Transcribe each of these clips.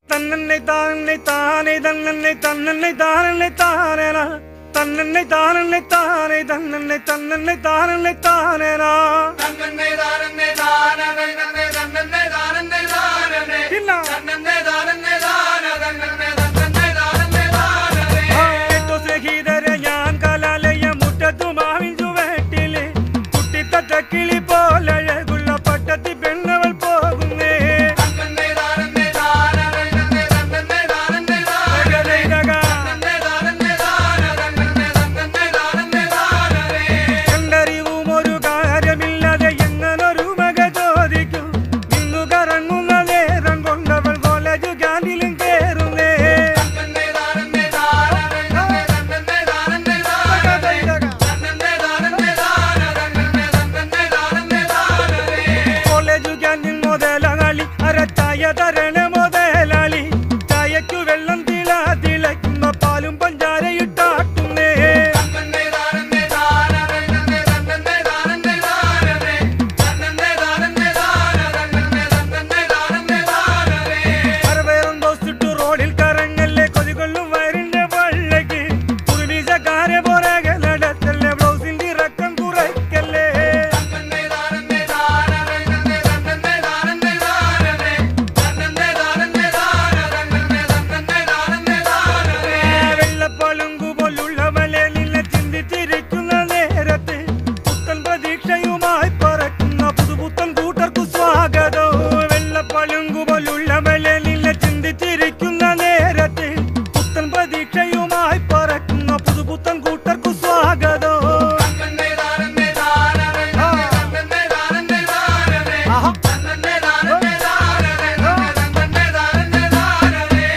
தன்னன்னை தானே தானே தன்னன்னை தன்னன்னை தானே தானேனா தன்னன்னை தானே தானே தன்னன்னை தன்னன்னை தானே தானேனா தன்னன்னை தானன்னை தானனை நன்னை தன்னன்னை தானன்னை தானனை இல்ல தன்னன்னை தானன்னை தான தன்னன்னை தன்னன்னை தானன்னை தானனை കേട്ടോ സ്നേഹിതരെ ഞാൻ കലാലയ മുറ്റത്തു മാവിൻ ചുവട്ടില് കുട്ടിത്തത്ത കിളി പോലഴകുള്ള പട്ടത്തി പെണ്ണവൾ പോകുന്നേ தன்னன்னை தானன்னை தானனை நன்னை தன்னன்னை தானன்னை தானனை தன்னன்னை தானன்னை தான தன்னன்னை തന്നന്നെ താനന്നെ താനനെ കണ്ടറിവും ഒരു കാര്യമില്ലാതെ എങ്ങനൊരു മക ചോദിക്കും ഇന്നു കറങ്ങുന്ന നേരം കൊണ്ടവൾ കോളേജ് ക്യാൻറ്റീനിലും കേറുന്നേ തന്നന്നെ താനന്നെ താനനെ തന്നന്നെ താനന്നെ താനനെ തന്നന്നെ താനന്നെ താന തന്നന്നെ തന്നന്നെ താനന്നെ താനനെ കോളേജ് ക്യാൻറ്റീൻ മുതലാളി അരച്ചായ തരണ മുതലാളി ചായക്കു വെള്ളം തിള തിളയ്ക്കുന്ന പാലും പഞ്ചാരയിട്ടാട്ടുന്നേ തന്നന്നെ താനന്നെ താനനെ തന്നന്നെ താനന്നെ താനനെ തന്നന്നെ താനന്നെ താന തന്നന്നെ തന്നന്നെ താനന്നെ താനനെ അരവേറും ദോസിട്ടു റോഡിൽ കറങ്ങല്ലേ കൊതികൊള്ളും വയറിന്റെ പള്ളക്ക് പുതുമീശക്കാരെ പുറകെ നടത്തല്ലേ ബ്ലൗസിന്റെ ഇറക്കം കുറയ്ക്കല്ലേ തന്നന്നെ താനന്നെ താനനെ തന്നന്നെ താനന്നെ താനനെ തന്നന്നെ താനന്നെ താന തന്നന്നെ തന്നന്നെ താനന്നെ താനനെ വെള്ളപ്പളുങ്കു പോലുള്ളവളെ നിന്നെ ചിന്തിച്ചിരിക്കുന്ന നേരത്ത് പുത്തൻ പ്രതീക്ഷയുമായി പറക്കുന്ന പുതുപുത്തൻ കൂട്ടർക്കു സ്വാഗതം വെള്ളപ്പളുങ്കു പോലുള്ളവളെ നിന്നെ ചിന്തിച്ചിരിക്കുന്ന നേരത്ത് പുത്തൻ പ്രതീക്ഷയുമായി പറക്കുന്ന പുതുപുത്തൻ കൂട്ടർക്കു സ്വാഗതം തന്നന്നെ താനന്നെ താനനെ തന്നന്നെ താനന്നെ താനനെ തന്നന്നെ താനന്നെ താനനെ തന്നന്നെ താനന്നെ താനനെ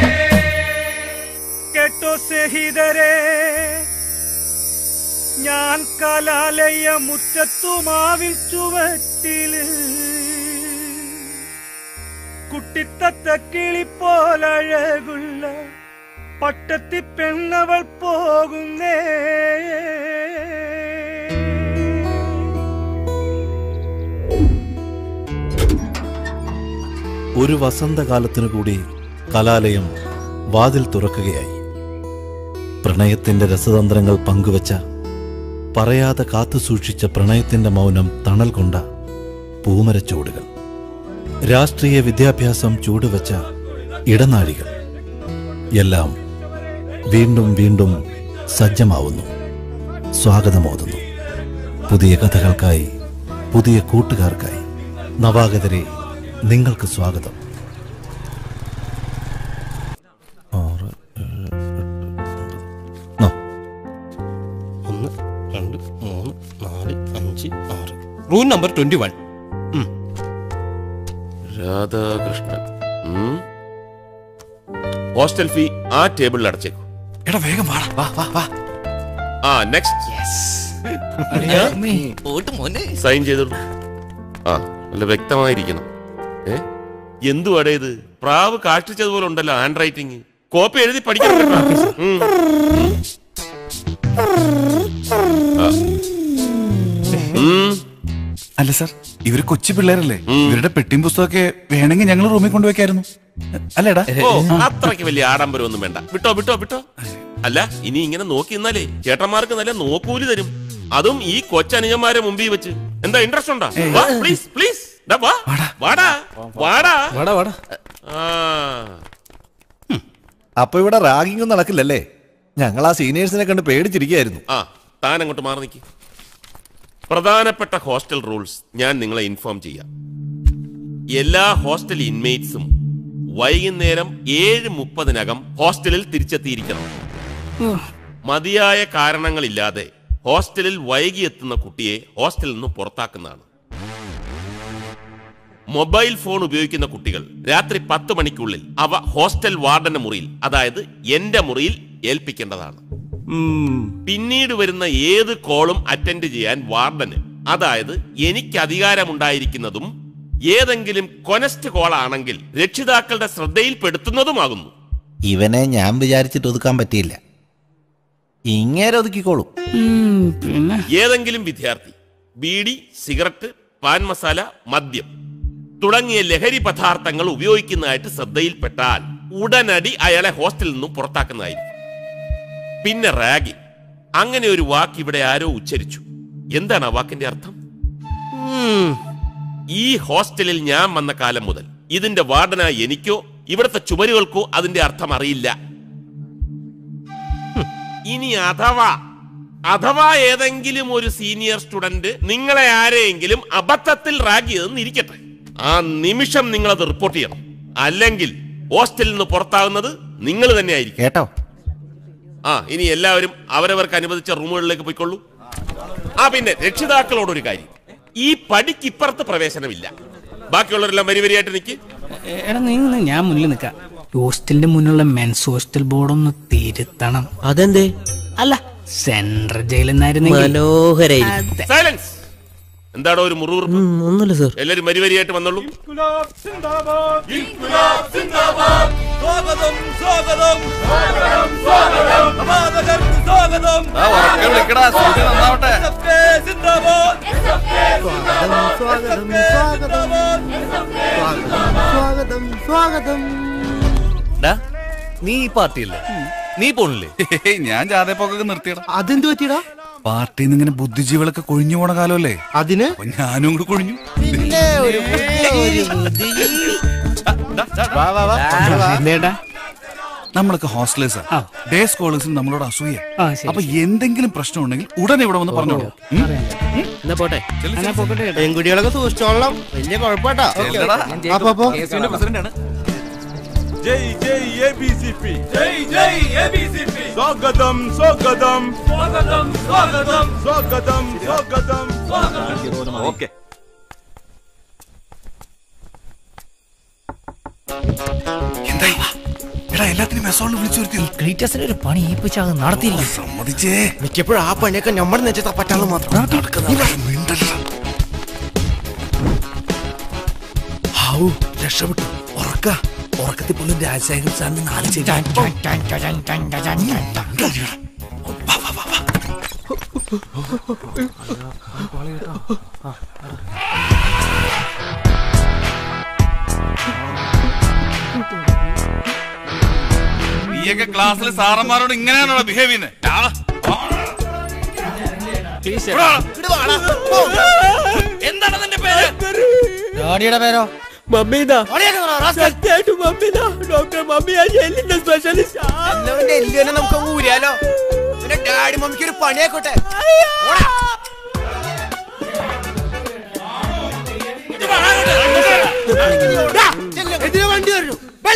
കേട്ടോ സ്നേഹിതരെ ഞാൻ കലാലയ മുറ്റത്തുമാവിൽ ചുവട്ടില് കുട്ടിത്തത്ത കിളിപ്പോലഴകുള്ള പട്ടത്തി പെണ്ണവൾ പോകുന്നേ ഒരു വസന്തകാലത്തിനു കൂടി കലാലയം വാതിൽ തുറക്കുകയായി പ്രണയത്തിന്റെ രസതന്ത്രങ്ങൾ പങ്കുവച്ച പറയാതെ കാത്തുസൂക്ഷിച്ച പ്രണയത്തിന്റെ മൗനം തണൽ കൊണ്ട പൂമരച്ചൂടുകൾ രാഷ്ട്രീയ വിദ്യാഭ്യാസം ചൂടുവച്ച ഇടനാഴികൾ എല്ലാം വീണ്ടും വീണ്ടും സജ്ജമാവുന്നു സ്വാഗതമോതുന്നു പുതിയ കഥകൾക്കായി പുതിയ കൂട്ടുകാർക്കായി നവാഗതരെ നിങ്ങൾക്ക് സ്വാഗതം ആറ് ഏഴ്, എട്ട്, ആ, ഒന്ന് രണ്ട് മൂന്ന് നാല് അഞ്ച് ആറ് room number twenty one Radhakrishnan ഉം. ഹോസ്റ്റൽ ഫീ ആ ടേബിളിൽ അടച്ചേക്കും എടാ വേഗം വാടാ വാ വാ വാ ആ നെക്സ്റ്റ് പോട്ട് മോനെ സൈൻ ചെയ്തോളൂ ആ നല്ല വ്യക്തമായിരിക്കണം ഏ എന്തുവാടേ ഇത് പ്രാവ് കാഷ്ടിച്ചതുപോലെ ഉണ്ടല്ലോ ഹാൻഡ് റൈറ്റിംഗ് കോപ്പി എഴുതി പഠിക്കണം കേട്ടോ. ഉം. ആ. ഉം. അല്ല സാർ ഇവര് കൊച്ചു പിള്ളേരല്ലേ ഇവരുടെ പെട്ടിയും പുസ്തകമൊക്കെ വേണമെങ്കിൽ ഞങ്ങൾ റൂമിൽ കൊണ്ടുവയ്ക്കായിരുന്നു അല്ലേടാ ഓ അത്രയ്ക്ക് വലിയ ആഡംബരം ഒന്നും വേണ്ട വിട്ടോ വിട്ടോ വിട്ടോ അല്ല ഇനി ഇങ്ങനെ നോക്കി നിന്നാലേ ചേട്ടന്മാർക്ക് നല്ല നോക്കൂലി തരും അതും ഈ കൊച്ചനുജന്മാരെ മുമ്പിൽ വെച്ച് എന്താ ഇൻട്രസ്റ്റ് ഉണ്ടോ പ്ലീസ് പ്ലീസ് വാ വാടാ വാടാ വാടാ വാടാ ആ അപ്പൊ ഇവിടെ റാഗിംഗ് ഒന്നും നടക്കില്ലല്ലേ ഞങ്ങൾ ആ സീനിയേഴ്സിനെ കണ്ട് പേടിച്ചിരിക്കുകയായിരുന്നു ആ താൻ അങ്ങോട്ട് മാറി നിൽക്കി പ്രധാനപ്പെട്ട ഹോസ്റ്റൽ റൂൾസ് ഞാൻ നിങ്ങളെ ഇൻഫോം ചെയ്യാം എല്ലാ ഹോസ്റ്റൽ ഇൻമേറ്റ്സും വൈകുന്നേരം ഏഴ് മുപ്പതിനകം ഹോസ്റ്റലിൽ തിരിച്ചെത്തിയിരിക്കണം മതിയായ കാരണങ്ങളില്ലാതെ ഹോസ്റ്റലിൽ വൈകി എത്തുന്ന കുട്ടിയെ ഹോസ്റ്റലിൽ നിന്ന് പുറത്താക്കുന്നതാണ് മൊബൈൽ ഫോൺ ഉപയോഗിക്കുന്ന കുട്ടികൾ രാത്രി പത്ത് മണിക്കുള്ളിൽ അവ ഹോസ്റ്റൽ വാർഡന്റെ മുറിയിൽ അതായത് എന്റെ മുറിയിൽ ഏൽപ്പിക്കേണ്ടതാണ് പിന്നീട് വരുന്ന ഏത് കോളും അറ്റൻഡ് ചെയ്യാൻ വാർഡന് അതായത് എനിക്ക് അധികാരമുണ്ടായിരിക്കുന്നതും ഏതെങ്കിലും കൊനസ്റ്റ് കോൾ ആണെങ്കിൽ രക്ഷിതാക്കളുടെ ശ്രദ്ധയിൽപ്പെടുത്തുന്നതുമാകുന്നു ഇവനെ ഞാൻ വിചാരിച്ചിട്ട് ഒതുക്കാൻ പറ്റിയില്ല ഇങ്ങേരെ ഒതുക്കിക്കോളും ഏതെങ്കിലും വിദ്യാർത്ഥി ബീഡി സിഗരറ്റ് പാൻ മസാല മദ്യം തുടങ്ങിയ ലഹരി പദാർത്ഥങ്ങൾ ഉപയോഗിക്കുന്നതായിട്ട് ശ്രദ്ധയിൽപ്പെട്ടാൽ ഉടനടി അയാളെ ഹോസ്റ്റലിൽ നിന്നും പുറത്താക്കുന്നതായിരിക്കും പിന്നെ റാഗി അങ്ങനെ ഒരു വാക്ക് ഇവിടെ ആരോ ഉച്ചരിച്ചു എന്താണ് ആ വാക്കിന്റെ അർത്ഥം ഈ ഹോസ്റ്റലിൽ ഞാൻ വന്ന കാലം മുതൽ ഇതിന്റെ വാർഡനായ എനിക്കോ ഇവിടുത്തെ ചുമരുകൾക്കോ അതിന്റെ അർത്ഥം അറിയില്ല ഹും. ഇനി അഥവാ അഥവാ ഏതെങ്കിലും ഒരു സീനിയർ സ്റ്റുഡന്റ് നിങ്ങളെ ആരെയെങ്കിലും അബദ്ധത്തിൽ റാഗ് ചെയ്തെന്ന് ഇരിക്കട്ടെ ആ നിമിഷം നിങ്ങൾ അത് റിപ്പോർട്ട് ചെയ്യണം അല്ലെങ്കിൽ ഹോസ്റ്റലിൽ നിന്ന് പുറത്താകുന്നത് നിങ്ങൾ തന്നെ ആയിരിക്കും കേട്ടോ ആ ഇനി എല്ലാവരും അവരവർക്ക് അനുവദിച്ച റൂമുകളിലേക്ക് പോയിക്കൊള്ളൂ ആ പിന്നെ രക്ഷിതാക്കളോടൊരു കാര്യം ഈ പടിക്ക് ഇപ്പുറത്ത് പ്രവേശനമില്ല ബാക്കിയുള്ളവരെല്ലാം വരി വരിയായിട്ട് നിൽക്ക് എടാ നീ നിന്ന് ഞാൻ മുന്നിൽ നിൽക്കാം ഹോസ്റ്റലിന്റെ മുന്നിലുള്ള മെൻസ് ഹോസ്റ്റൽ ബോർഡ് ഒന്ന് തിരുത്തണം അതെന്തേ അല്ല സെൻട്രൽ ജയിലിൽ നിന്നായിരുന്നെങ്കിൽ മനോഹരായി അതെ. സൈലൻസ് എന്താടോ ഒരു മുറിവുറുപ്പ് ഒന്നുമില്ല സർ എല്ലാവരും വരി വരിയായിട്ട് വന്നോളൂ വിളിക്കടാ സൂര്യ നന്നാവട്ടെ ഡാ, നീ ഈ പാർട്ടിയല്ലേ നീ പോണില്ലേ ഹേയ്, ഞാൻ ജാഥപ്പൊക്കെ നിർത്തിയടാ അതെന്ത് പറ്റിയടാ പാർട്ടിയിൽ നിന്ന് ഇങ്ങനെ ബുദ്ധിജീവികളൊക്കെ കൊഴിഞ്ഞു പോണ കാലമല്ലേ അതിന് അപ്പൊ ഞാനും കൂടെ കൊഴിഞ്ഞു പിന്നെ ഒരു ഒരു ബുദ്ധിജീവി. വാ, വാ, വാ. എന്തേട്ടാ നമ്മളൊക്കെ ഹോസ്റ്റലേഴ്സാ ആ. ഡേ സ്കോളേഴ്സിന് നമ്മളോട് അസൂയ ആ ശരി അപ്പൊ എന്തെങ്കിലും പ്രശ്നം ഉണ്ടെങ്കിൽ ഉടനെ ഇവിടെ വന്ന് പറഞ്ഞോളൂ ഉം? എന്നാ പോട്ടെ എന്നാ പോകട്ടെ കേട്ടോ. പെൺകുട്ടികളൊക്കെ സൂക്ഷിച്ചോളാം വലിയ കുഴപ്പട്ടോ അപ്പൊ അപ്പൊ ജയ് ജയ് എ ബി സി പി ജയ് ജയ് എ ബി സി പി സ്വാഗതം സ്വാഗതം സ്വാഗതം സ്വാഗതം സ്വാഗതം സ്വാഗതം ഓക്കെ എന്തായി എടാ എല്ലാത്തിനും മെസ്സോളിൽ വിളിച്ചു വരുത്തി ക്ലീറ്റസിന് ഒരു പണി ഏൽപ്പിച്ചാൽ അത് നടത്തിയിരിക്കും സമ്മതിച്ചേ മിക്കപ്പോഴും ആ പണിയൊക്കെ നമ്മുടെ നെച്ചത്താ പറ്റാതെ മാത്രം മിണ്ടല്ല ഹാവു രക്ഷപ്പെട്ടു ഉറക്ക ഉറക്കത്തിൽ പോലും രാജശേഖരൻ സാറിന് നാല് ചെവി നീയൊക്കെ ക്ലാസ്സിൽ സാറന്മാരോട് ഇങ്ങനെയാണോ ബിഹേവ് ചെയ്യുന്നത് എന്താണ് നിന്റെ പേര് ഡാഡിയുടെ പേരോ മമ്മീതാ സത്യമായിട്ടും മമ്മിതാ ഡോക്ടർ മമ്മിയാ എല്ലിന്റെ സ്പെഷ്യലിസ്റ്റ് എന്നവന്റെ എല്ലിനെ നമുക്ക് അങ്ങ് ഊരാലോ പിന്നെ ഡാഡി മമ്മിക്ക് ഒരു പണിയാക്കോട്ടെ ഇതിന് വണ്ടി വരൂ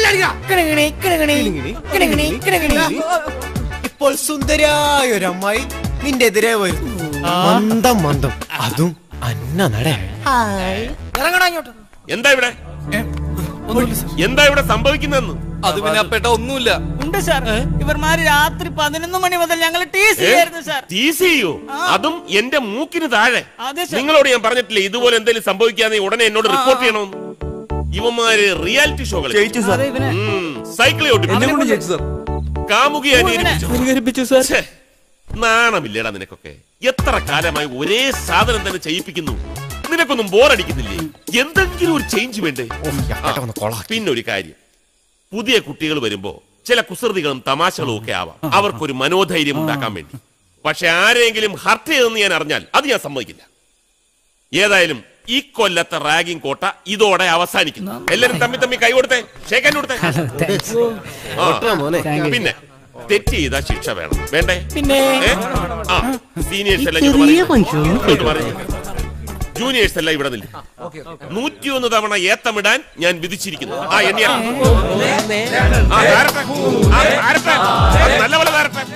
ഇപ്പോൾ സുന്ദരായ ഒരു അമ്മായി നിന്റെ എതിരെ വരും മന്ദം മന്ദം അതും അന്ന നട ഇറങ്ങടാ ഇങ്ങോട്ട് എന്താ ഇവിടെ എന്താ ഇവിടെ സംഭവിക്കുന്നതെന്ന് അത് പിന്നെ അപ്പേട്ട ഒന്നുമില്ല ഉണ്ട് സാർ ഇവർമാര് രാത്രി പതിനൊന്ന് മണി മുതൽ ഞങ്ങൾ ടി സി ആയിരുന്നു സാർ ടി സി യു അതും എന്റെ മൂക്കിന് താഴെ അതെ സാർ നിങ്ങളോട് ഞാൻ പറഞ്ഞിട്ടില്ലേ ഇതുപോലെ എന്തെങ്കിലും സംഭവിക്കാതെ ഉടനെ എന്നോട് റിപ്പോർട്ട് ചെയ്യണമെന്ന് ഇവന്മാര് റിയാലിറ്റി ഷോകൾ അതെ ഇവനെ സൈക്കിൾ ഓടിപ്പിച്ചു കാമുകിയെ അനുകരിപ്പിച്ചു. ഛെ, നാണമില്ലേടാ നിനക്കൊക്കെ എത്ര കാലമായി ഒരേ സാധനം തന്നെ ചെയ്യിപ്പിക്കുന്നു നിനക്കൊന്നും ബോറടിക്കുന്നില്ലേ എന്തെങ്കിലും ഒരു ചേഞ്ച് വേണ്ടേ ആ, പിന്നെ ഒരു കാര്യം പുതിയ കുട്ടികൾ വരുമ്പോ ചില കുസൃതികളും തമാശകളും ഒക്കെ ആവാം അവർക്കൊരു മനോധൈര്യം ഉണ്ടാക്കാൻ വേണ്ടി പക്ഷെ ആരെങ്കിലും ഹർട്ട് ചെയ്തെന്ന് ഞാൻ അറിഞ്ഞാൽ അത് ഞാൻ സമ്മതിക്കില്ല ഏതായാലും ഈ കൊല്ലത്തെ റാഗിംഗ് കോട്ട ഇതോടെ അവസാനിക്കുന്നു എല്ലാരും തമ്മി തമ്മി കൈ കൊടുത്തേ ഷേക്കാൻ കൊടുത്തേ ആ, മോനെ പിന്നെ തെറ്റ് ചെയ്താൽ ശിക്ഷ വേണം വേണ്ടേ പിന്നെ ഏ? ആ സീനിയേഴ്സ് എല്ലാം ഇങ്ങോട്ട് ചെറിയ മാറി. മനുഷ്യൻ ഇങ്ങോട്ട് മാറി. ജൂനിയേഴ്സ് എല്ലാം ഇവിടെ നില്ല നൂറ്റിയൊന്ന് തവണ ഏത്തമിടാൻ ഞാൻ വിധിച്ചിരിക്കുന്നു ആ എണ്ണിയ ആ താരട്ടെ ആ താരട്ടെ അത് നല്ലപോലെ താരട്ടെ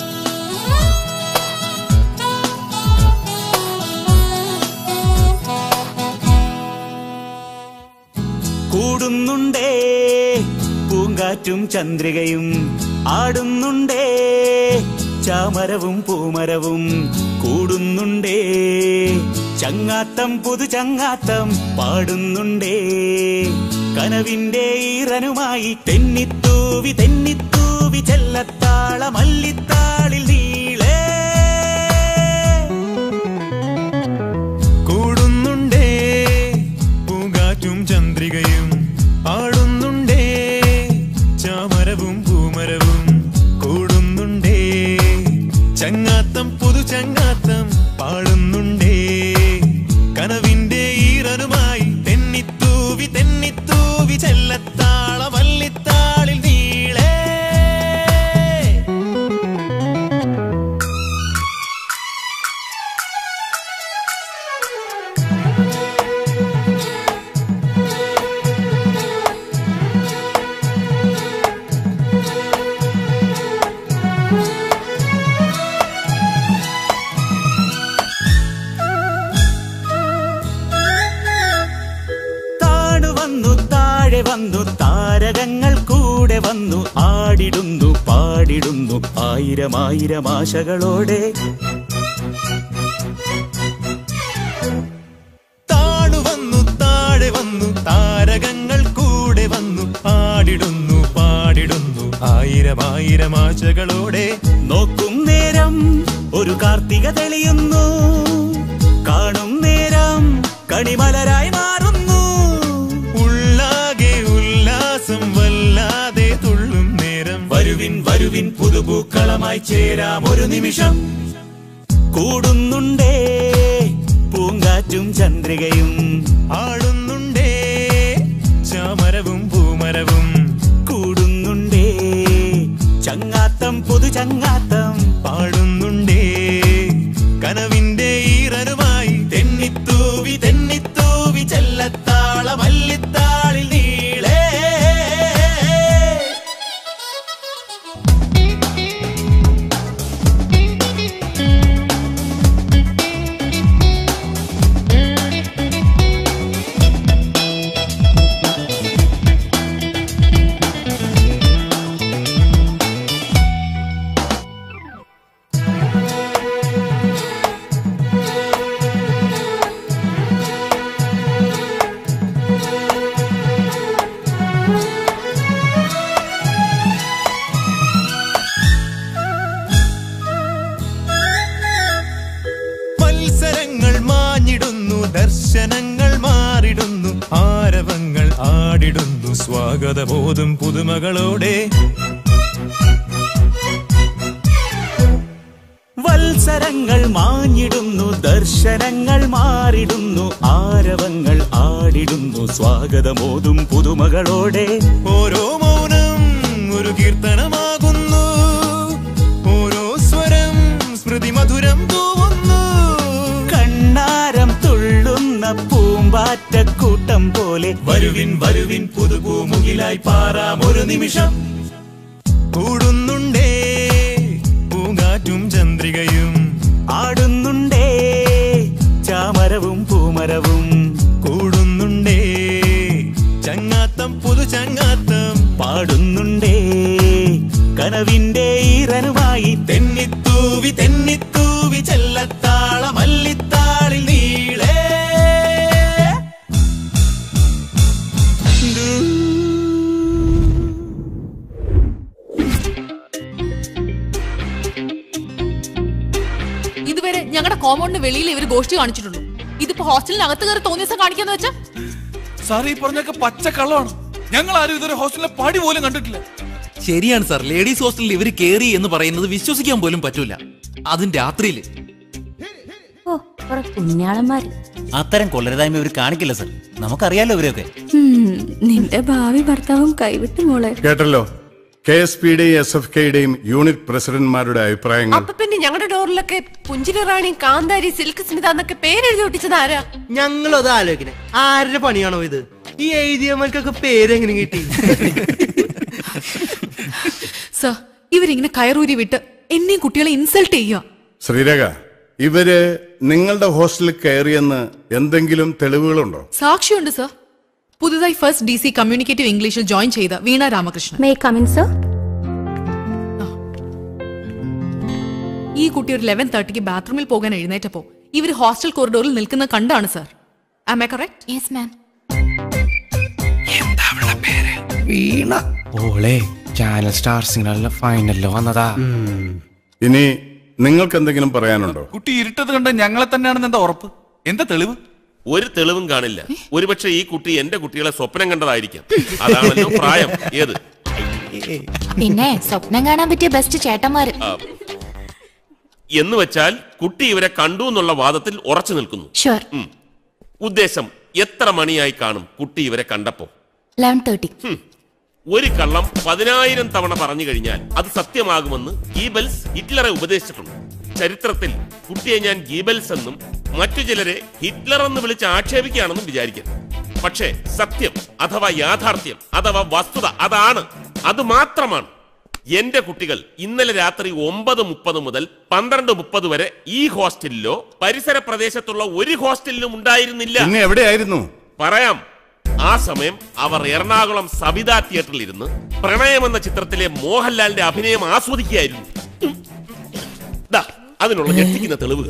കൂടുന്നുണ്ടേ പൂങ്കാറ്റും ചന്ദ്രികയും ആടുന്നുണ്ടേ ചാമരവും പൂമരവും കൂടുന്നുണ്ടേ ചങ്ങാത്തം പുതു ചങ്ങാത്തം പാടുന്നുണ്ടേ കനവിന്റെ ഈറനുമായി തെന്നിത്തൂവി തെന്നിത്തൂവി ചെല്ലത്താള മല്ലിത്താളിൽ നീളേ കൂടുന്നുണ്ടേ പൂങ്കാറ്റും ചന്ദ്രികയും ആടുന്നുണ്ടേ ചാ ഈരെ വന്നു താരകങ്ങൾ കൂടെ വന്നു ആടിടുന്നു പാടിടുന്നു ആയിരം ആയിരം ആശകളോടെ താണു വന്നു താഴെ വന്നു താരകങ്ങൾ കൂടെ വന്നു പാടിടുന്നു പാടിടുന്നു ആയിരം ആയിരം ആശകളോടെ നോക്കും നേരം ഒരു കാർത്തിക തെളിയുന്നു കാണും നേരം കണിമലരായി മാറുന്നു ഉള്ളാകെ ഉല്ലാസം വല്ലാതെ തുള്ളും നേരം വരുവിൻ വരുവിൻ പുതുപൂക്കളമായി ചേരാം ഒരു നിമിഷം കൂടുന്നുണ്ടേ പൂങ്കാറ്റും ചന്ദ്രികയും ആടുന്നുണ്ടേ ചാമരവും പൂമരവും കൂടുന്നുണ്ടേ ചങ്ങാത്തം പുതു ചങ്ങാത്തം പാടുന്നുണ്ടേ കനവിന്റെ ഈറനുമായി തെന്നിത്തൂവി തെന്നിത്തൂവി ചെല്ലത്താള മല്ലിത്താളിൽ നീളേ മത്സരങ്ങൾ മാഞ്ഞിടുന്നു ദർശനങ്ങൾ മാറിടുന്നു ആരവങ്ങൾ ആടിടുന്നു സ്വാഗതബോധം പുതുമകളോടെ വത്സരങ്ങൾ മാഞ്ഞിടുന്നു ദർശനങ്ങൾ മാറിടുന്നു ആരവങ്ങൾ ആടിടുന്നു സ്വാഗതമോതും പുതുമകളോടെ ഓരോ മൗനം ഒരു കീർത്തനമാകുന്നു ഓരോ സ്വരം സ്മൃതി മധുരം തൂവുന്നു കണ്ണാരം തുള്ളുന്ന പൂമ്പാറ്റക്കൂട്ടം പോലെ വരുവിൻ വരുവിൻ പുതുപൂമുകിലായി പാറാം ഒരു നിമിഷം കൂടുന്നുണ്ടേ പൂങ്കാറ്റും ചന്ദ്രികയും ആടുന്നുണ്ടേ ചാമരവും പൂമരവും കൂടുന്നുണ്ടേ ചങ്ങാത്തം പുതു ചങ്ങാത്തം പാടുന്നുണ്ടേ കനവിന്റെ ഈറനുമായി തെന്നിത്തൂവി തെന്നിത്തൂവി ചെല്ലത്താള മല്ലിത്താളിൽ നീളേ ഇതുവരെ ഞങ്ങളുടെ കോമ്പൗണ്ടിന് വെളിയിൽ ഇവർ ഗോഷ്ടി കാണിച്ചിട്ടുള്ളൂ ഇതിപ്പോ ഹോസ്റ്റലിനകത്ത് കയറി തോന്നിയ ദിവസം കാണിക്കാന്ന് വെച്ചാ സാർ ഈ പറഞ്ഞൊക്കെ പച്ച കള്ളമാണ് ഞങ്ങൾ ആരും ഇതുവരെ ഹോസ്റ്റലിലെ പടി പോലും കണ്ടിട്ടില്ല ശരിയാണ് സാർ ലേഡീസ് ഹോസ്റ്റലിൽ ഇവർ കേറി എന്ന് പറയുന്നത് വിശ്വസിക്കാൻ പോലും പറ്റൂല അതും രാത്രിയില് ഓ കുറെ കുഞ്ഞാളന്മാര് അത്തരം കൊള്ളരുതായ്മ ഇവർ കാണിക്കില്ല സർ നമുക്കറിയാലോ ഇവരെയൊക്കെ ഉം, നിന്റെ ഭാവി ഭർത്താവും കൈവിട്ടു മോളെ കേട്ടല്ലോ കെ എസ് പിയുടെയും എസ് എഫ് കെയുടെയും യൂണിറ്റ് പ്രസിഡന്റ്മാരുടെ അഭിപ്രായങ്ങൾ അപ്പൊ പിന്നെ ഞങ്ങളുടെ ഡോറിലൊക്കെ പുഞ്ചിരി റാണി കാന്താരി സിൽക്ക് സ്മിത എന്നൊക്കെ പേരെഴുതി ഒട്ടിച്ചത് ആരാ ഞങ്ങളും അത് ആലോചിക്കണേ ആരുടെ പണിയാണോ ഇത് ഈ എഴുതിയവർക്കൊക്കെ പേരെങ്ങനെ കിട്ടി സർ ഇവരിങ്ങനെ കയറൂരി വിട്ട് എന്നെയും കുട്ടികളെ ഇൻസൾട്ട് ചെയ്യുക ശ്രീരേഖ ഇവര് നിങ്ങളുടെ ഹോസ്റ്റലിൽ കയറിയെന്ന് എന്തെങ്കിലും തെളിവുകളുണ്ടോ സാക്ഷിയുണ്ട് സർ പുതുതായി ഫസ്റ്റ് ഡി സി കമ്മ്യൂണിക്കേറ്റീവ് ഇംഗ്ലീഷിൽ ജോയിൻ ചെയ്ത Veena Ramakrishnan may come in sir ഈ കുട്ടി ഒരു ലെവൻ തേർട്ടിക്ക് ബാത്റൂമിൽ പോകാൻ എഴുന്നേറ്റപ്പോ ഇവർ ഹോസ്റ്റൽ കോറിഡോറിൽ നിൽക്കുന്ന കണ്ടാണ് sir am I correct yes ma'am Veena ഓളെ ചാനൽ സ്റ്റാർ സിംഗറിലെ ഫൈനലിൽ വന്നതാ ഇനി നിങ്ങൾക്ക് എന്തെങ്കിലും പറയാനുണ്ടോ കുട്ടി ഇരുട്ടത് കണ്ട ഞങ്ങളെ തന്നെയാണെന്ന് എന്താ ഉറപ്പ് എന്താ തെളിവ് ഒരു തെളിവും കാണില്ല ഒരുപക്ഷെ ഈ കുട്ടി എന്റെ കുട്ടികളെ സ്വപ്നം കണ്ടതായിരിക്കാം അതാണല്ലോ പ്രായം ഏത് പിന്നെ സ്വപ്നം കാണാൻ പറ്റിയ ബെസ്റ്റ് ചേട്ടന്മാര് ആ, എന്ന് വെച്ചാൽ കുട്ടി ഇവരെ കണ്ടു എന്നുള്ള വാദത്തിൽ ഉറച്ചു നിൽക്കുന്നു ഷുവർ ഉം. ഉദ്ദേശം എത്ര മണിയായി കാണും കുട്ടി ഇവരെ കണ്ടപ്പോ ലെവൻ തേർട്ടി ഹും. ഒരു കള്ളം പതിനായിരം തവണ പറഞ്ഞു കഴിഞ്ഞാൽ അത് സത്യമാകുമെന്ന് ഗീബൽസ് ഹിറ്റ്ലറെ ഉപദേശിച്ചിട്ടുണ്ട് ചരിത്രത്തിൽ കുട്ടിയെ ഞാൻ ഗീബൽസ് എന്നും മറ്റു ചിലരെ ഹിറ്റ്ലർ എന്ന് വിളിച്ച് ആക്ഷേപിക്കുകയാണെന്നും വിചാരിക്കരുത് പക്ഷേ സത്യം അഥവാ യാഥാർത്ഥ്യം അഥവാ വസ്തുത അതാണ് അത് മാത്രമാണ് എന്റെ കുട്ടികൾ ഇന്നലെ രാത്രി ഒമ്പത് മുപ്പത് മുതൽ പന്ത്രണ്ട് മുപ്പത് വരെ ഈ ഹോസ്റ്റലിലോ പരിസര പ്രദേശത്തുള്ള ഒരു ഹോസ്റ്റലിലും ഉണ്ടായിരുന്നില്ല പിന്നെ എവിടെയായിരുന്നു പറയാം ആ സമയം അവർ എറണാകുളം സവിത തിയേറ്ററിൽ ഇരുന്ന് പ്രണയം എന്ന ചിത്രത്തിലെ മോഹൻലാലിന്റെ അഭിനയം ആസ്വദിക്കുകയായിരുന്നു ദാ, അതിനുള്ള ഞെട്ടിക്കുന്ന തെളിവുകൾ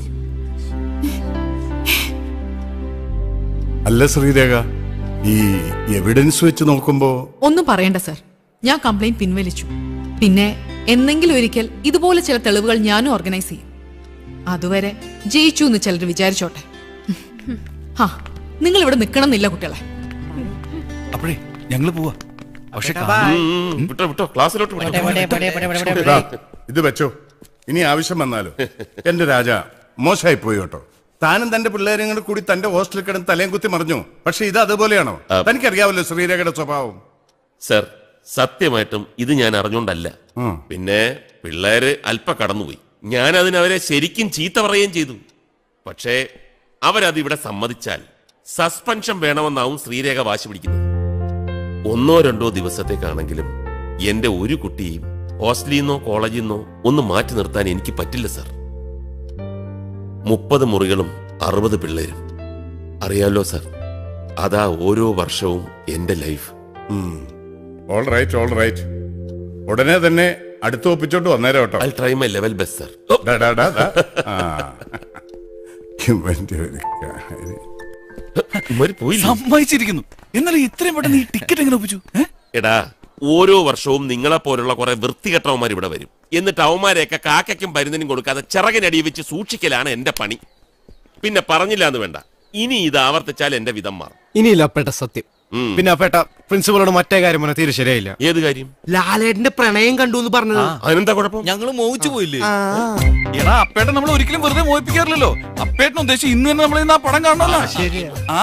അല്ല ശ്രീരേഖ ഈ എവിഡൻസ് വെച്ച് നോക്കുമ്പോ ഒന്നും പറയണ്ട സർ ഞാൻ കംപ്ലൈന്റ് പിൻവലിച്ചു പിന്നെ എന്നെങ്കിലും ഒരിക്കൽ ഇതുപോലെ ചില തെളിവുകൾ ഞാനും ഓർഗനൈസ് ചെയ്യും അതുവരെ ജയിച്ചു എന്ന് ചിലർ വിചാരിച്ചോട്ടെ ഹാ നിങ്ങൾ ഇവിടെ നിൽക്കണം എന്നില്ല കുട്ടികളെ അപ്പോഴേ ഞങ്ങള് പോവാ പക്ഷെ വിട്ടോ വിട്ടോ ക്ലാസ്സിലോട്ട് വിട്ടോ. ഇതാ, ഇത് വെച്ചോ ഇനി ആവശ്യം വന്നാലോ എന്റെ രാജ മോശമായി പോയി കേട്ടോ താനും തന്റെ പിള്ളേരും കൂടെ കൂടി തന്റെ ഹോസ്റ്റലിൽ കിടന്ന് തലയും കുത്തി മറിഞ്ഞു പക്ഷെ ഇത് അതുപോലെയാണോ തനിക്കറിയാവല്ലോ ശ്രീരേഖയുടെ സ്വഭാവം സർ സത്യമായിട്ടും ഇത് ഞാൻ അറിഞ്ഞോണ്ടല്ല പിന്നെ പിള്ളേര് അല്പ കടന്നുപോയി ഞാൻ അതിനവരെ ശരിക്കും ചീത്ത പറയുകയും ചെയ്തു പക്ഷേ അവരത് ഇവിടെ സമ്മതിച്ചാൽ സസ്പെൻഷൻ വേണമെന്നാവും ശ്രീരേഖ വാശി പിടിക്കുന്നത് ഒന്നോ രണ്ടോ ദിവസത്തേക്കാണെങ്കിലും എന്റെ ഒരു കുട്ടിയും ഹോസ്റ്റലിൽ നിന്നോ കോളേജിൽ നിന്നോ ഒന്ന് മാറ്റി നിർത്താൻ എനിക്ക് പറ്റില്ല സർ മുപ്പത് മുറികളും അറുപത് പിള്ളേരും അറിയാലോ സർ അതാ ഓരോ വർഷവും എന്റെ life all right all right ഉടനെ തന്നെ അടുത്ത് ഒപ്പിച്ചോണ്ട് വന്നേരം കേട്ടോ I try my level best sir ഡാ, ഡാ, ഡാ, ഡാ. ആ. ഇവന്റെ ഒരു കാര്യം. സമ്മതിച്ചിരിക്കുന്നു എന്നാലും ഇത്രയും പെട്ടെന്ന് ഈ ടിക്കറ്റ് എങ്ങനെ ഒപ്പിച്ചു എടാ ഓരോ വർഷവും നിങ്ങളെ പോലുള്ള കുറെ വൃത്തികെട്ടവന്മാർ ഇവിടെ വരും എന്നിട്ട് അവന്മാരെയൊക്കെ കാക്കയ്ക്കും പരുന്നിനും കൊടുക്കാതെ ചിറകിനടി വെച്ച് സൂക്ഷിക്കലാണ് എന്റെ പണി പിന്നെ പറഞ്ഞില്ല എന്ന് വേണ്ട ഇനി ഇത് ആവർത്തിച്ചാൽ എന്റെ വിധം മാറും ഇനിയില്ല അപ്പേട്ട സത്യം പിന്നെ അപ്പേട്ട പ്രിൻസിപ്പളോട് മറ്റേ കാര്യം പറഞ്ഞ തീരെ ശരിയായില്ല ഏത് കാര്യം ലാലേട്ടന്റെ പ്രണയം കണ്ടു എന്ന് പറഞ്ഞത് അതിനെന്താ കുഴപ്പം ഞങ്ങള് മോഹിച്ചു പോയില്ലേ എടാ അപ്പേട്ടൻ നമ്മൾ ഒരിക്കലും വെറുതെ മോഹിപ്പിക്കാറില്ലല്ലോ അപ്പേട്ടൻ ഉദ്ദേശിച്ച് ഇന്ന് തന്നെ നമ്മൾ ഇന്ന് ആ പടം കാണണമല്ലോ ആ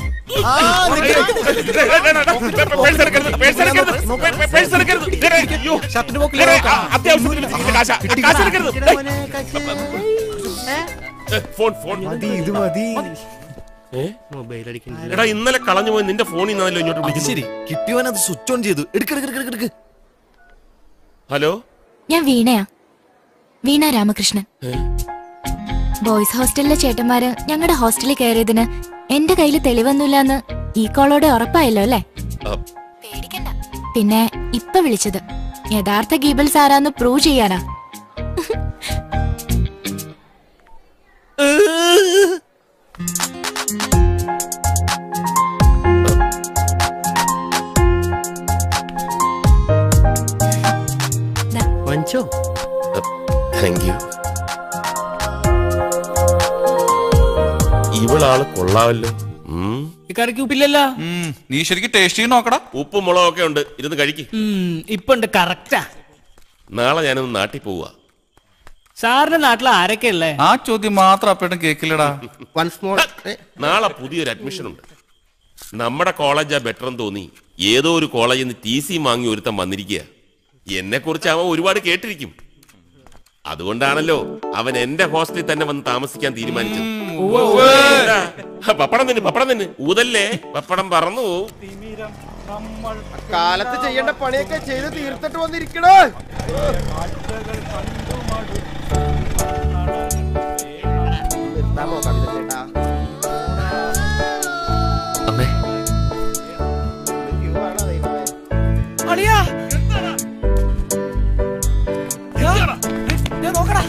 ഫോൺ ഫോൺ ഇത് മതി എടാ ഇന്നലെ കളഞ്ഞു പോയി നിന്റെ ഫോണിൽ നിന്നല്ലോ ഇങ്ങോട്ട് വിളിക്കുന്നത് ശരി കിട്ടിയവൻ അത് സ്വിച്ച് ഓൺ ചെയ്തു എടുക്കെടുക്കെടുക്കെടുക്ക് ഹലോ ഞാൻ വീണയാ വീണ രാമകൃഷ്ണൻ ബോയ്സ് ഹോസ്റ്റലിലെ ചേട്ടന്മാര് ഞങ്ങളുടെ ഹോസ്റ്റലിൽ കയറിയതിന് എന്റെ കയ്യിൽ തെളിവൊന്നുമില്ലാന്ന് ഈ കോളോടെ ഉറപ്പായല്ലോ അല്ലേ പേടിക്കണ്ട പിന്നെ ഇപ്പൊ വിളിച്ചത് യഥാർത്ഥ ഗീബിൾസ് ആരാന്ന് പ്രൂവ് ചെയ്യാനാ മഞ്ചോ താങ്ക് യു ഇവളാള് കൊള്ളാമല്ലോ ഉം. കറിക്ക് ഉപ്പില്ലല്ലോ നീ ശരിക്കും ടേസ്റ്റ് ചെയ്ത് നോക്കടാ ഉപ്പും മുളകൊക്കെ ഉണ്ട് ഇരുന്ന് കഴിക്ക് ഇപ്പൊ ഉണ്ട് കറക്റ്റാ നാളെ ഞാനൊന്ന് നാട്ടിൽ പോവാ സാറിന്റെ നാട്ടിൽ ആരൊക്കെ ഉള്ളേ ആ ചോദ്യം മാത്രം അപ്പേട്ടൻ കേക്കില്ലടാ വൺസ് മോർ നാളെ പുതിയൊരു അഡ്മിഷൻ ഉണ്ട് നമ്മുടെ കോളേജാ ബെറ്റർ എന്ന് തോന്നി ഏതോ ഒരു കോളേജിൽ നിന്ന് ടി സി വാങ്ങി ഒരുത്തൻ വന്നിരിക്കുക എന്നെ കുറിച്ച് അവൻ ഒരുപാട് കേട്ടിരിക്കും അതുകൊണ്ടാണല്ലോ അവൻ എന്റെ ഹോസ്റ്റലിൽ തന്നെ വന്ന് താമസിക്കാൻ തീരുമാനിച്ചത് എടാ, പപ്പടം തന്നെ പപ്പടം തന്നെ ഊതല്ലേ പപ്പടം പറന്നു പോവും കാലത്ത് ചെയ്യേണ്ട പണിയൊക്കെ ചെയ്ത് തീർത്തിട്ട് വന്നിരിക്കണോ അമ്മേ അളിയാ ഞാൻ നോക്കടാ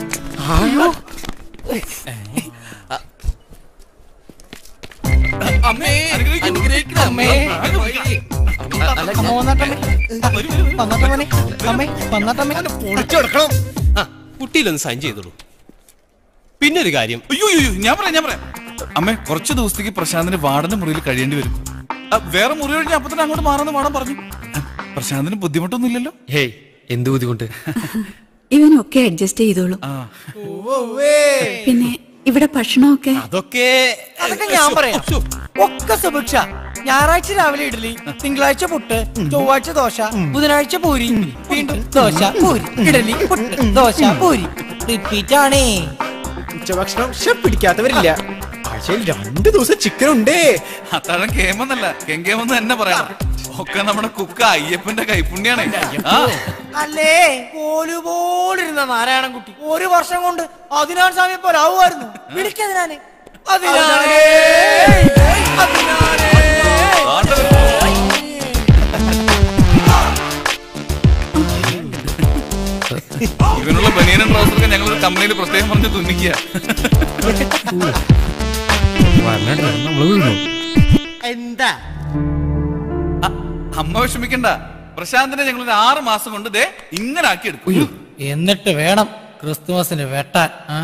അമ്മേ അനുഗ്രഹിക്കണം അമ്മേ അമ്മ വന്നാട്ടമ്മേ വന്നാട്ടമ്മേ അമ്മേ വന്നാട്ടമ്മേ പൊളിച്ചെടുക്കണം കുട്ടിയിലൊന്ന് സൈൻ ചെയ്തോളൂ പിന്നെ ഒരു കാര്യം അയ്യോ അയ്യോ ഞാൻ പറയാം ഞാൻ പറയാം അമ്മേ കുറച്ച് ദിവസത്തേക്ക് പ്രശാന്തിന് വാർഡന്റെ മുറിയിൽ കഴിയേണ്ടി വരും ആ, വേറെ മുറി കഴിഞ്ഞ് അപ്പൊ തന്നെ അങ്ങോട്ട് മാറാന്ന് വാടം പറഞ്ഞു ആ, പ്രശാന്തിന് ബുദ്ധിമുട്ടൊന്നും ഇല്ലല്ലോ ഹേയ് എന്ത് ബുദ്ധിമുട്ട് ഇവനൊക്കെ അഡ്ജസ്റ്റ് ചെയ്തോളൂ പിന്നെ ഇവിടെ ഭക്ഷണമൊക്കെ അതൊക്കെ അതൊക്കെ ഞാൻ പറയാം ഒക്കെ സുഭിക്ഷ ഞായറാഴ്ച രാവിലെ ഇഡലി തിങ്കളാഴ്ച പുട്ട് ചൊവ്വാഴ്ച ദോശ ബുധനാഴ്ച പൂരി വീണ്ടും ദോശ പൂരി ഇഡലി പുട്ട് ദോശ പൂരി റിപ്പീറ്റ് ആണേ ഉച്ചഭക്ഷണം ഷെ പിടിക്കാത്തവരില്ല ആഴ്ചയിൽ രണ്ടു ദിവസം ചിക്കൻ ഉണ്ടേ അത്താഴം കേമെന്നല്ല കെങ്കേമെന്ന് തന്നെ പറയാം ഒക്കെ നമ്മുടെ കുക്ക അയ്യപ്പന്റെ കൈപ്പുണ്യാണ് ആ അല്ലേ പോലുപോലിരുന്ന നാരായണൻകുട്ടി ഒരു വർഷം കൊണ്ട് അതിനാൻ സമയം പോലെ ആവുമായിരുന്നു വിളിക്കതിനാനെ അതിനാനേ അതിനാനേ തമ്മനയിൽ പ്രത്യേകം പറഞ്ഞ് തുന്നിക്കുക എന്താ അമ്മ വിഷമിക്കണ്ട പ്രശാന്തിനെ ഞങ്ങൾ ഒരു ആറ് മാസം കൊണ്ട് ദേ ഇങ്ങനെ ആക്കി എടുക്കും എന്നിട്ട് വേണം ക്രിസ്തുമസിന് വെട്ടാൻ ആ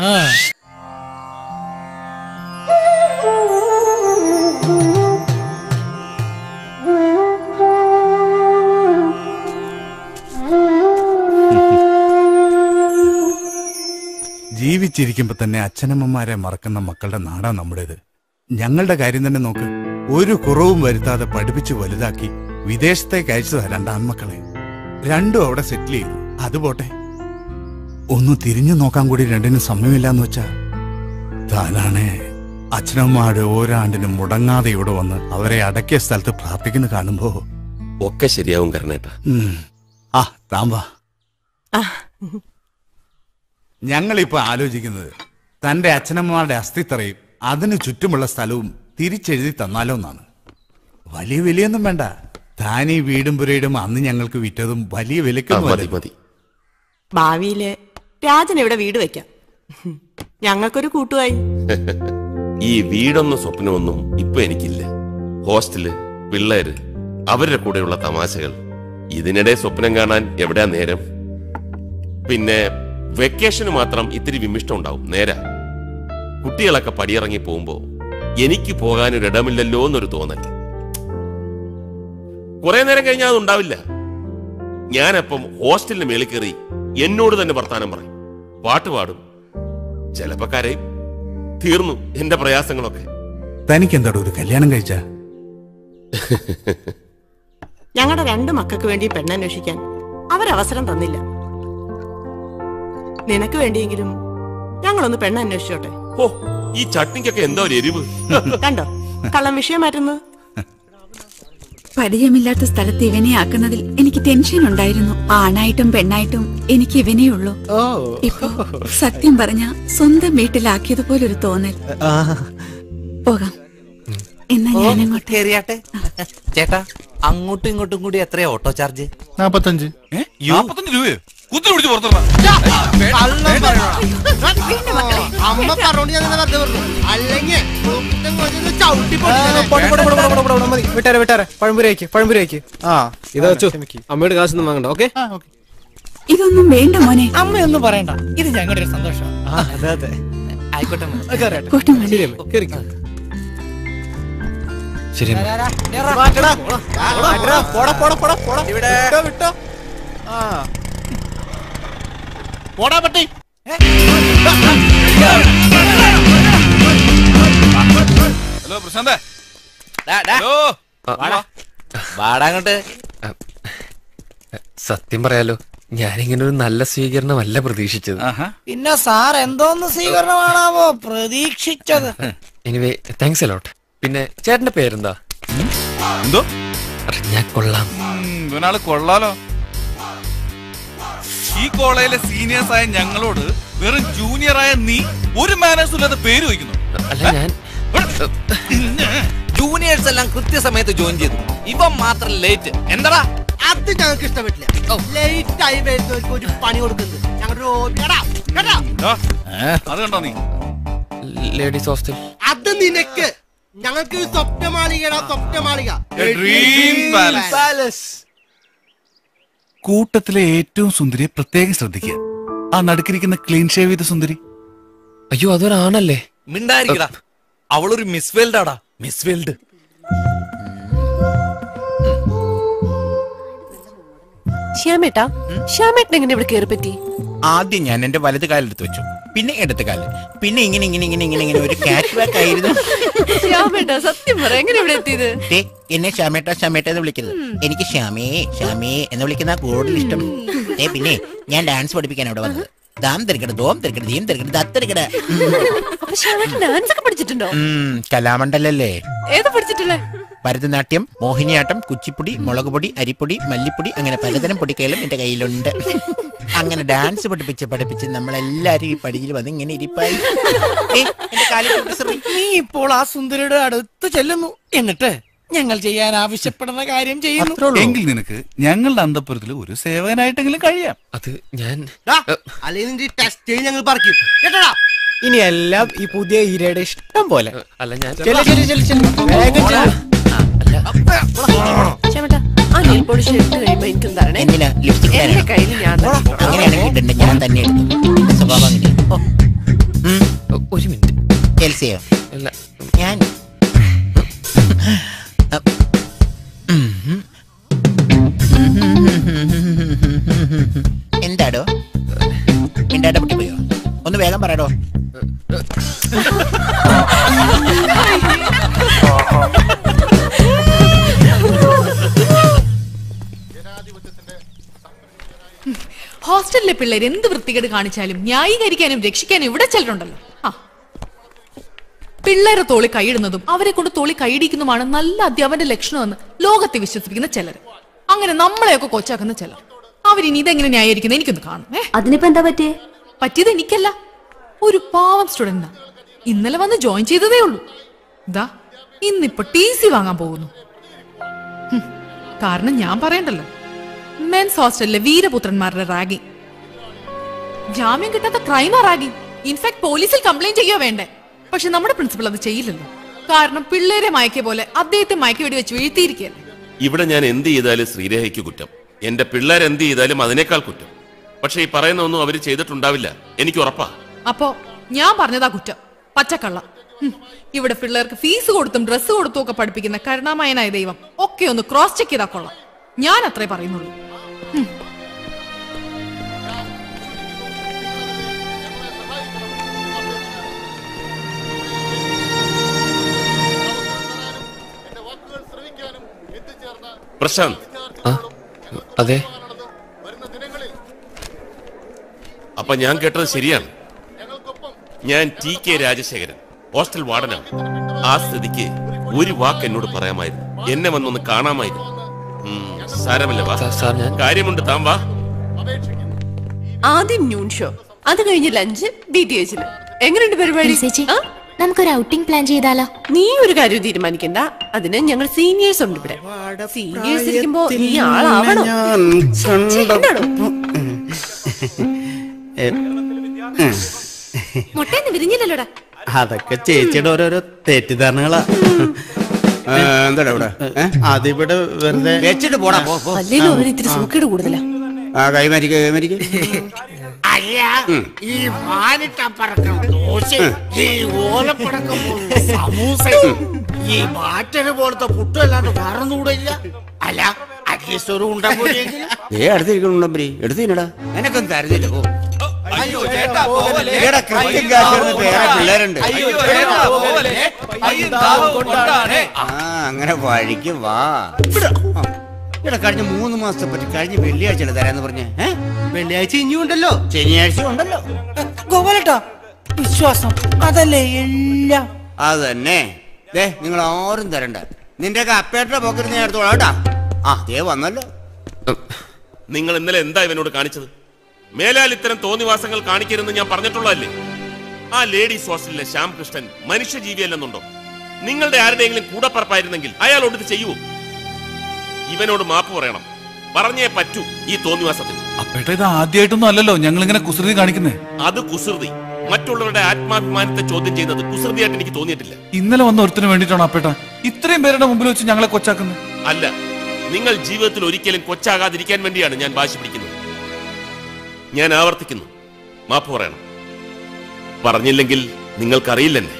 ജീവിച്ചിരിക്കുമ്പോ തന്നെ അച്ഛനമ്മമാരെ മറക്കുന്ന മക്കളുടെ നാടാ നമ്മുടേത് ഞങ്ങളുടെ കാര്യം തന്നെ നോക്ക് ഒരു കുറവും വരുത്താതെ പഠിപ്പിച്ച് വലുതാക്കി വിദേശത്തേക്ക് അയച്ചതാ രണ്ടാൺമക്കളെ രണ്ടും അവിടെ സെറ്റിൽ ചെയ്തു അത് പോട്ടെ ഒന്ന് തിരിഞ്ഞു നോക്കാൻ കൂടി രണ്ടിനും സമയമില്ലാന്ന് വെച്ചാ താനാണേ അച്ഛനമ്മമാരുടെ ഓരോ ആണ്ടിനും മുടങ്ങാതെ ഇവിടെ വന്ന് അവരെ അടക്കിയ സ്ഥലത്ത് പ്രാർത്ഥിക്കുന്ന കാണുമ്പോ ഒക്കെ ശരിയാവും കരണേട്ട ഉം. ആ താൻ വാ ഞങ്ങളിപ്പോ ആലോചിക്കുന്നത് തന്റെ അച്ഛനമ്മമാരുടെ അസ്ഥിത്തറയും അതിനു ചുറ്റുമുള്ള സ്ഥലവും തിരിച്ചെഴുതി തന്നാലോ എന്നാണ് വലിയ വിലയൊന്നും വേണ്ട താൻ ഈ വീടും പുരയിടും അന്ന് ഞങ്ങൾക്ക് വിറ്റതും വലിയ വിലക്കൊന്നും മതി മതി ഭാവിയില് രാജൻ ഇവിടെ വീട് വെക്കാം ഞങ്ങൾക്കൊരു കൂട്ടുമായി ഈ വീടൊന്നും സ്വപ്നമൊന്നും ഇപ്പൊ എനിക്കില്ല ഹോസ്റ്റല് പിള്ളേര് അവരുടെ കൂടെയുള്ള തമാശകൾ ഇതിനിടെ സ്വപ്നം കാണാൻ എവിടെയാ നേരം പിന്നെ വെക്കേഷന് മാത്രം ഇത്തിരി വിമിഷ്ടം ഉണ്ടാവും നേരാ കുട്ടികളൊക്കെ പടിയിറങ്ങി പോകുമ്പോ എനിക്ക് പോകാനൊരിടമില്ലല്ലോ എന്നൊരു തോന്നൽ കുറെ നേരം കഴിഞ്ഞാൽ അതുണ്ടാവില്ല ഞാനപ്പം ഹോസ്റ്റലിന് മേളിൽ കയറി എന്നോട് തന്നെ വർത്താനം പറയും പാട്ട് പാടും ചിലപ്പോ കരയും തീർന്നു എന്റെ പ്രയാസങ്ങളൊക്കെ തനിക്ക് എന്താടോ ഒരു കല്യാണം കഴിച്ച ഞങ്ങളുടെ രണ്ട് മക്കൾക്ക് വേണ്ടി പെണ്ണന്വേഷിക്കാൻ അവരവസരം തന്നില്ല നിനക്ക് വേണ്ടിയെങ്കിലും ഞങ്ങളൊന്ന് പെണ്ണന്വേഷിച്ചോട്ടെ ഓ ഈ ചട്നിക്കൊക്കെ എന്താ ഒരു എരിവ് കണ്ടോ കള്ളം വിഷയം മാറ്റുന്നത് പരിചയമില്ലാത്ത സ്ഥലത്ത് ഇവനെ ആക്കുന്നതിൽ എനിക്ക് ടെൻഷൻ ഉണ്ടായിരുന്നു ആണായിട്ടും പെണ്ണായിട്ടും എനിക്ക് ഇവനേ ഉള്ളൂ ഇപ്പൊ സത്യം പറഞ്ഞ സ്വന്തം വീട്ടിലാക്കിയതുപോലൊരു തോന്നൽ പോകാം എന്നാ ഞാനങ്ങോട്ട് കേറിയാട്ടെ ചേട്ടാ അങ്ങോട്ടും ഇങ്ങോട്ടും കൂടി എത്രയാ ഓട്ടോ ചാർജ് നാപ്പത്തഞ്ച് നാപ്പത്തഞ്ച് രൂപയോ കുത്തി പിടിച്ച് പുറത്തിറങ്ങാം അമ്മ പറഞ്ഞോണ്ട് ഞാൻ നിന്നെ വെറുതെ പറഞ്ഞു അല്ലെങ്കിൽ ചവിട്ടി വിട്ടാരെ വിട്ടാരെ പഴംപുരയ്ക്ക് പഴംപുരയ്ക്ക് ആ ഇതാ വെച്ചു അമ്മയുടെ കാശൊന്നും വാങ്ങണ്ട ഓക്കെ ഇതൊന്നും വേണ്ട മോനെ അമ്മയൊന്നും പറയണ്ട ഇത് ഞങ്ങളുടെ ഒരു സന്തോഷം അതെ അതെ ആയിക്കോട്ടെ കൂട്ടം മതി. ശരി അമ്മ കേറിക്കോ ശരി മാറ്റടാ. മാറ്റടാ. പോടാ പോടാ പോടാ പോടാ വിട്ടോ വിട്ടോ ആ പോടാ പട്ടി ഹലോ പ്രശാന്തേ വാടാങ്ങോട്ട് സത്യം പറയാലോ ഞാനിങ്ങനെ ഒരു നല്ല സ്വീകരണമല്ല പ്രതീക്ഷിച്ചത് പിന്നെ സാർ എന്തോന്ന് സ്വീകരണമാണാവോ പ്രതീക്ഷിച്ചത് എനിവേ താങ്ക്സ് അലോട്ട് പിന്നെ ചേട്ടന്റെ പേരെന്താ എന്തോ അറിഞ്ഞാ കൊള്ളാം ഇവനാള് കൊള്ളാലോ ഈ കോളേജിലെ സീനിയേഴ്സ് ആയ ഞങ്ങളോട് വെറും ജൂനിയർ ആയ നീ ഒരു മാനേഴ്സും ഇല്ലാത്ത പേര് വയ്ക്കുന്നു അല്ല ഞാൻ ജൂനിയേഴ്സ് എല്ലാം കൃത്യസമയത്ത് ജോയിൻ ചെയ്തു ഇവൻ മാത്രം ലേറ്റ് എന്താടാ അത് ഞങ്ങൾക്ക് ഇഷ്ടപ്പെട്ടില്ല ലേറ്റ് ആയി വരുന്നവർക്ക് ഒരു പണി കൊടുക്കുന്നത് ഞങ്ങളുടെ ഒരു കേടാ, കേട്ടോ? അത് കണ്ടോ നീ ലേഡീസ് ഹോസ്റ്റൽ അത് നിനക്ക് ഞങ്ങൾക്ക് ഒരു സ്വപ്നമാളികടാ സ്വപ്നമാളിക A dream palace. പാലസ് കൂട്ടത്തിലെ ഏറ്റവും സുന്ദരിയെ പ്രത്യേകം ശ്രദ്ധിക്കുക ആ നടുക്കിരിക്കുന്ന ക്ലീൻ ഷേവ് ചെയ്ത സുന്ദരി അയ്യോ അതൊരാണല്ലേ മിണ്ടായിരിക്കടാ അവളൊരു മിസ് വേൾഡാടാ മിസ് വേൾഡ് ശ്യാമേട്ടാ ശ്യാമേട്ടൻ എങ്ങനെ ഇവിടെ കയറി പറ്റി ആദ്യം ഞാൻ എന്റെ വലത് കാലെടുത്ത് വെച്ചു പിന്നെ ഇടത് കാല് പിന്നെ ഇങ്ങനെ ഇങ്ങനെ ഇങ്ങനെ ഇങ്ങനെ ഇങ്ങനെ ഒരു ക്യാറ്റ് ബാക്ക് ആയിരുന്നു ശ്യാമേട്ടാ സത്യം പറ എങ്ങനെ ഇവിടെ എത്തിയത് ദേ, എന്നെ ശ്യാമേട്ട ശ്യാമേട്ട എന്ന് വിളിക്കരുത് എനിക്ക് ശ്യാമേ ശ്യാമേ എന്ന് വിളിക്കുന്ന കൂടുതൽ ഇഷ്ടം ഏ പിന്നെ ഞാൻ ഡാൻസ് പഠിപ്പിക്കാൻ അവിടെ വന്നത് ദാം തിരക്കട ദോം തിരക്കട ദീം തിരക്കട ദത്തിരക്കട അപ്പൊ ശ്യാമേട്ടൻ ഡാൻസ് ഒക്കെ പഠിച്ചിട്ടുണ്ടോ കലാമണ്ഡലല്ലേ ഏത് പഠിച്ചിട്ടില്ലേ ഭരതനാട്യം മോഹിനിയാട്ടം കുച്ചിപ്പുടി മുളക് പൊടി അരിപ്പൊടി മല്ലിപ്പൊടി അങ്ങനെ പലതരം പൊടിക്കൈകളും എന്റെ കയ്യിലുണ്ട് അങ്ങനെ ഡാൻസ് പഠിപ്പിച്ച് പഠിപ്പിച്ച് നമ്മളെല്ലാരും ഈ പടിയിൽ വന്ന് ഇങ്ങനെ ഇരിപ്പായി ഏ, എന്റെ കാലിൽ കൊണ്ട് ശ്രീ. നീ ഇപ്പോൾ ആ സുന്ദരിയുടെ അടുത്ത് ചെല്ലുന്നു എന്നിട്ട് ഞങ്ങൾ ചെയ്യാൻ ആവശ്യപ്പെടുന്ന കാര്യം ചെയ്യുന്നു എങ്കിൽ നിനക്ക് ഞങ്ങളുടെ അന്തപുരത്തിൽ ഒരു സേവകനായിട്ടെങ്കിലും കഴിയാം അത് ഞാൻ അല്ലെങ്കിൽ നിന്റെ ടെസ്റ്റ് ഞങ്ങൾ പറിക്കും കേട്ടോടാ ഇനി എല്ലാം ഈ പുതിയ ഈരയുടെ ഇഷ്ടം പോലെ അല്ല ഞാൻ ചെല്ല് ചെല്ല് ചെല്ല് ചെല്ല്. വേഗം ചെല്ല്. ചേട്ടാ ആ നെയിൽ പോളിഷ് എടുത്തു കഴിയുമ്പോ എനിക്കും തരണേ എന്തിനാ ലിപ്സ്റ്റിക് എന്റെ കയ്യിൽ ഞാൻ തരാം. അങ്ങനെയാണെങ്കിൽ ഇടണ്ട ഞാൻ തന്നെ എടുത്തു എന്റെ സ്വഭാവം അങ്ങനെയാ ഒരു മിനിറ്റ് എൽസിയോ അല്ല ഞാൻ എന്താടോ എന്താടോ പൊട്ടി പോയോ ഒന്ന് വേഗം പറയടോ ഹോസ്റ്റലിലെ പിള്ളേർ എന്ത് വൃത്തികേട് കാണിച്ചാലും ന്യായീകരിക്കാനും രക്ഷിക്കാനും ഇവിടെ ചിലരുണ്ടല്ലോ ആ പിള്ളേരെ തോളി കൈയിടുന്നതും അവരെ കൊണ്ട് തോളി കൈയിടിക്കുന്നതുമാണ് നല്ല അധ്യാപന്റെ ലക്ഷണമെന്ന് ലോകത്തെ വിശ്വസിപ്പിക്കുന്ന ചിലർ അങ്ങനെ നമ്മളെയൊക്കെ കൊച്ചാക്കുന്ന ചിലർ അവരിനി ഇതെങ്ങനെ ന്യായീകരിക്കുന്നത് എനിക്കൊന്ന് കാണും ഏ അതിനിപ്പോ എന്താ പറ്റിയേ പറ്റിയത് എനിക്കല്ല ഒരു പാവം സ്റ്റുഡന്റാ ഇന്നലെ വന്ന് ജോയിൻ ചെയ്തതേ ഉള്ളൂ ഇതാ ഇന്നിപ്പോ ടി സി വാങ്ങാൻ പോകുന്നു ഹും, കാരണം ഞാൻ പറയണ്ടല്ലോ മെൻസ് ഹോസ്റ്റലിലെ വീരപുത്രന്മാരുടെ റാഗിങ് ജാമ്യം കിട്ടാത്ത ക്രൈമാ റാഗിങ് ഇൻഫാക്ട് പോലീസിൽ കംപ്ലൈന്റ് ചെയ്യുകയോ വേണ്ടേ പക്ഷെ നമ്മുടെ പ്രിൻസിപ്പൽ അത് ചെയ്യില്ലല്ലോ കാരണം പിള്ളേരെ മയക്കിയ പോലെ അദ്ദേഹത്തെ മയക്കി വെടി വെച്ച് വീഴ്ത്തിയിരിക്കുകയല്ലേ ഇവിടെ ഞാൻ എന്ത് ചെയ്താലും ശ്രീരേഖയ്ക്ക് കുറ്റം എന്റെ പിള്ളേർ എന്ത് ചെയ്താലും അതിനേക്കാൾ കുറ്റം പക്ഷെ ഈ പറയുന്ന ഒന്നും അവർ ചെയ്തിട്ടുണ്ടാവില്ല എനിക്ക് ഉറപ്പാ അപ്പോ ഞാൻ പറഞ്ഞതാ കുറ്റം പച്ചക്കള്ള ഹും, ഇവിടെ പിള്ളേർക്ക് ഫീസ് കൊടുത്തും ഡ്രസ്സ് കൊടുത്തും ഒക്കെ പഠിപ്പിക്കുന്ന കരുണാമയനായ ദൈവം ഒക്കെ ഒന്ന് ക്രോസ് ചെക്ക് ചെയ്താ കൊള്ളാം ഞാൻ അത്രേ പറയുന്നുള്ളൂ ഹും. പ്രശാന്ത് അതെ അപ്പൊ ഞാൻ കേട്ടത് ശരിയാണ് ഞാൻ ടി കെ രാജശേഖരൻ ഹോസ്റ്റൽ വാർഡനാണ് ആ സ്ഥിതിക്ക് ഒരു വാക്ക് എന്നോട് പറയാമായിരുന്നു എന്നെ വന്നൊന്ന് കാണാമായിരുന്നു ഉം, സാരമില്ല വാ കാര്യമുണ്ട് താൻ വാ ആദ്യം ന്യൂൺ ഷോ അത് കഴിഞ്ഞ് ലഞ്ച് ഡി ടി എച്ചിന് എങ്ങനെയുണ്ട് പരിപാടി ആ? നമുക്കൊരു ഔട്ടിംഗ് പ്ലാൻ ചെയ്താലോ നീ ഒരു കാര്യം തീരുമാനിക്കണ്ട അതിന് ഞങ്ങൾ സീനിയേഴ്സ് ഉണ്ട് ഇവിടെ സീനിയേഴ്സ് ഇരിക്കുമ്പോ നീ ആളാവണം എന്താണോ മുട്ടേന്ന് വിരിഞ്ഞില്ലല്ലോടാ അതൊക്കെ ചേച്ചിയുടെ ഓരോരോ തെറ്റിദ്ധാരണകളാ ഏ, എന്താടാ ഇവിടെ ഏ? അതിവിടെ വെറുതെ വെച്ചിട്ട് പോടാ പോ, പോ. അല്ലേലും അവന് ഇത്തിരി സൂക്കേട് കൂടുതലാ ആ കൈമരിക്ക കൈമരിക്ക അല്ല ഈ വാനിട്ട പറക്കണം ദോശ ഈ ഓലപ്പടക്കം പോലുള്ള സമൂസ ഈ ബാറ്ററി പോലത്തെ പുട്ടും അല്ലാണ്ട് വേറൊന്നും കൂടെ ഇല്ല അല്ല അറ്റ്ലീസ്റ്റ് ഒരു ഉണ്ട പോലെയെങ്കിലും ഏ അടുത്തിരിക്കണുണ്ടമ്പരി എടുത്തിനടാ എനക്കൊന്നും തരുന്നില്ല പോ അയ്യോ ചേട്ടാ എടാ കൃത്യം കാശിരുന്നിട്ട് വേറെ പിള്ളേരുണ്ട് ആ അങ്ങനെ വഴിക്ക് വാ ഇവിടെ. ആ. ഇവിടെ കഴിഞ്ഞ മൂന്ന് മാസത്തെ പറ്റി കഴിഞ്ഞ വെള്ളിയാഴ്ച തരാന്ന് പറഞ്ഞേ ഏ? വെള്ളിയാഴ്ച ഇനിയും ഉണ്ടല്ലോ ശനിയാഴ്ച ഉണ്ടല്ലോ ഗോപാലട്ടോ വിശ്വാസം അതല്ലേ എല്ലാം അത് തന്നെ ദേ നിങ്ങൾ ആരും തരണ്ട നിന്റെ അപ്പേട്ട പോക്കറ്റ് ഞാൻ എടുത്തോളാം കേട്ടാ ആ ദേ വന്നല്ലോ നിങ്ങൾ ഇന്നലെ എന്താ ഇവനോട് കാണിച്ചത് മേലാൽ ഇത്തരം തോന്നിവാസങ്ങൾ കാണിക്കരുതെന്ന് ഞാൻ പറഞ്ഞിട്ടുള്ളതല്ലേ ആ ലേഡീസ് ഹോസ്റ്റലിലെ ശ്യാം കൃഷ്ണൻ മനുഷ്യജീവിയല്ലെന്നുണ്ടോ നിങ്ങളുടെ ആരുടെയെങ്കിലും കൂടപ്പറപ്പായിരുന്നെങ്കിൽ അയാളോട് ഇത് ചെയ്യുവോ ഇവനോട് മാപ്പ് പറയണം പറഞ്ഞേ പറ്റൂ ഈ തോന്നിവാസത്തിന് അപ്പേട്ട ഇത് ആദ്യമായിട്ടൊന്നും അല്ലല്ലോ ഞങ്ങൾ ഇങ്ങനെ കുസൃതി കാണിക്കുന്നേ അത് കുസൃതി മറ്റുള്ളവരുടെ ആത്മാഭിമാനത്തെ ചോദ്യം ചെയ്യുന്നത് കുസൃതിയായിട്ട് എനിക്ക് തോന്നിയിട്ടില്ല ഇന്നലെ വന്ന ഒരുത്തിന് വേണ്ടിയിട്ടാണ് അപ്പേട്ട ഇത്രയും പേരുടെ മുമ്പിൽ വെച്ച് ഞങ്ങളെ കൊച്ചാക്കുന്നത് അല്ല നിങ്ങൾ ജീവിതത്തിൽ ഒരിക്കലും കൊച്ചാകാതിരിക്കാൻ വേണ്ടിയാണ് ഞാൻ വാശി പിടിക്കുന്നത് ഞാൻ ആവർത്തിക്കുന്നു മാപ്പ് പറയണം പറഞ്ഞില്ലെങ്കിൽ നിങ്ങൾക്കറിയില്ലെന്നെ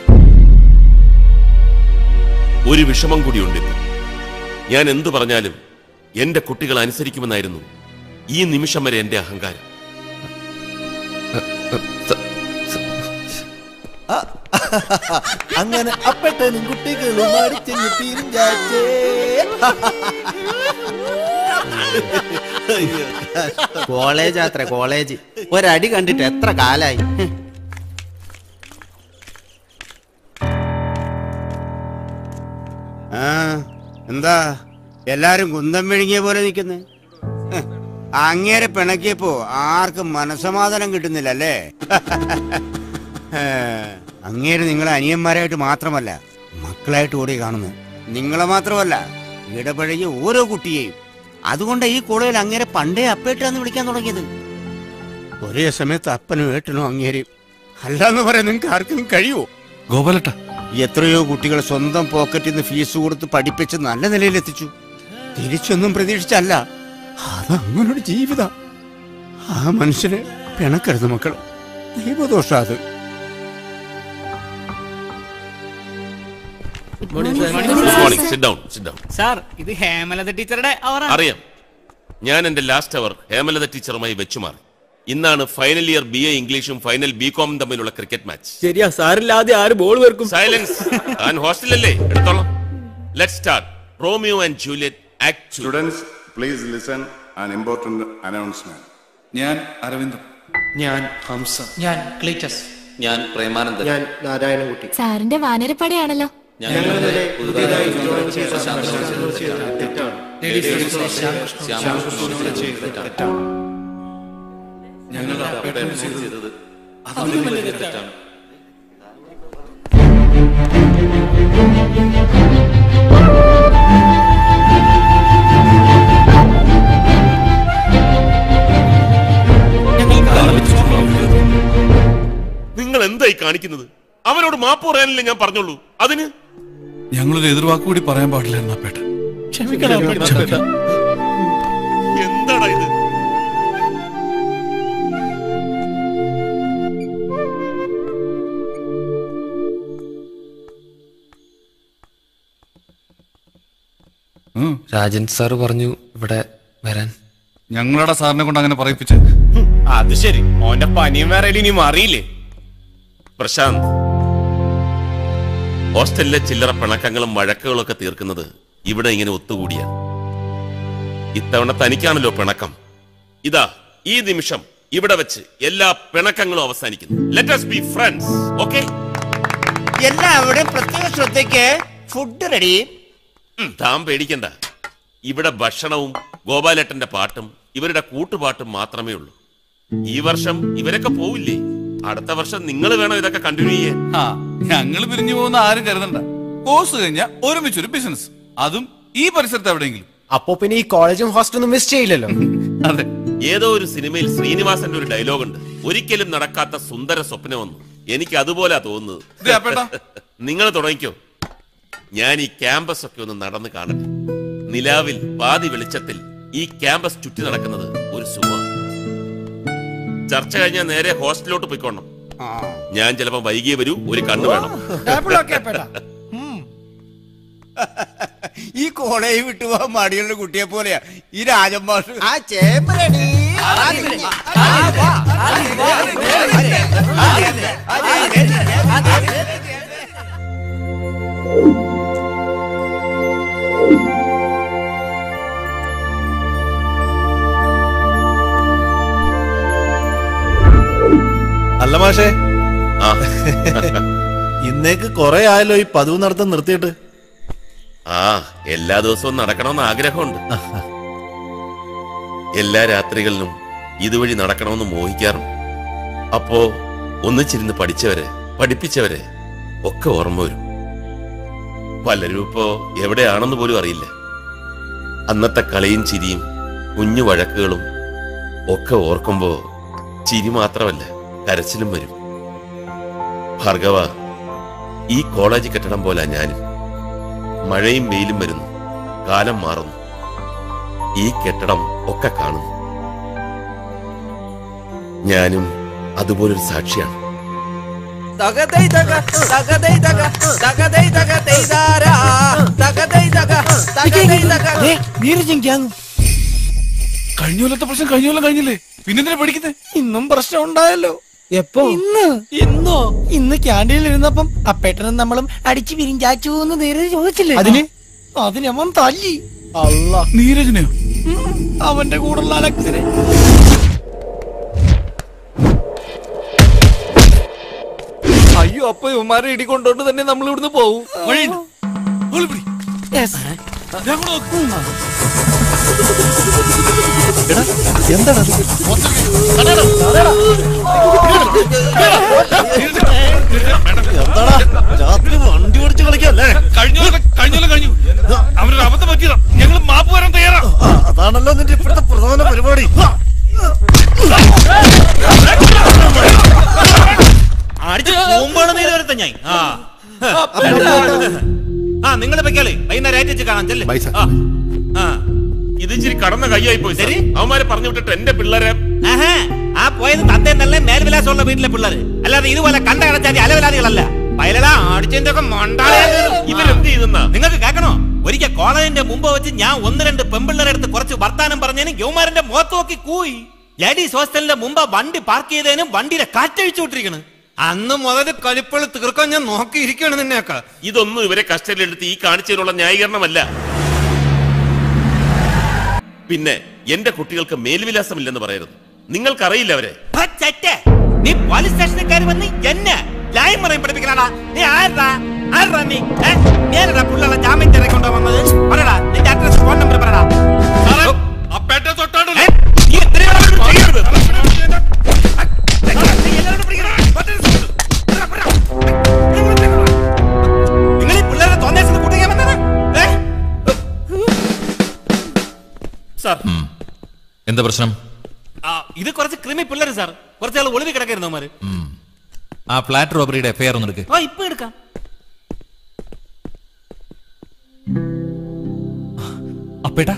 ഒരു വിഷമം കൂടിയുണ്ട് ഇപ്പൊ ഞാൻ എന്തു പറഞ്ഞാലും എന്റെ കുട്ടികൾ അനുസരിക്കുമെന്നായിരുന്നു ഈ നിമിഷം വരെ എന്റെ അഹങ്കാരം അങ്ങനെ അപ്പേട്ടനും കുട്ടികളും അടിച്ചെന്ന് പിരിഞ്ഞാച്ചേ കോളേജ് അത്ര കോളേജ് ഒരടി കണ്ടിട്ട് എത്ര കാലായി ആ എന്താ എല്ലാരും കുന്തം വിഴുങ്ങിയ പോലെ നിൽക്കുന്നേ അങ്ങേരെ പിണക്കിയപ്പോ ആർക്കും മനസമാധാനം കിട്ടുന്നില്ല അല്ലേ അങ്ങേര് നിങ്ങളെ അനിയന്മാരായിട്ട് മാത്രമല്ല മക്കളായിട്ട് കൂടി കാണുന്നു നിങ്ങളെ മാത്രമല്ല ഇടപഴകിയ ഓരോ കുട്ടിയെയും അതുകൊണ്ട് ഈ കോളേജിൽ അങ്ങേരെ പണ്ടേ അപ്പേട്ടാന്ന് വിളിക്കാൻ തുടങ്ങിയത് ഒരേ സമയത്ത് അപ്പനും ഏട്ടനും അങ്ങേരെയും അല്ലാന്ന് പറയാൻ നിങ്ങൾക്ക് ആർക്കും കഴിയുമോ ഗോപാലട്ട എത്രയോ കുട്ടികൾ സ്വന്തം പോക്കറ്റിൽ നിന്ന് ഫീസ് കൊടുത്ത് പഠിപ്പിച്ച് നല്ല നിലയിലെത്തിച്ചു തിരിച്ചൊന്നും പ്രതീക്ഷിച്ചല്ല അത് അങ്ങനൊരു ജീവിത ആ മനുഷ്യനെ പിണക്കരുത് മക്കൾ ദൈവദോഷ അത് morning sit down sit down sir ഇത് ഹേമലത ടീച്ചറുടെ അവറാണ് അറിയാം ഞാൻ എന്റെ ലാസ്റ്റ് അവർ ഹേമലത ടീച്ചറുമായി വെച്ചുമാറി ഇന്നാണ് ഫൈനൽ ഇയർ ബി എ ഇംഗ്ലീഷും ഫൈനൽ ബി കോമും തമ്മിലുള്ള ക്രിക്കറ്റ് മാച്ച് ശരിയാ സാറില്ലാതെ ആര് ബോൾ വെറുക്കും സൈലൻസ് താൻ ഹോസ്റ്റലല്ലേ എടുത്തോളാം let start Romeo and Juliet act students please listen an important announcement ഞാൻ അരവിന്ദൻ ഞാൻ ഹംസ ഞാൻ ക്ലീറ്റസ് ഞാൻ പ്രേമാനന്ദൻ ഞാൻ നാരായണൻകുട്ടി സാറിന്റെ വാനരപ്പടയാണല്ലോ ഞങ്ങളിന്നലെ പുതിയതായി join ചെയ്ത ഞങ്ങളുടെ അപ്പേട്ടൻ ചെയ്തത് അതിലും വലിയ തെറ്റാണ് നിങ്ങൾ എന്തായി കാണിക്കുന്നത് അവനോട് മാപ്പ് പറയാനല്ലേ ഞാൻ പറഞ്ഞുള്ളൂ അതിന് ഞങ്ങളൊരു എതിർവാക്ക് കൂടി പറയാൻ പാടില്ലായിരുന്നു അപ്പേട്ട എന്താടാ ഇത് രാജൻ സാർ പറഞ്ഞു ഇവിടെ വരാൻ ഞങ്ങളുടെ സാറിനെ കൊണ്ട് അങ്ങനെ പറയിപ്പിച്ചേ അത് ശരി ഓന്റെ പനിയും വേറെ ഇനി മാറിയില്ലേ പ്രശാന്ത് ഹോസ്റ്റലിലെ ചില്ലറ പിണക്കങ്ങളും വഴക്കുകളും ഒക്കെ തീർക്കുന്നത് ഇവിടെ ഇങ്ങനെ ഒത്തുകൂടിയാണ് ഇത്തവണ തനിക്കാണല്ലോ പിണക്കം ഇതാ ഈ നിമിഷം ഇവിടെ വെച്ച് എല്ലാ പിണക്കങ്ങളും അവസാനിക്കുന്നു ലെറ്റ് ബി ഫ്രണ്ട്സ് ഓക്കെ എല്ലാവരുടെയും പ്രത്യേക ശ്രദ്ധയ്ക്ക് ഫുഡ് റെഡി താൻ പേടിക്കണ്ട ഇവിടെ ഭക്ഷണവും ഗോപാലേട്ടന്റെ പാട്ടും ഇവരുടെ കൂട്ടുപാട്ടും മാത്രമേ ഉള്ളൂ ഈ വർഷം ഇവരൊക്കെ പോവില്ലേ അടുത്ത വർഷം നിങ്ങൾ വേണം ഇതൊക്കെ കണ്ടിന്യൂ ചെയ്യാൻ ആ ഞങ്ങൾ പിരിഞ്ഞു പോകുന്ന ആരും കരുതണ്ട കോഴ്സ് കഴിഞ്ഞ ഒരുമിച്ചൊരു ബിസിനസ് അതും ഈ പരിസരത്ത് എവിടെയെങ്കിലും അപ്പൊ പിന്നെ ഈ കോളേജും ഹോസ്റ്റലൊന്നും മിസ് ചെയ്യില്ലല്ലോ അതെ ഏതോ ഒരു സിനിമയിൽ ശ്രീനിവാസന്റെ ഒരു ഡയലോഗ് ഉണ്ട് ഒരിക്കലും നടക്കാത്ത സുന്ദര സ്വപ്നമെന്ന് എനിക്ക് അതുപോലെ തോന്നുന്നത് നിങ്ങൾ തുടങ്ങിക്കോ ഞാൻ ഈ ക്യാമ്പസ് ഒക്കെ ഒന്ന് നടന്ന് കാണട്ടെ നിലാവിൽ പാതി വെളിച്ചത്തിൽ ഈ ക്യാമ്പസ് ചുറ്റി നടക്കുന്നത് ഒരു സുഖ ചർച്ച കഴിഞ്ഞാൽ നേരെ ഹോസ്റ്റലിലോട്ട് പോയിക്കോണം ഞാൻ ചിലപ്പോ വൈകിയേ വരൂ ഒരു കണ്ണ് വേണം ഈ കോളേജ് വിട്ടുപോകാൻ മടിയുള്ള കുട്ടിയെ പോലെയാ ഈ രാജമാഷ് ആ ചേമ്പരടി അല്ല മാഷേ ആ ഇന്നേക്ക് കൊറേ ആയല്ലോ ഈ പതിവ് നടത്തം നിർത്തിയിട്ട് ആ എല്ലാ ദിവസവും നടക്കണമെന്ന് ആഗ്രഹമുണ്ട് എല്ലാ രാത്രികളിലും ഇതുവഴി നടക്കണമെന്ന് മോഹിക്കാറുണ്ട് അപ്പോ ഒന്നിച്ചിരുന്ന് പഠിച്ചവരെ പഠിപ്പിച്ചവരെ ഒക്കെ ഓർമ്മ വരും പലരും ഇപ്പോ എവിടെയാണെന്ന് പോലും അറിയില്ല അന്നത്തെ കളിയും ചിരിയും കുഞ്ഞു വഴക്കുകളും ഒക്കെ ഓർക്കുമ്പോ ചിരി മാത്രമല്ല കരച്ചിലും വരും ഭാർഗവ ഈ കോളേജ് കെട്ടിടം പോലെ ഞാനും മഴയും വെയിലും വരുന്നു കാലം മാറുന്നു ഈ കെട്ടിടം ഒക്കെ കാണുന്നു ഞാനും അതുപോലൊരു സാക്ഷിയാണ് തകതൈ തക തകതൈ തക തകതൈ തക തൈതാരാ തകതൈ തക തകതൈ തക നീരജിങ്കാന്ന് കഴിഞ്ഞ കൊല്ലത്തെ പ്രശ്നം കഴിഞ്ഞ കൊല്ലം കഴിഞ്ഞില്ലേ പിന്നെന്തിനാ പഠിക്കുന്നേ ഇന്നും പ്രശ്നം ഉണ്ടായല്ലോ എപ്പോ ഇന്ന് ഇന്നോ ഇന്ന് ക്യാൻറ്റീനിൽ ഇരുന്നപ്പം അപ്പേട്ടനും നമ്മളും അടിച്ചു പിരിഞ്ചാച്ചു എന്ന് നേരെ ചോദിച്ചില്ലേ അതിന്? അതിന് അവൻ തല്ലി അല്ല നീരജിനെയോ ഉം, അവന്റെ കൂടുള്ള അലക്സിനെ അയ്യോ അപ്പൊ ഇവന്മാരെ ഇടിക്കൊണ്ടോണ്ട് തന്നെ നമ്മൾ ഇവിടുന്ന് പോവും എന്താണ് എടാ, എന്താടാ രാത്രി വണ്ടി ഓടിച്ച് കളിക്കല്ലേ കഴിഞ്ഞോലെ കഴിഞ്ഞോലെ കഴിഞ്ഞു അവനൊരു അബദ്ധം പറ്റിയതാ ഞങ്ങൾ മാപ്പ് വരാൻ തയ്യാറാ അതാണല്ലോ നിന്റെ ഇപ്പോഴത്തെ പ്രധാന പരിപാടി അടിച്ച് പോകുമ്പോഴാണ് നീ ഇതുവരെ ഞാൻ ആ ആ നിങ്ങൾ വെക്കാളേ വൈകുന്നേരം ആയിട്ട് വെച്ച് കാണാം ചെല്ലേ ആ ആ ഇത് ഇച്ചിരി കടന്ന കൈയായി പോയി ശരി അവന്മാരെ പറഞ്ഞു വിട്ടിട്ട് എന്റെ പിള്ളേരെ ആഹാ, ആ പോയത് തത്തേ നല്ല മേൽവിലാസമുള്ള വീട്ടിലെ പിള്ളേര് അല്ലാതെ ഇതുപോലെ കണ്ട കടച്ചാതി അലവിലാദികളല്ല പയലടാ അടിച്ചതിന്റെ ഒക്കെ ഇവരെന്ത് ചെയ്തെന്നാ നിങ്ങൾക്ക് കേൾക്കണോ ഒരിക്കൽ കോളേജിന്റെ മുമ്പ് വെച്ച് ഞാൻ ഒന്ന് രണ്ട് പെമ്പിള്ളേരെ അടുത്ത് കുറച്ച് വർത്താനം പറഞ്ഞതിന് യൗമാരന്റെ മുഖത്ത് നോക്കി കൂയി ലേഡീസ് ഹോസ്റ്റലിന്റെ മുമ്പ് വണ്ടി പാർക്ക് ചെയ്തതിനും വണ്ടിയുടെ കാറ്റഴിച്ചു വിട്ടിരിക്കണ് അന്ന് മുതൽ കളിപ്പളി തീർക്കാൻ ഞാൻ നോക്കിയിരിക്കണം നിന്നെയൊക്കെ ഇതൊന്നും ഇവരെ കസ്റ്റഡിയിലെടുത്ത് ഈ കാണിച്ചതിനുള്ള ന്യായീകരണമല്ല പിന്നെ എന്റെ കുട്ടികൾക്ക് മേൽവിലാസമില്ലെന്ന് പറയരുത് നിങ്ങൾക്കറിയില്ല അവരെ ആ ചെറ്റെ, നീ പോലീസ് സ്റ്റേഷനിൽ കയറി വന്ന് എന്നെ ലൈൻ പറയും പഠിപ്പിക്കണടാ നീ ആരാ ആരാ നീ ഏ? നീ ആരാ പുള്ളുള്ള ജാമ്യം തിരക്കൊണ്ടോ വന്നത് പറയടാ നിന്റെ അഡ്രസ് ഫോൺ നമ്പർ പറയടാ അപ്പേട്ടെ തൊട്ടാണ് ഏ? നീ ഇത്രയും ആളെ വിളിച്ച് ചെയ്യരുത്. നിങ്ങൾ ഈ പിള്ളേരെ തോന്നേശത്ത് കൂട്ടിക്കാൻ വന്നതാ ഏ? സാർ എന്താ പ്രശ്നം ആ, ഇത് കുറച്ച് ക്രിമി പിള്ളേര് സാർ കുറച്ചാൾ ഒളിവി കിടക്കായിരുന്നു അവന്മാര് ആ ഫ്ലാറ്റ് റോബറിയുടെ എഫ്ഐആർ ഒന്ന് എടുക്ക് ആ ഇപ്പൊ എടുക്കാം അപ്പേട്ടാ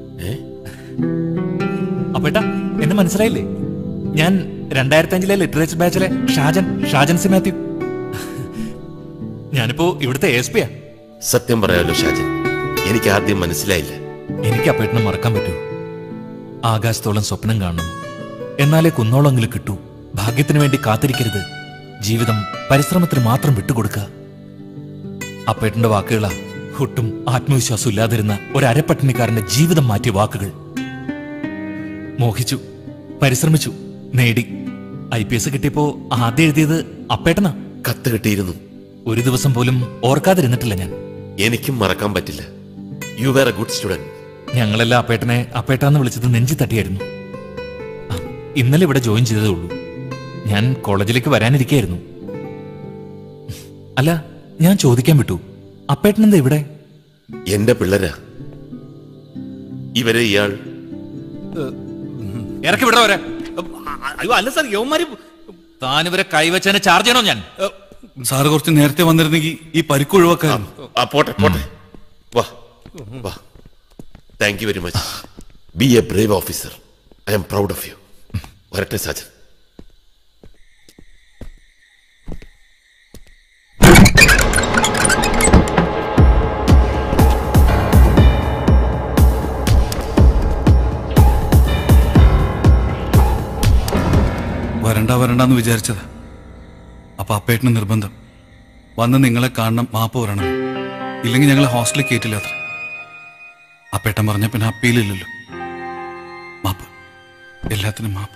അപ്പേട്ടാ എന്നെ മനസ്സിലായില്ലേ ഞാൻ രണ്ടായിരത്തി അഞ്ചിലെ ലിറ്ററേച്ചർ ബാച്ചിലെ ഷാജൻ ഷാജൻ സി മാത്യു ഞാനിപ്പോ ഇവിടുത്തെ എസ് പിയാ സത്യം പറയാലോ ഷാജൻ എനിക്ക് ആദ്യം മനസ്സിലായില്ല എനിക്ക് അപ്പേട്ടനെ മറക്കാൻ പറ്റൂ ആകാശത്തോളം സ്വപ്നം കാണണം എന്നാലേ കുന്നോളെങ്കിലും കിട്ടൂ ഭാഗ്യത്തിന് വേണ്ടി കാത്തിരിക്കരുത് ജീവിതം പരിശ്രമത്തിന് മാത്രം വിട്ടുകൊടുക്കുക അപ്പേട്ടന്റെ വാക്കുകളാ ഒട്ടും ആത്മവിശ്വാസം ഇല്ലാതിരുന്ന ഒരു അരപ്പട്ടിണിക്കാരന്റെ ജീവിതം മാറ്റിയ വാക്കുകൾ മോഹിച്ചു പരിശ്രമിച്ചു നേടി ഐ പി എസ് കിട്ടിയപ്പോ ആദ്യം എഴുതിയത് അപ്പേട്ടനാ കത്ത് കിട്ടിയിരുന്നു ഒരു ദിവസം പോലും ഓർക്കാതിരുന്നിട്ടില്ല ഞാൻ എനിക്കും മറക്കാൻ പറ്റില്ല you were a good student ഞങ്ങളെല്ലാം അപ്പേട്ടനെ അപ്പേട്ടാന്ന് വിളിച്ചത് നെഞ്ചി തട്ടിയായിരുന്നു ആ, ഇന്നലെ ഇവിടെ ജോയിൻ ചെയ്തതേ ഉള്ളൂ ഞാൻ കോളേജിലേക്ക് വരാനിരിക്കായിരുന്നു അല്ല ഞാൻ ചോദിക്കാൻ വിട്ടു അപ്പേട്ടൻ എന്താ ഇവിടെ എന്റെ പിള്ളേരാ ഇവരെ ഇയാൾ ഇറക്കി വിടവരെ അയ്യോ അല്ല സാർ യൗമാര് താനിവരെ കൈവച്ചതിനെ ചാർജ് ചെയ്യണോ ഞാൻ സാറ് കുറച്ച് നേരത്തെ വന്നിരുന്നെങ്കിൽ ഈ പരിക്ക് ഒഴിവാക്കായിരുന്നു ആ പോട്ടെ പോട്ടെ വാ വാ thank you very much be a brave officer I am proud of you വരട്ടെ സാജൻ വരണ്ട വരണ്ടെന്ന് വിചാരിച്ചതാ അപ്പൊ അപ്പേട്ടന് നിർബന്ധം വന്ന് നിങ്ങളെ കാണണം മാപ്പ് വരണം ഇല്ലെങ്കിൽ ഞങ്ങളെ ഹോസ്റ്റലിൽ കയറ്റില്ല അത്ര അപ്പേട്ടൻ പറഞ്ഞ പിന്നെ അപ്പീലില്ലല്ലോ മാപ്പ് എല്ലാത്തിനും മാപ്പ്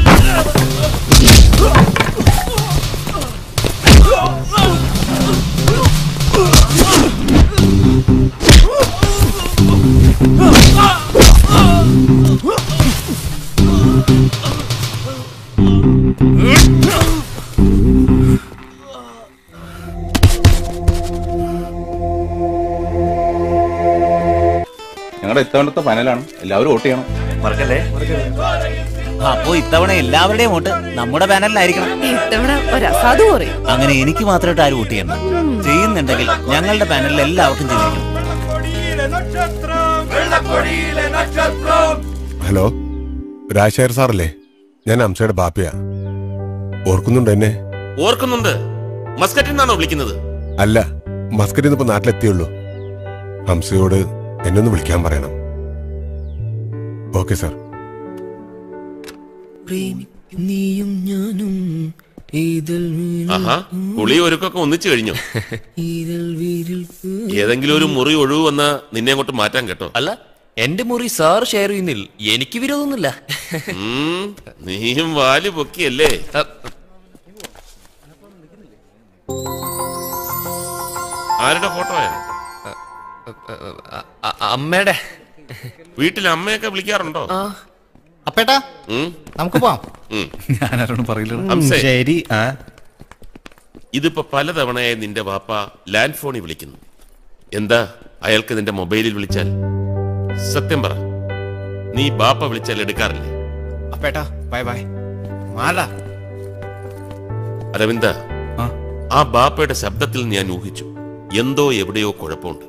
Oh! ഞങ്ങളുടെ ഇത്തവണത്തെ ഫൈനലാണ് എല്ലാവരും വോട്ട് ചെയ്യണം മറക്കല്ലേ അപ്പോ ഇത്തവണ എല്ലാവരുടെയും വോട്ട് നമ്മുടെ പാനലിലായിരിക്കണം ഇത്തവണ ഒരു അസാധു പറയും അങ്ങനെ എനിക്ക് മാത്രമായിട്ട് ആരും വോട്ട് ചെയ്യണം ചെയ്യുന്നുണ്ടെങ്കിൽ ഞങ്ങളുടെ പാനലിൽ എല്ലാവർക്കും ചെയ്തിരിക്കണം ഹലോ രാജശേഖർ സാറല്ലേ ഞാൻ അംസയുടെ ബാപ്പയാ ഓർക്കുന്നുണ്ട് എന്നെ ഓർക്കുന്നുണ്ട് മസ്കറ്റിൽ നിന്നാണോ വിളിക്കുന്നത് അല്ല മസ്കറ്റിൽ നിന്ന് ഇപ്പൊ നാട്ടിലെത്തിയുള്ളൂ ഹംസയോട് എന്നെ ഒന്ന് വിളിക്കാൻ പറയണം ഓക്കെ സാർ നീയും ഞാനും ഈതൽ ആഹാ കുളി ഒരുക്കൊക്കെ ഒന്നിച്ചു കഴിഞ്ഞു ഈതൽ വീരിൽ ഏതെങ്കിലും ഒരു മുറി ഒഴിവ് വന്ന നിന്നെ അങ്ങോട്ട് മാറ്റാൻ കേട്ടോ അല്ല എന്റെ മുറി സാർ ഷെയർ ചെയ്യുന്നില്ല എനിക്ക് വിരോധമൊന്നുമില്ല ഉം, നീയും വാല് പൊക്കിയല്ലേ ആരുടെ ഫോട്ടോയാ അമ്മയുടെ വീട്ടിൽ അമ്മയൊക്കെ വിളിക്കാറുണ്ടോ അപ്പേട്ടാ ഉം. നമുക്ക് പോവാം ഉം. ഞാനാരോടും പറയില്ല ഹംസേ, ശരി ആ ഇതിപ്പോ പലതവണയായി നിന്റെ വാപ്പ ലാൻഡ് ഫോണിൽ വിളിക്കുന്നു എന്താ അയാൾക്ക് നിന്റെ മൊബൈലിൽ വിളിച്ചാൽ സത്യം പറ നീ ബാപ്പ വിളിച്ചാൽ എടുക്കാറില്ലേ അപ്പേട്ടാ ബൈ ബൈ മാറാ അരവിന്ദ ആ ബാപ്പയുടെ ശബ്ദത്തിൽ ഞാൻ ഊഹിച്ചു എന്തോ എവിടെയോ കുഴപ്പമുണ്ട്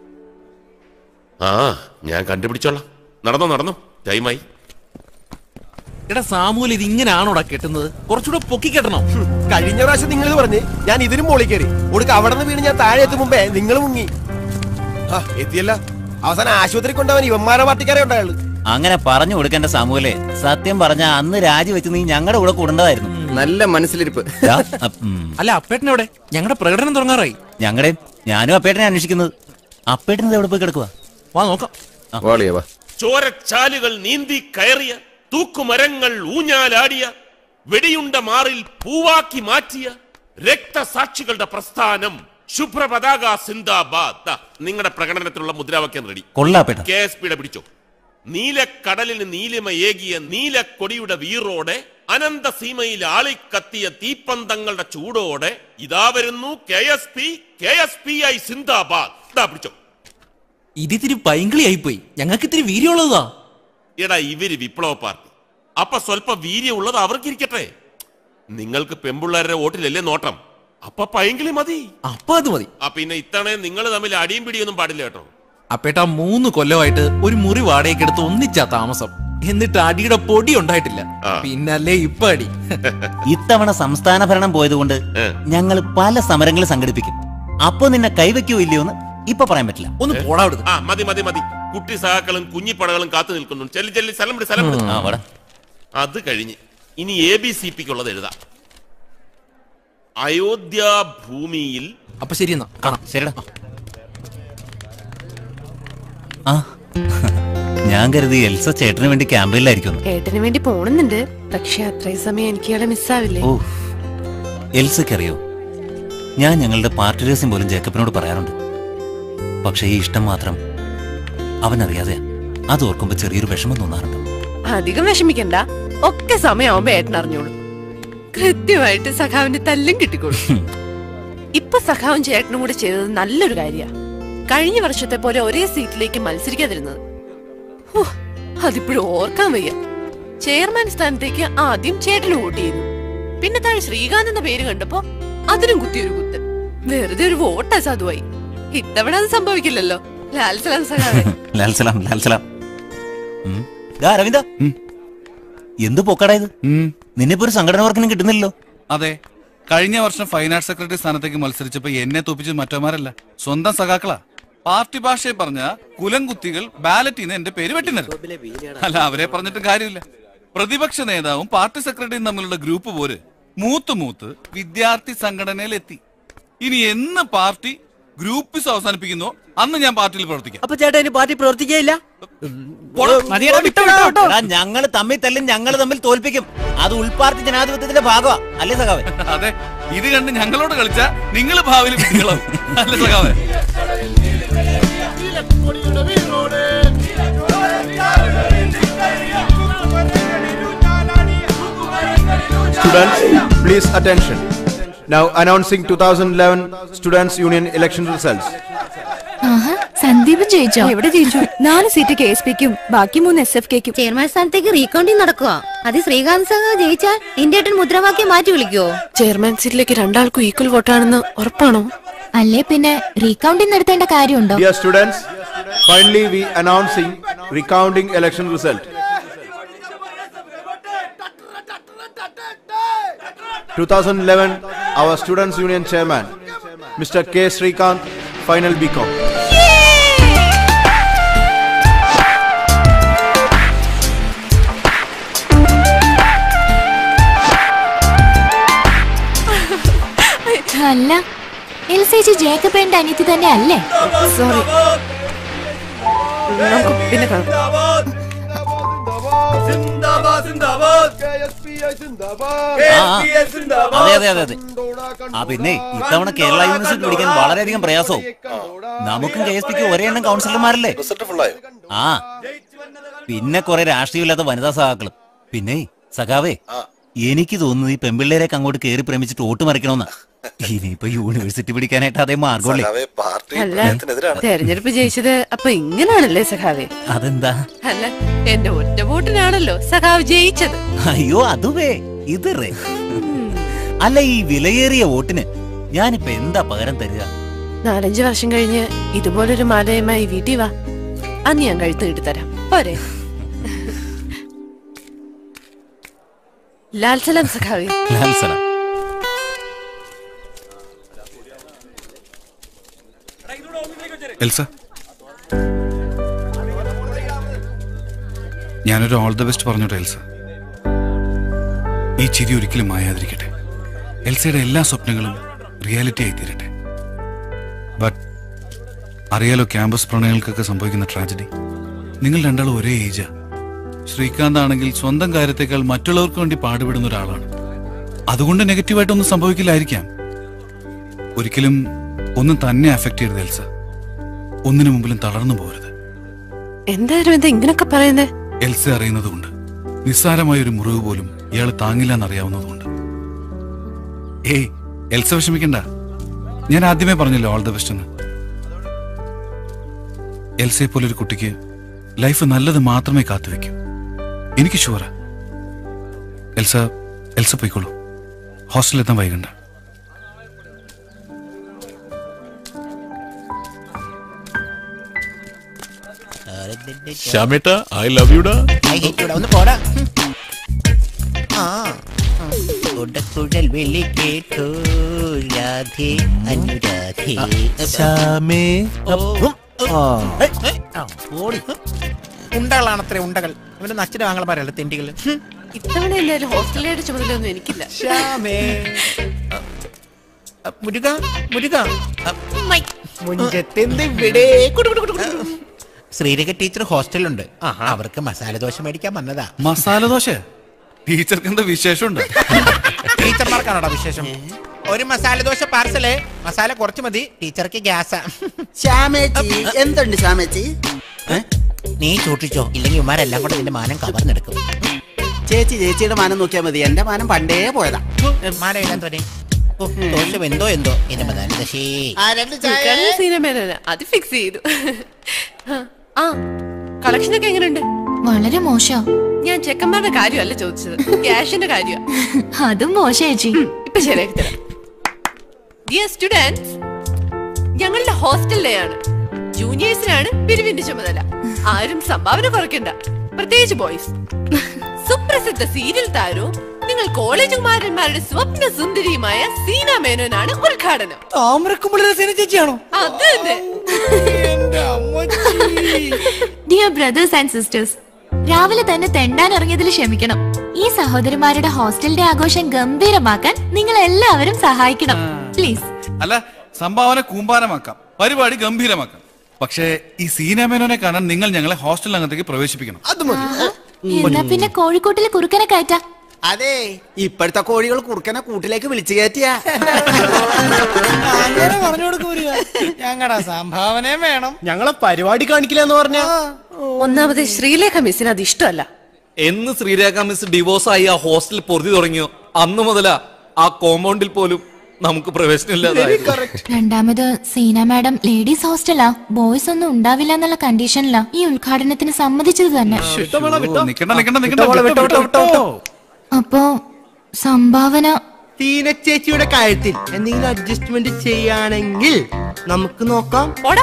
ആ ഞാൻ കണ്ടുപിടിച്ചോളാം നടന്നോ നടന്നോ ടൈമായി എടാ സാമൂഹ്യം ഇത് ഇങ്ങനെയാണോടാ കെട്ടുന്നത് കുറച്ചുകൂടെ പൊക്കി കെട്ടണം കഴിഞ്ഞ പ്രാവശ്യം നിങ്ങൾ പറഞ്ഞ് ഞാൻ ഇതിനും മോളി കയറി ഒടുക്ക അവിടെ നിന്ന് വീണ് ഞാൻ താഴെ എത്തും മുമ്പേ നിങ്ങൾ മുങ്ങി ആ, എത്തിയല്ല അവസാനം ആശുപത്രി കൊണ്ടുപോകാൻ ഇവന്മാരെ പാർട്ടിക്കാരെ ഉണ്ടായുള്ളു അങ്ങനെ പറഞ്ഞു കൊടുക്കേണ്ട സമൂഹലെ സത്യം പറഞ്ഞ അന്ന് രാജിവെച്ച് നീ ഞങ്ങളുടെ കൂടെ കൂടേണ്ടതായിരുന്നു നല്ല മനസ്സിലിരിപ്പ് അല്ല അപ്പേട്ടനെവിടെ ഞങ്ങളുടെ പ്രകടനം തുടങ്ങാറായി ഞങ്ങളുടെ ഞാനും അപ്പേട്ടനെ അന്വേഷിക്കുന്നത് അപ്പേട്ടനത് എവിടെ പോയി കിടക്കുക വാ നോക്കാം ചോരച്ചാലുകൾ നീന്തി കയറിയ തൂക്കുമരങ്ങൾ ഊഞ്ഞാലാടിയ വെടിയുണ്ട മാറിൽ പൂവാക്കി മാറ്റിയ രക്തസാക്ഷികളുടെ പ്രസ്ഥാനം ശുഭ്രപതാക സിന്ദാബാദ് നിങ്ങളുടെ പ്രകടനത്തിലുള്ള മുദ്രാവാക്യം റെഡി കൊള്ളാപ്പേട്ട കെ എസ് പിയുടെ പിടിച്ചോ നീലക്കടലിന് നീലിമയേകിയ നീലക്കൊടിയുടെ വീറോടെ അനന്തസീമയിൽ ആളിക്കത്തിയ തീപ്പന്തങ്ങളുടെ ചൂടോടെ ഇതാ വരുന്നു K S P K S P I സിന്ദാബാദ് ഇതാ പിടിച്ചോ ഇതിത്തിരി പൈങ്കിളിയായി പോയി ഞങ്ങൾക്ക് ഇത്തിരി വീര്യമുള്ളതാ എടാ ഇവര് വിപ്ലവ പാർട്ടി അപ്പൊ സ്വല്പ വീര്യമുള്ളത് അവർക്കിരിക്കട്ടെ നിങ്ങൾക്ക് പെമ്പിള്ളേരുടെ വോട്ടിലല്ലേ നോട്ടം അപ്പൊ പൈങ്കിളി മതി അപ്പൊ അത് മതി ആ പിന്നെ ഇത്തവണ നിങ്ങൾ തമ്മിൽ അടിയും പിടിയൊന്നും പാടില്ല കേട്ടോ അപ്പേട്ട മൂന്ന് കൊല്ലമായിട്ട് ഒരു മുറി വാടകയ്ക്ക് എടുത്ത് ഒന്നിച്ചാ താമസം എന്നിട്ട് അടിയുടെ പൊടി ഉണ്ടായിട്ടില്ല പിന്നല്ലേ ഇപ്പൊ അടി ഇത്തവണ സംസ്ഥാന ഭരണം പോയതുകൊണ്ട് ഞങ്ങൾ പല സമരങ്ങൾ സംഘടിപ്പിക്കും അപ്പൊ നിന്നെ കൈവയ്ക്കോ ഇല്ലയോ എന്ന് ഇപ്പൊ പറയാൻ പറ്റില്ല ഒന്ന് പോടാവിടുന്നു ആ മതി മതി മതി കുട്ടി സഹാക്കളും കുഞ്ഞിപ്പടകളും കാത്തു നിൽക്കുന്നു ചെല്ലി ചെല്ലി സ്ഥലം വിട് സ്ഥലം വിട് ആ, വാടാ. അത് കഴിഞ്ഞ് ഇനി എ ബി സി പിക്കുള്ളത് എഴുതാം അയോധ്യ ഭൂമിയിൽ അപ്പൊ ശരി എന്നാ കാണാം ശരിടാ ആ ഞാൻ കരുതി എൽസ ചേട്ടന് വേണ്ടി ക്യാമ്പയിലായിരിക്കും ഏട്ടന് വേണ്ടി പോണെന്നുണ്ട് പക്ഷെ അത്രയും സമയം എനിക്ക് ഇയാളെ മിസ്സാവില്ലേ ഓ എൽസയ്ക്കറിയോ ഞാൻ ഞങ്ങളുടെ പാർട്ടി രഹസ്യം പോലും ജേക്കബിനോട് പറയാറുണ്ട് പക്ഷേ ഈ ഇഷ്ടം മാത്രം അവനറിയാതെ അത് ഓർക്കുമ്പോ ചെറിയൊരു വിഷമം തോന്നാറുണ്ട് അധികം വിഷമിക്കണ്ട ഒക്കെ സമയമാവുമ്പോ ഏട്ടൻ അറിഞ്ഞോളൂ കൃത്യമായിട്ട് സഖാവിന്റെ തല്ലും കിട്ടിക്കോളും ഇപ്പൊ സഖാവും ചേട്ടനും കൂടെ ചെയ്തത് നല്ലൊരു കാര്യ കഴിഞ്ഞ വർഷത്തെ പോലെ ഒരേ സീറ്റിലേക്ക് മത്സരിക്കാതിരുന്നത് ഹോ, അതിപ്പോഴും ഓർക്കാൻ വയ്യ ചെയർമാൻ സ്ഥാനത്തേക്ക് ആദ്യം ചേട്ടന് വോട്ട് ചെയ്തു പിന്നെ താഴെ ശ്രീകാന്ത് എന്ന പേര് കണ്ടപ്പോ അതിനും കുത്തിയൊരു കുത്ത് വെറുതെ ഒരു വോട്ട് അസാധുവായി ഇത്തവണ അത് സംഭവിക്കില്ലല്ലോ ലാൽസലാം സഖാവേ ലാൽസലാം ലാൽസലാം ഉം. ദാ അരവിന്ദ എന്ത് പൊക്കടാ ഇത് നിന്നിപ്പോ ഒരു സംഘടന വർക്കിനും കിട്ടുന്നില്ലല്ലോ അതെ കഴിഞ്ഞ വർഷം ഫൈൻ ആർട്സ് സെക്രട്ടറി സ്ഥാനത്തേക്ക് മത്സരിച്ചപ്പോ എന്നെ തോപ്പിച്ചത് മറ്റവന്മാരല്ല സ്വന്തം സഖാക്കളാ പാർട്ടി ഭാഷയെ പറഞ്ഞ കുലംകുത്തികൾ ബാലറ്റിൽ നിന്ന് എന്റെ പേര് വെട്ടിനരുത് അല്ല അവരെ പറഞ്ഞിട്ടും കാര്യമില്ല പ്രതിപക്ഷ നേതാവും പാർട്ടി സെക്രട്ടറിയും തമ്മിലുള്ള ഗ്രൂപ്പ് പോര് മൂത്ത് മൂത്ത് വിദ്യാർത്ഥി സംഘടനയിൽ എത്തി ഇനി എന്ന് പാർട്ടി ഗ്രൂപ്പിസ് അവസാനിപ്പിക്കുന്നോ അന്ന് ഞാൻ പാർട്ടിയിൽ പ്രവർത്തിക്കാം അപ്പൊ ചേട്ടാ ഇനി പാർട്ടി പ്രവർത്തിക്കുകയില്ല ഞങ്ങൾ തമ്മിൽ തല്ലും ഞങ്ങൾ തമ്മിൽ തോൽപ്പിക്കും അത് ഉൾപാർട്ടി ജനാധിപത്യത്തിന്റെ ഭാഗമാ അല്ലേ സഖാവേ അതെ ഇത് കണ്ട് ഞങ്ങളോട് കളിച്ച നിങ്ങൾ ഭാവിയിൽ വിട്ടുകളാവും അല്ലേ സഖാവേ Students, please attention. Now announcing 2011 Students Union election results. ആഹാ സന്ദീപ് ജയിച്ചോ എവിടെ ജയിച്ചു നാല് സീറ്റ് കെ എസ് പിക്കും ബാക്കി മൂന്ന് എസ് എഫ് കെക്കും ചെയർമാൻ സ്ഥാനത്തേക്ക് റീകൗണ്ടിങ് നടക്കുക അത് ശ്രീകാന്ത് സഹ ജയിച്ചാൽ ഇന്ത്യട്ടൻ മുദ്രാവാക്യം മാറ്റി വിളിക്കുവോ ചെയർമാൻ സീറ്റിലേക്ക് രണ്ടാൾക്കും ഈക്വൽ വോട്ടാണെന്ന് ഉറപ്പാണോ അല്ലേ പിന്നെ റീകൗണ്ടിങ് നടത്തേണ്ട കാര്യമുണ്ടോ Dear students, finally we announcing recounting election result. 2011, our Students Union Chairman, Mr. K. Srikanth, final BCom. അല്ല എൽ സി ജി ജേക്കബേന്റെ അനിയത്തി തന്നെ അല്ലേ സോറി നമുക്ക് പിന്നെ കാണാം അതെ അതെ അതെ അതെ ആ പിന്നെ ഇത്തവണ കേരള യൂണിവേഴ്സിറ്റി പിടിക്കാൻ വളരെയധികം പ്രയാസവും നമുക്കും കെ എസ് പിക്ക് ഒരേ എണ്ണം കൗൺസിലർമാരല്ലേ ആ പിന്നെ കുറെ രാഷ്ട്രീയമില്ലാത്ത വനിതാ സഹാക്കളും പിന്നെ സഖാവേ എനിക്ക് തോന്നുന്നത് ഈ പെമ്പിള്ളേരൊക്കെ അങ്ങോട്ട് കയറി പ്രേമിച്ചിട്ട് വോട്ട് മറിക്കണമെന്നാ ഇനിയിപ്പോ യൂണിവേഴ്സിറ്റി പിടിക്കാനായിട്ട് അതേ മാർഗമുള്ളേ അല്ല തെരഞ്ഞെടുപ്പ് ജയിച്ചത് അപ്പൊ ഇങ്ങനാണല്ലേ സഖാവേ അതെന്താ അല്ല എന്റെ ഒറ്റ വോട്ടിനാണല്ലോ സഖാവ് ജയിച്ചത് അയ്യോ അതുവേ ഇത് റേ അല്ല ഈ വിലയേറിയ വോട്ടിന് ഞാനിപ്പോ എന്താ പകരം തരിക നാലഞ്ച് വർഷം കഴിഞ്ഞ് ഇതുപോലൊരു മാലയുമായി വീട്ടിൽ വാ അന്ന് ഞാൻ കഴുത്ത് കിട്ടിത്തരാം പോരെ ലാൽ സലാം സഖാവേ ലാൽ സലാം എൽസ ഞാനൊരു ഓൾ ദ ബെസ്റ്റ് പറഞ്ഞോട്ടെ എൽസ ഈ ചിരി ഒരിക്കലും മായാതിരിക്കട്ടെ എൽസയുടെ എല്ലാ സ്വപ്നങ്ങളും റിയാലിറ്റി ആയി തീരട്ടെ ബട്ട് അറിയാലോ ക്യാമ്പസ് പ്രണയങ്ങൾക്കൊക്കെ സംഭവിക്കുന്ന ട്രാജഡി നിങ്ങൾ രണ്ടാളും ഒരേ ഏജാ ശ്രീകാന്ത് ആണെങ്കിൽ സ്വന്തം കാര്യത്തെക്കാൾ മറ്റുള്ളവർക്ക് വേണ്ടി പാടുപെടുന്ന ഒരാളാണ് അതുകൊണ്ട് നെഗറ്റീവായിട്ടൊന്നും സംഭവിക്കില്ലായിരിക്കാം ഒരിക്കലും ഒന്നും തന്നെ അഫക്ട് ചെയ്യരുത് എൽസ ഒന്നിനു മുമ്പിലും തളർന്നു പോകരുത് എന്തായാലും എന്താ ഇങ്ങനൊക്കെ പറയുന്നേ എൽസ അറിയുന്നതുകൊണ്ട് നിസ്സാരമായ ഒരു മുറിവ് പോലും ഇയാൾ താങ്ങില്ല എന്നറിയാവുന്നതുകൊണ്ട് ഏയ് എൽസ വിഷമിക്കണ്ട ഞാൻ ആദ്യമേ പറഞ്ഞല്ലോ ഓൾ ദ ബെസ്റ്റ് എന്ന് എൽസയെ പോലെ ഒരു കുട്ടിക്ക് ലൈഫ് നല്ലത് മാത്രമേ കാത്തുവെക്കൂ എനിക്ക് ഷുവറാ എൽസ എൽസ പോയിക്കോളൂ ഹോസ്റ്റലിൽ എത്താൻ വൈകണ്ട ശ്യാമേട്ട ഐ ലവ് യുടാ ഒന്ന് പോടാ ആ കുടക്കുഴൽ വെള്ളി കേട്ടു രാധേ അനുരാധേ ശ്യാമേ ഉണ്ടകളാണത്രേ ഉണ്ടകൾ ഇവന്റെ നച്ചിന്റെ ആങ്ങളമാരല്ല തെണ്ടികൾ ഇത്തവണ എല്ലാവരും ഹോസ്റ്റലിയുടെ ചുമതലയൊന്നും എനിക്കില്ല മുരുക മുരുക മുഞ്ചത്തെന്ത് ഇവിടെ ശ്രീരേഖ ടീച്ചർ ഹോസ്റ്റലുണ്ട് അവർക്ക് മസാല ദോശ മേടിക്കാൻ വന്നതാ മസാല ദോശ ടീച്ചർക്ക് എന്താ വിശേഷമുണ്ട് ടീച്ചർമാർക്കാണോടാ വിശേഷം ഒരു മസാല ദോശ പാർസല് മസാല കുറച്ച് മതി ടീച്ചർക്ക് ഗ്യാസാ ശ്യാമേച്ചി എന്തുണ്ട് ശ്യാമേച്ചി നീ ചൂട്ടിച്ചോ ഇല്ലെങ്കിൽ ഉമാരെല്ലാം കൂടെ നിന്റെ മാനം കവർന്നെടുക്കും ചേച്ചി ചേച്ചിയുടെ മാനം നോക്കിയാൽ മതി എന്റെ മാനം പണ്ടേ പോയതാ മാല ഇടാൻ തോനെ ഓ, ദോശ വെന്തോ എന്തോ എന്റെ മസാല ദോശേ ഉദ്ഘാടന സീനമേനോന് അത് ഫിക്സ് ചെയ്തു ആ കളക്ഷനൊക്കെ എങ്ങനെയുണ്ട് വളരെ മോശം ഞാൻ ചെക്കന്മാരുടെ കാര്യമല്ല ചോദിച്ചത് ക്യാഷിന്റെ കാര്യമാ അതും മോശം ചേച്ചി ഇപ്പൊ ശരിയാക്കി തരാം ഡിയർ സ്റ്റുഡൻസ് ഞങ്ങളുടെ ഹോസ്റ്റൽ ഡേ ആണ് ജൂനിയേഴ്സിനാണ് പിരിവിന്റെ ചുമതല ആരും സംഭാവന കുറയ്ക്കണ്ട പ്രത്യേകിച്ച് ബോയ്സ് സുപ്രസിദ്ധ സീരിയൽ താരവും നിങ്ങൾ കോളേജ് കുമാരന്മാരുടെ സ്വപ്ന സുന്ദരിയുമായ സീന മേനോനാണ് ഉദ്ഘാടനം താമരക്കുമ്പള സേന ചേച്ചിയാണോ അത് തന്നെ ഡിയർ ബ്രദേഴ്സ് ആൻഡ് സിസ്റ്റേഴ്സ് രാവിലെ തന്നെ തെണ്ടാൻ ഇറങ്ങിയതിൽ ക്ഷമിക്കണം ഈ സഹോദരിമാരുടെ ഹോസ്റ്റലിന്റെ ആഘോഷം ഗംഭീരമാക്കാൻ നിങ്ങൾ എല്ലാവരും സഹായിക്കണം പ്ലീസ് അല്ല സംഭാവന കൂമ്പാരമാക്കാം പരിപാടി ഗംഭീരമാക്കാം പക്ഷേ ഈ സീനാമേനോനെ കാണാൻ നിങ്ങൾ ഞങ്ങളെ ഹോസ്റ്റലിനകത്തേക്ക് പ്രവേശിപ്പിക്കണം എന്നാ പിന്നെ കോഴിക്കോട്ടിൽ കുറുക്കനെ കയറ്റാ അതെ ഇപ്പോഴത്തെ കോഴികൾ കുറുക്കനെ കൂട്ടിലേക്ക് വിളിച്ചു കയറ്റിയാ അങ്ങനെ പറഞ്ഞു കൊടുക്കൂല ഞങ്ങളുടെ സംഭാവനയും വേണം ഞങ്ങളെ പരിപാടി കാണിക്കില്ല എന്ന് പറഞ്ഞ ഒന്നാമത് ശ്രീലേഖ മിസ്സിന് അത് ഇഷ്ടമല്ല എന്ന് ശ്രീരേഖ മിസ് ഡിവോഴ്സ് ആയി ആ ഹോസ്റ്റലിൽ പൊറുതി തുടങ്ങിയോ അന്ന് മുതലാ ആ കോമ്പൗണ്ടിൽ പോലും നമുക്ക് പ്രവേശനമില്ലാതായി രണ്ടാമത് സീന മാഡം ലേഡീസ് ഹോസ്റ്റലാ ബോയ്സ് ഒന്നും ഉണ്ടാവില്ല എന്നുള്ള കണ്ടീഷനിലാ ഈ ഉദ്ഘാടനത്തിന് സമ്മതിച്ചത് തന്നെ നിക്കണ്ട നിക്കണ്ട നിക്കണ്ട അപ്പോ സംഭാവന തീന ചേച്ചിയുടെ കാര്യത്തിൽ എന്തെങ്കിലും അഡ്ജസ്റ്റ്മെന്റ് ചെയ്യാണെങ്കിൽ നമുക്ക് നോക്കാം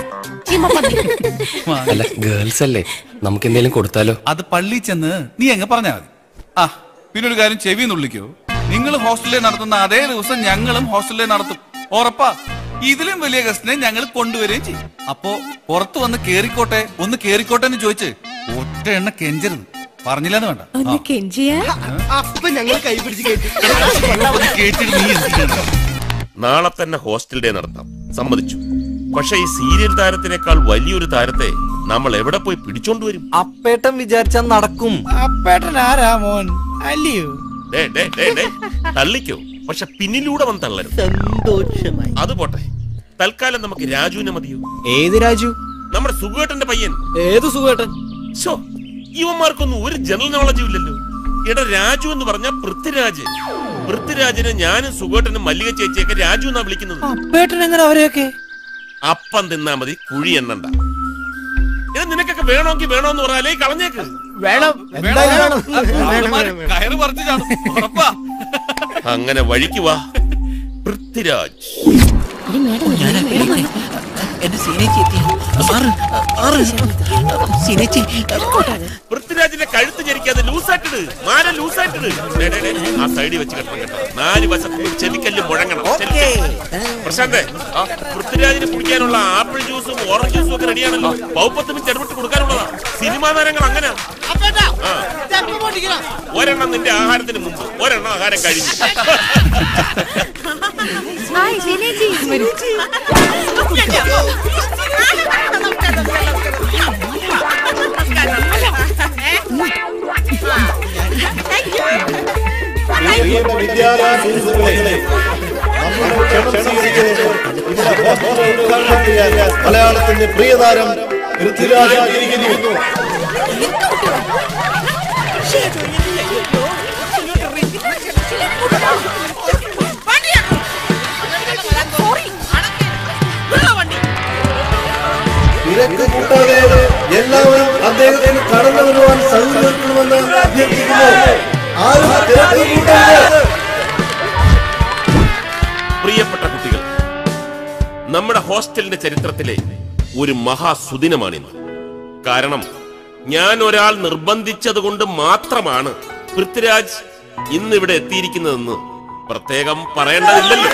അല്ല ഗേൾസ് അല്ലേ നമുക്ക് എന്തെങ്കിലും കൊടുത്താലോ അത് പള്ളി ചെന്ന് നീ എങ്ങ പറഞ്ഞാ മതി ആ പിന്നെ ഒരു കാര്യം ചെവി നുള്ളിക്കോ നിങ്ങൾ ഹോസ്റ്റലിൽ നടത്തുന്ന അതേ ദിവസം ഞങ്ങളും ഹോസ്റ്റലിൽ നടത്തും ഉറപ്പാ ഇതിലും വലിയ ഗസ്റ്റിനെ ഞങ്ങൾ കൊണ്ടുവരികയും ചെയ്യും അപ്പോ പുറത്ത് വന്ന് കേറിക്കോട്ടെ ഒന്ന് കേറിക്കോട്ടെ എന്ന് ചോദിച്ച് ഒറ്റ എണ്ണ കെഞ്ചരുത് പറഞ്ഞില്ലെന്ന് വേണ്ട ഒന്ന് കെഞ്ചിയാ അപ്പൊ ഞങ്ങൾ കൈപിടിച്ച് കേട്ടിട്ട് നീ എന്ത് ചെയ്യണം? നാളെ തന്നെ ഹോസ്റ്റൽ ഡേ നടത്താം സമ്മതിച്ചു പക്ഷെ ഈ സീരിയൽ താരത്തിനേക്കാൾ വലിയൊരു താരത്തെ നമ്മൾ എവിടെ പോയി പിടിച്ചോണ്ടുവരും അപ്പേട്ടൻ വിചാരിച്ചാ നടക്കും അപ്പേട്ടൻ ആരാ മോൻ അല്ലയോ ഡേ, ഡേ, ഡേ, ഡേ, തള്ളിക്കോ പക്ഷെ പിന്നിലൂടെ വന്ന് തള്ളരുത് സന്തോഷമായി അത് പോട്ടെ തൽക്കാലം നമുക്ക് രാജുവിനെ മതിയോ ഏത് രാജു നമ്മുടെ സുഖേട്ടന്റെ പയ്യൻ ഏത് സുഖേട്ടൻ ശോ, ഇവന്മാർക്കൊന്നും ഒരു ജനറൽ നോളജും ഇല്ലല്ലോ എടാ രാജു എന്ന് പറഞ്ഞ പൃഥ്വിരാജ് പൃഥ്വിരാജിനെ ഞാനും സുഖേട്ടനും മല്ലിക ചേച്ചിയൊക്കെ രാജു എന്നാ വിളിക്കുന്നത് അപ്പേട്ടൻ എങ്ങനെ അവരെയൊക്കെ അപ്പം തിന്നാ മതി കുഴി എണ്ണണ്ട ഇത് നിനക്കൊക്കെ വേണമെങ്കിൽ വേണോന്ന് പറയാലേ കളഞ്ഞേക്ക് വേണം അവന്മാര് കയറ് പറിച്ച് ചാടും. ഉറപ്പാ അങ്ങനെ വഴിക്ക് വാ പൃഥ്വിരാജ് എന്റെ സീനേച്ചി എത്തി മാറ് മാറ് സീനേച്ചി പൃഥ്വിരാജിന്റെ കഴുത്ത് ഞെരിക്കാതെ ലൂസായിട്ടിട് മാല ലൂസായിട്ടിട് ഡേ, ഡേ, ഡേ, ആ സൈഡിൽ വെച്ച് കെട്ടണം കേട്ടോ നാല് വശത്ത് ചെവിക്കല്ല് മുഴങ്ങണം ചെവിക്കല്ല്. പ്രശാന്തേ ആ പൃഥ്വിരാജിന് കുടിക്കാനുള്ള ആപ്പിൾ ജ്യൂസും ഓറഞ്ച് ജ്യൂസും ഒക്കെ റെഡിയാണല്ലോ പൗപ്പത്തും ചെറുവിട്ട് കൊടുക്കാനുള്ളതാ സിനിമാ താരങ്ങൾ അങ്ങനെ ആ. ഒരെണ്ണം നിന്റെ ആഹാരത്തിന് മുമ്പ് ഒരെണ്ണം ആഹാരം കഴിഞ്ഞു ഹായ് ഷീനേച്ചി പ്രിയപ്പെട്ട വിദ്യാർത്ഥി സുഹൃത്തുക്കളെ, നമ്മുടെ ക്ഷണം സ്വീകരിച്ച് ഇവിടെ ഹോസ്റ്റൽ ഉദ്ഘാടനം ചെയ്യാൻ മലയാളത്തിന്റെ പ്രിയതാരം പൃഥ്വിരാജ് ഇരിക്കുന്നു തിരക്ക് കൂട്ടാതെ എല്ലാവരും അദ്ദേഹത്തിന് കടന്നു വരുവാൻ സൗകര്യപ്പെടുമെന്ന് അഭ്യർത്ഥിക്കുന്നു ആരും തിരക്ക് കൂട്ടാതെ പ്രിയപ്പെട്ട കുട്ടികൾ നമ്മുടെ ഹോസ്റ്റലിന്റെ ചരിത്രത്തിലെ ഒരു മഹാസുദിനമാണിന്ന് കാരണം ഞാൻ ഒരാൾ നിർബന്ധിച്ചത് കൊണ്ട് മാത്രമാണ് പൃഥ്വിരാജ് ഇന്ന് ഇവിടെ എത്തിയിരിക്കുന്നതെന്ന് പ്രത്യേകം പറയേണ്ടതില്ലല്ലോ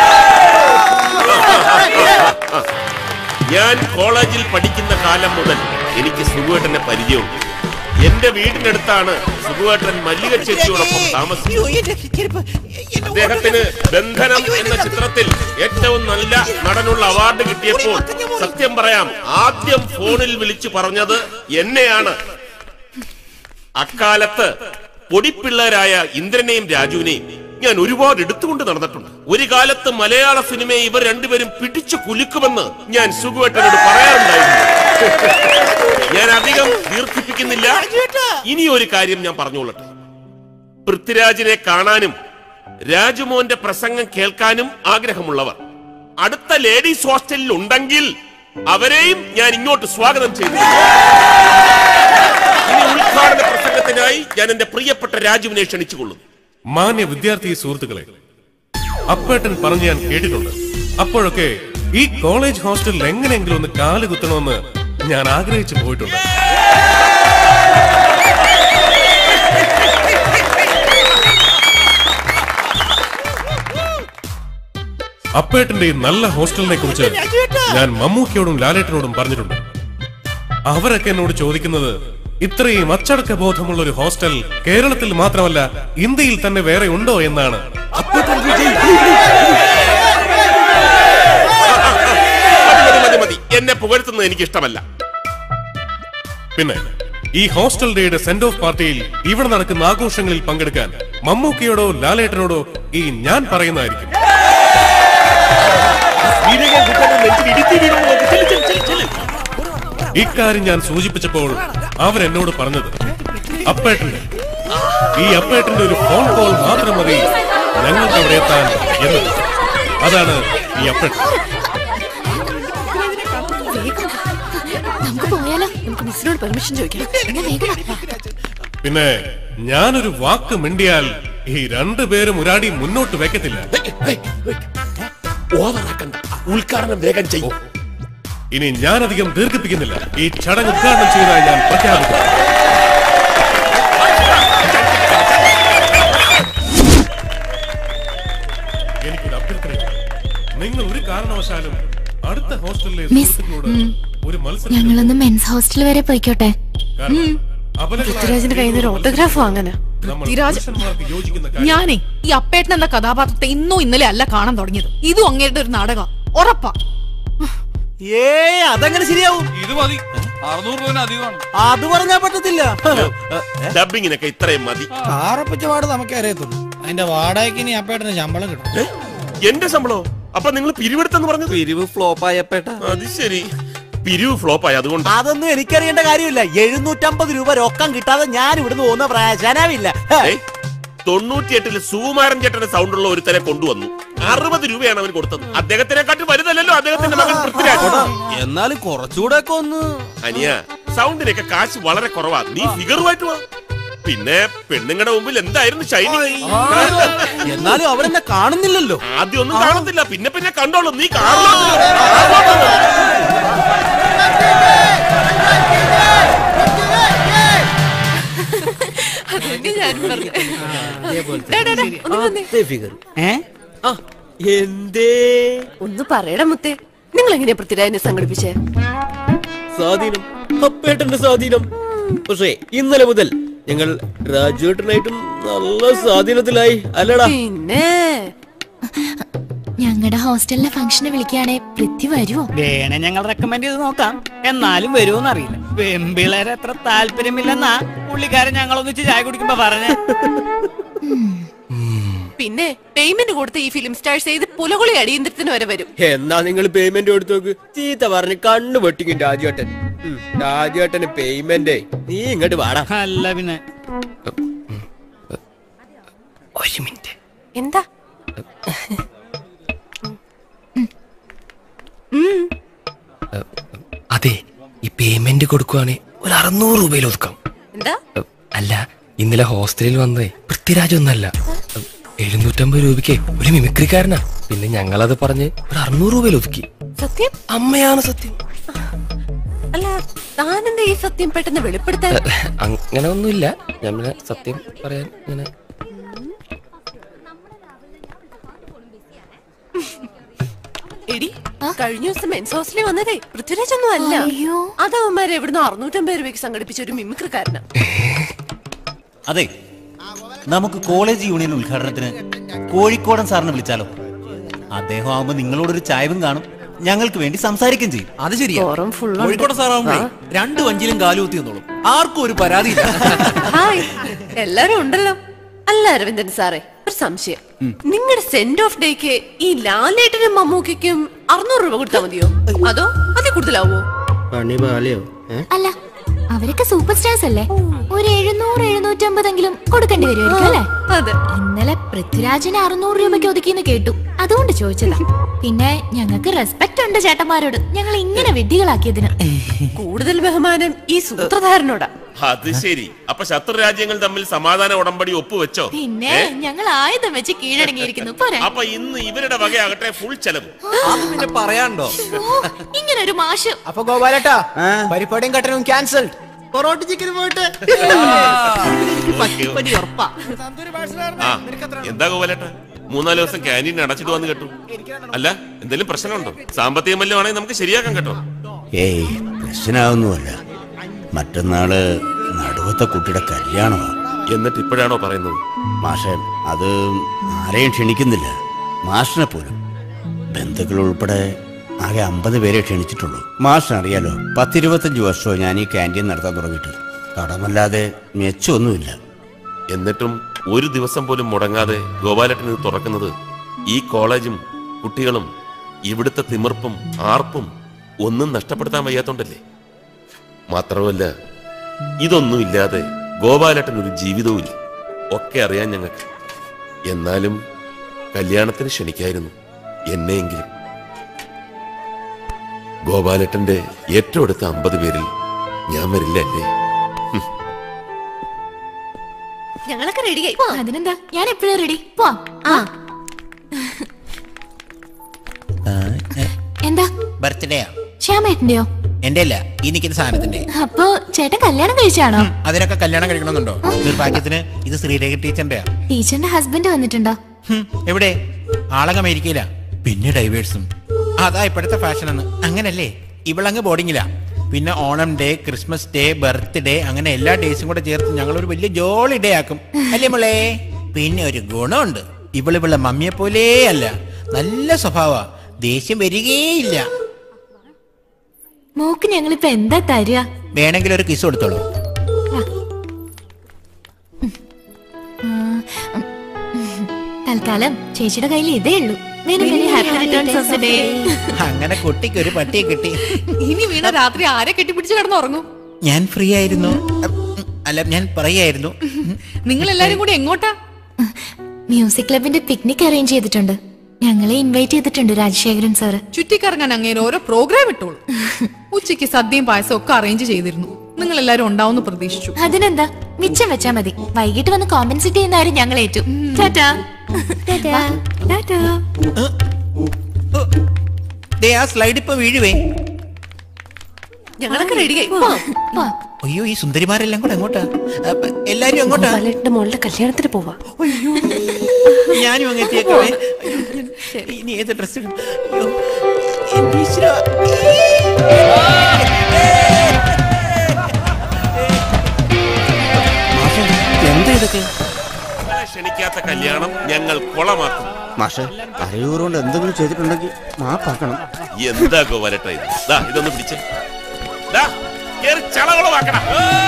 ഞാൻ കോളേജിൽ പഠിക്കുന്ന കാലം മുതൽ എനിക്ക് സുഖുവേട്ടന്റെ പരിചയമുണ്ട് എന്റെ വീടിനടുത്താണ് സുഖുവേട്ടൻ മല്ലിക ചേച്ചിയോടൊപ്പം താമസിച്ചത് അദ്ദേഹത്തിന് ബന്ധനം എന്ന ചിത്രത്തിൽ ഏറ്റവും നല്ല നടനുള്ള അവാർഡ് കിട്ടിയപ്പോൾ സത്യം പറയാം ആദ്യം ഫോണിൽ വിളിച്ചു പറഞ്ഞത് എന്നെയാണ് അക്കാലത്ത് പൊടിപ്പിള്ളേരായ ഇന്ദ്രനെയും രാജുവിനെയും ഞാൻ ഒരുപാട് എടുത്തുകൊണ്ട് നടന്നിട്ടുണ്ട് ഒരു കാലത്ത് മലയാള സിനിമയെ ഇവർ രണ്ടുപേരും പിടിച്ചു കുലുക്കുമെന്ന് ഞാൻ സുഖുവേട്ടനോട് പറയാറുണ്ടായിരുന്നു ഞാൻ അധികം ദീർഘിപ്പിക്കുന്നില്ല ഇനി ഒരു കാര്യം ഞാൻ പറഞ്ഞുകൊള്ളട്ടെ പൃഥ്വിരാജിനെ കാണാനും രാജുമോന്റെ പ്രസംഗം കേൾക്കാനും ആഗ്രഹമുള്ളവർ അടുത്ത ലേഡീസ് ഹോസ്റ്റലിൽ ഉണ്ടെങ്കിൽ അവരെയും ഞാൻ ഇങ്ങോട്ട് സ്വാഗതം ചെയ്തു ഇനി ഉദ്ഘാടന പ്രസംഗത്തിനായി ഞാൻ എന്റെ പ്രിയപ്പെട്ട രാജുവിനെ ക്ഷണിച്ചുകൊള്ളുന്നു മാന്യ വിദ്യാർത്ഥി സുഹൃത്തുക്കളെ അപ്പേട്ടൻ പറഞ്ഞ് ഞാൻ കേട്ടിട്ടുണ്ട് അപ്പോഴൊക്കെ ഈ കോളേജ് ഹോസ്റ്റലിൽ എങ്ങനെയെങ്കിലും ഒന്ന് കാല് കുത്തണമെന്ന് ഞാൻ ആഗ്രഹിച്ചു പോയിട്ടുണ്ട് അപ്പേട്ടന്റെ ഈ നല്ല ഹോസ്റ്റലിനെ കുറിച്ച് ഞാൻ മമ്മൂക്കിയോടും ലാലേട്ടനോടും പറഞ്ഞിട്ടുണ്ട് അവരൊക്കെ എന്നോട് ചോദിക്കുന്നത് ഇത്രയും അച്ചടക്ക ബോധമുള്ള ഒരു ഹോസ്റ്റൽ കേരളത്തിൽ മാത്രമല്ല ഇന്ത്യയിൽ തന്നെ വേറെ ഉണ്ടോ എന്നാണ് മതി മതി മതി മതി എന്നെ പുകഴ്ത്തുന്നത് എനിക്ക് ഇഷ്ടമല്ല പിന്നെ ഈ ഹോസ്റ്റൽ ഡേയുടെ സെന്റ് ഓഫ് പാർട്ടിയിൽ ഇവിടെ നടക്കുന്ന ആഘോഷങ്ങളിൽ പങ്കെടുക്കാൻ മമ്മൂക്കിയോടോ ലാലേട്ടനോടോ ഈ ഞാൻ പറയുന്നതായിരിക്കും ഇക്കാര്യം ഞാൻ സൂചിപ്പിച്ചപ്പോൾ അവരെന്നോട് പറഞ്ഞത് അപ്പേട്ടന്റെ ഈ അപ്പേട്ടന്റെ ഒരു ഫോൺ കോൾ മാത്രം മതി ഞങ്ങൾക്ക് അവിടെ എത്താൻ എന്നത് അതാണ് ഈ അപ്പൻ നമുക്ക് പോയാലോ നമുക്ക് മിസ്സിനോട് പെർമിഷൻ ചോദിക്കാം എന്നാ വേഗം വാ. പിന്നെ ഞാനൊരു വാക്ക് മിണ്ടിയാൽ ഈ രണ്ടുപേരും ഒരാടി മുന്നോട്ട് വെക്കത്തില്ല ഓവറാക്കണ്ട ഉദ്ഘാടനം വേഗം ചെയ്യും ഇനി ഞാനധികം ദീർഘിപ്പിക്കുന്നില്ല ഈ ചടങ്ങ് ഉദ്ഘാടനം ചെയ്താൽ ഞാൻ പ്രഖ്യാപിക്കും എനിക്കൊരു അഭ്യർത്ഥനയുണ്ട് നിങ്ങൾ ഒരു കാരണവശാലും അടുത്ത ഹോസ്റ്റലിലെ മിസ്, സുഹൃത്തുക്കളോട് ഉം. ഒരു മത്സരം ഞങ്ങളൊന്ന് മെൻസ് ഹോസ്റ്റൽ വരെ പോയിക്കോട്ടെ കാരണം പൃഥ്വിരാജിന്റെ കയ്യിൽ നിന്ന് ഒരു ഓട്ടോഗ്രാഫ് വാങ്ങാനാ പൃഥ്വിരാജ് പുരുഷന്മാർക്ക് യോജിക്കുന്ന കാര്യം ഞാനേ ഈ അപ്പേട്ടൻ എന്ന കഥാപാത്രത്തെ ഇന്നോ ഇന്നലെ അല്ല കാണാൻ തുടങ്ങിയത് ഇതും അങ്ങേരുടെ ഒരു നാടകം ഉറപ്പാ ഏ അതങ്ങനെ ശരിയാവും ഇത് മതി അറുന്നൂറ് രൂപ അധികമാണ് അത് പറഞ്ഞാ പറ്റത്തില്ല ഡബിങ്ങിനൊക്കെ ഇത്രയും മതി കാറപ്പിച്ച പാട് നമുക്കേ അറിയത്തുള്ളൂ അതിന്റെ വാടകയ്ക്ക് ഇനി അപ്പേട്ടന് ശമ്പളം കിട്ടും എന്റെ ശമ്പളോ അപ്പൊ നിങ്ങൾ പിരിവെടുത്തെന്ന് പറഞ്ഞത് പിരിവ് ഫ്ലോപ്പ് ആയപ്പേട്ട അത് ശരി പിരിവ് ഫ്ലോപ്പായി അതുകൊണ്ട് അതൊന്നും എനിക്കറിയേണ്ട കാര്യമില്ല എഴുന്നൂറ്റമ്പത് രൂപ രൊക്കം കിട്ടാതെ ഞാൻ ഇവിടുന്ന് പോകുന്ന പ്രയോജനമില്ല ഏയ്, തൊണ്ണൂറ്റിയെട്ടില് സുകുമാരൻ ചേട്ടന്റെ സൗണ്ട് ഉള്ള ഒരുത്തരെ കൊണ്ടുവന്നു അറുപത് രൂപയാണ് അവൻ കൊടുത്തത് അദ്ദേഹത്തിനെക്കാട്ടി വലുതല്ലല്ലോ അദ്ദേഹത്തിന്റെ മകൻ പൃഥ്വിരാജ് എന്നാലും കുറച്ചുകൂടെ ഒക്കെ ഒന്ന് അനിയ സൗണ്ടിനൊക്കെ കാശ് വളരെ കുറവാ നീ ഫിഗറുമായിട്ട് വാ പിന്നെ പെണ്ണുങ്ങളുടെ മുമ്പിൽ എന്തായിരുന്നു ഷൈനിങ് എന്നാലും അവരെന്നെ കാണുന്നില്ലല്ലോ ആദ്യം ഒന്നും കാണത്തില്ല പിന്നെ പിന്നെ കണ്ടോളൂ നീ കാണുന്നു അതന്നെ ഞാൻ പറഞ്ഞു ഡാ, ഡാ, ഡാ, ഒന്ന് വന്നേ. എന്തേ ഒന്ന് പറയടാ മുത്തേ നിങ്ങൾ എങ്ങനെയാ പൃഥ്വിരാജിനെ സംഘടിപ്പിച്ചേ സ്വാധീനം അപ്പേട്ടന്റെ സ്വാധീനം പക്ഷേ ഇന്നലെ മുതൽ ഞങ്ങൾ രാജുവേട്ടനായിട്ടും നല്ല സ്വാധീനത്തിലായി അല്ലടാ പിന്നെ ഞങ്ങളുടെ ഹോസ്റ്റലിലെ ഫംഗ്ഷന് വിളിക്കുകയാണെ പൃഥ്വി വരുമോ വേണേ ഞങ്ങൾ റെക്കമെൻഡ് ചെയ്ത് നോക്കാം എന്നാലും വരുമോന്ന് അറിയില്ല പെമ്പിളേരെ അത്ര താല്പര്യമില്ലെന്നാ പുള്ളിക്കാരൻ ഞങ്ങളൊന്നിച്ച് ചായ കുടിക്കുമ്പോ പറഞ്ഞേ പിന്നെ പേയ്മെന്റ് കൊടുത്ത് ഈ ഫിലിം സ്റ്റാർസ് ചെയ്ത് പുലകുളി അടിയന്തരത്തിന് വരെ വരും എന്നാ നിങ്ങൾ പേയ്മെന്റ് കൊടുത്തു നോക്ക് ചീത്ത പറഞ്ഞ് കണ്ണു പൊട്ടിക്കും രാജുവേട്ടൻ ഉം, രാജുവേട്ടന് പേയ്മെന്റ് നീ ഇങ്ങോട്ട് വാടാ അല്ല പിന്നെ ഒരു മിനിറ്റ് എന്താ അതെ ഈ പേയ്മെന്റ് കൊടുക്കുവാണെ ഒരു അറുന്നൂറ് രൂപയിൽ ഒതുക്കാം എന്താ അല്ല ഇന്നലെ ഹോസ്റ്റലിൽ വന്നേ പൃഥ്വിരാജ് ഒന്നല്ല എഴുന്നൂറ്റമ്പത് രൂപയ്ക്ക് ഒരു മിമിക്രിക്കാരനാ പിന്നെ ഞങ്ങളത് പറഞ്ഞ് ഒരു അറുന്നൂറ് രൂപയിൽ ഒതുക്കി സത്യം അമ്മയാണ് സത്യം അല്ല താനെന്താ ഈ സത്യം പെട്ടെന്ന് വെളിപ്പെടുത്താൻ അങ്ങനെ ഒന്നുമില്ല ഞമ്മളെ സത്യം പറയാൻ ഇങ്ങനെ എടി കഴിഞ്ഞ ദിവസം മെൻസ് ഹോസ്റ്റലിൽ വന്നതേ പൃഥ്വിരാജ് ഒന്നും അല്ല അത് അവന്മാരെ എവിടുന്ന് അറുന്നൂറ്റമ്പത് രൂപയ്ക്ക് സംഘടിപ്പിച്ച ഒരു മിമിക്രിക്കാരനാ അതെ നമുക്ക് കോളേജ് യൂണിയൻ ഉദ്ഘാടനത്തിന് കോഴിക്കോടൻ സാറിനെ വിളിച്ചാലോ അദ്ദേഹം ആവുമ്പോ നിങ്ങളോടൊരു ചായവും കാണും ഞങ്ങൾക്ക് വേണ്ടി സംസാരിക്കുകയും ചെയ്യും അത് ശരിയാ ഫോറം full ഉണ്ട്. കോഴിക്കോട് സാറാവുമ്പഴേ രണ്ട് വഞ്ചിയിലും കാലുകുത്തി എന്നോളും ആർക്കും ഒരു പരാതിയില്ല ഹായ് എല്ലാരും ഉണ്ടല്ലോ അല്ല അരവിന്ദൻ സാറേ ഒരു സംശയം നിങ്ങളുടെ സെന്റ് ഓഫ് ഡേക്ക് ഈ ലാലേട്ടനും മമ്മൂക്കും അറുന്നൂറ് രൂപ കൊടുത്താൽ മതിയോ അതോ അതിൽ കൂടുതലാവോ പണി പാലിയോ അല്ല അവരൊക്കെ സൂപ്പർ സ്റ്റാർസ് അല്ലേ ഒരു എഴുന്നൂറ് എഴുന്നൂറ്റമ്പതെങ്കിലും കൊടുക്കേണ്ടി വരുമായിരിക്കും അല്ലേ അതെ ഇന്നലെ പൃഥ്വിരാജിന് അറുന്നൂറ് രൂപയ്ക്ക് ഒതുക്കിന്ന് കേട്ടു അതുകൊണ്ട് ചോദിച്ചതാ പിന്നെ ഞങ്ങൾക്ക് റെസ്പെക്ട് ഉണ്ട് ചേട്ടന്മാരോട് ഞങ്ങൾ ഇങ്ങനെ വിഡ്ഢികളാക്കിയതിന് കൂടുതൽ ബഹുമാനം ഈ സൂത്രധാരനോടാ അത് ശരി അപ്പൊ ശത്രു രാജ്യങ്ങൾ തമ്മിൽ സമാധാന ഉടമ്പടി ഒപ്പുവെച്ചോ പിന്നെ ഏ? ഞങ്ങൾ ആയുധം വെച്ച് കീഴടങ്ങിയിരിക്കുന്നു പോരെ അപ്പൊ ഇന്ന് ഇവരുടെ വകയാകട്ടെ ഫുൾ ചെലവ് അത് പിന്നെ പറയാണ്ടോ ഓ, ഇങ്ങനെ ഒരു മാഷ് അപ്പൊ ഗോപാലേട്ടാ പരിപാടിയും കട്ടനും ക്യാൻസൽഡ് പൊറോട്ട ചിക്കൻ പോയിട്ട് പറ്റിപ്പടി ഉറപ്പാ ആ എന്താ ഗോപാലേട്ട മൂന്നാല് ദിവസം ക്യാൻറ്റീൻ അടച്ചിട്ട് വന്ന് കേട്ടു അല്ല എന്തെങ്കിലും പ്രശ്നമുണ്ടോ സാമ്പത്തികം വല്ലതും ആണെങ്കിൽ നമുക്ക് ശരിയാക്കാൻ കേട്ടോ ഏയ് പ്രശ്നമാവുന്നുമല്ല മറ്റന്നാള് നടുവത്തെ കുട്ടിയുടെ കല്യാണമാണ് എന്നിട്ട് ഇപ്പോഴാണോ പറയുന്നത് മാഷെ അത് ആരെയും ക്ഷണിക്കുന്നില്ല മാഷിനെ പോലും ബന്ധുക്കൾ ഉൾപ്പെടെ ആകെ അമ്പത് പേരെ ക്ഷണിച്ചിട്ടുള്ളൂ മാഷിനറിയാലോ പത്തിരുപത്തഞ്ച് വർഷവും ഞാൻ ഈ ക്യാൻറ്റീൻ നടത്താൻ തുടങ്ങിയിട്ട് കടമല്ലാതെ മെച്ചമൊന്നുമില്ല എന്നിട്ടും ഒരു ദിവസം പോലും മുടങ്ങാതെ ഗോപാലട്ടൻ ഇത് തുറക്കുന്നത് ഈ കോളേജും കുട്ടികളും ഇവിടുത്തെ തിമിർപ്പും ആർപ്പും ഒന്നും നഷ്ടപ്പെടുത്താൻ വയ്യാത്തോണ്ടല്ലേ മാത്രമല്ല ഇതൊന്നും ഇല്ലാതെ ഗോപാലട്ടൻ ഒരു ജീവിതവും ഇല്ല ഒക്കെ അറിയാൻ ഞങ്ങൾക്ക് എന്നാലും കല്യാണത്തിന് ക്ഷണിക്കായിരുന്നു എന്നെയെങ്കിലും ഗോപാലേട്ടന്റെ ഏറ്റവും അടുത്ത അമ്പത് പേരിൽ ഞാൻ വരില്ല അല്ലേ ഞങ്ങളൊക്കെ റെഡിയായി അതിനെന്താ ഞാൻ എപ്പോഴും റെഡി പോവാം ആ എന്താ ബർത്ത്ഡേയാ ശ്യാമേട്ടന്റെയോ എന്റെ അല്ല ഈ നിൽക്കുന്ന സാധനത്തിന്റെ അപ്പോ ചേട്ടൻ കല്യാണം കഴിച്ചാണോ അതിനൊക്കെ കല്യാണം കഴിക്കണമെന്നുണ്ടോ നിർഭാഗ്യത്തിന് ഇത് ശ്രീരേഖ ടീച്ചറിന്റെയാ ടീച്ചറിന്റെ ഹസ്ബൻഡ് വന്നിട്ടുണ്ടോ ഹും, എവിടെ ആളങ്ങ് അമേരിക്കയിലാ പിന്നെ ഡൈവേഴ്സും അതാ ഇപ്പോഴത്തെ ഫാഷൻ എന്ന് അങ്ങനല്ലേ ഇവളങ്ങ് ബോർഡിങ്ങിലാ പിന്നെ Onam day Christmas day birthday അങ്ങനെ എല്ലാ ഡേയ്സും കൂടെ ചേർത്ത് ഞങ്ങൾ ഒരു വലിയ ജോളി ഡേ ആക്കും അല്ലേ മോളെ പിന്നെ ഒരു ഗുണമുണ്ട് ഇവളിവളുടെ മമ്മിയെ പോലെ അല്ല നല്ല സ്വഭാവ ദേഷ്യം വരികേയില്ല മോക്ക് ഞങ്ങളിപ്പോ എന്താ തരിക വേണമെങ്കിൽ ഒരു കിസ് കൊടുത്തോളൂ തൽക്കാലം ചേച്ചിയുടെ കയ്യിൽ ഇതേ ഉള്ളൂ very very happy returns of the day അങ്ങനെ കുട്ടിക്ക് ഒരു പട്ടിയെ കിട്ടി ഇനി വീണ രാത്രി ആരെ കെട്ടിപ്പിടിച്ച് കിടന്നുറങ്ങും ഞാൻ ഫ്രീ ആയിരുന്നു അല്ല ഞാൻ പറയായിരുന്നു നിങ്ങൾ എല്ലാരും കൂടി എങ്ങോട്ടാ മ്യൂസിക് ക്ലബിന്റെ പിക്നിക് അറേഞ്ച് ചെയ്തിട്ടുണ്ട് ഞങ്ങളെ ഇൻവൈറ്റ് ചെയ്തിട്ടുണ്ട് രാജശേഖരൻ സാറ് ചുറ്റിക്കറങ്ങാൻ അങ്ങേര് ഓരോ പ്രോഗ്രാം ഇട്ടോളൂ ഉച്ചയ്ക്ക് സദ്യയും പായസം ഒക്കെ അറേഞ്ച് ചെയ്തിരുന്നു നിങ്ങൾ എല്ലാരും ഉണ്ടാവുമെന്ന് പ്രതീക്ഷിച്ചു അതിനെന്താ മിച്ചം വെച്ചാ മതി വൈകിട്ട് വന്ന് കോമ്പൻസേറ്റ് ചെയ്യുന്ന കാര്യം ഞങ്ങൾ ഏറ്റു ടാറ്റാ ടാറ്റാ ടാറ്റാ ദേ ആ സ്ലൈഡ് ഇപ്പൊ വീഴുവേ ഞങ്ങളൊക്കെ റെഡിയായി അയ്യോ ഈ സുന്ദരിമാരെല്ലാം കൂടെ എങ്ങോട്ടാ അപ്പ, എല്ലാരും എങ്ങോട്ടാ ഗോപാലേട്ടന്റെ മോളുടെ കല്യാണത്തിന് പോവാ ഞാനും അങ്ങ് എത്തിയേക്കാവേ ഇനി ഏത് ഡ്രസ് ഇടും അയ്യോ എന്റെ ഈശ്വരാ. എന്താ ഇതൊക്കെ നിങ്ങളെ ക്ഷണിക്കാത്ത കല്യാണം ഞങ്ങൾ കുളമാക്കും മാഷെ അറിയൂറുകൊണ്ട് എന്തെങ്കിലും ചെയ്തിട്ടുണ്ടെങ്കിൽ മാപ്പാക്കണം എന്താ ഗോപാലേട്ട ഇത് ദാ ഇതൊന്ന് പിടിച്ചേ ദാ, കേറി ചളകുളമാക്കണം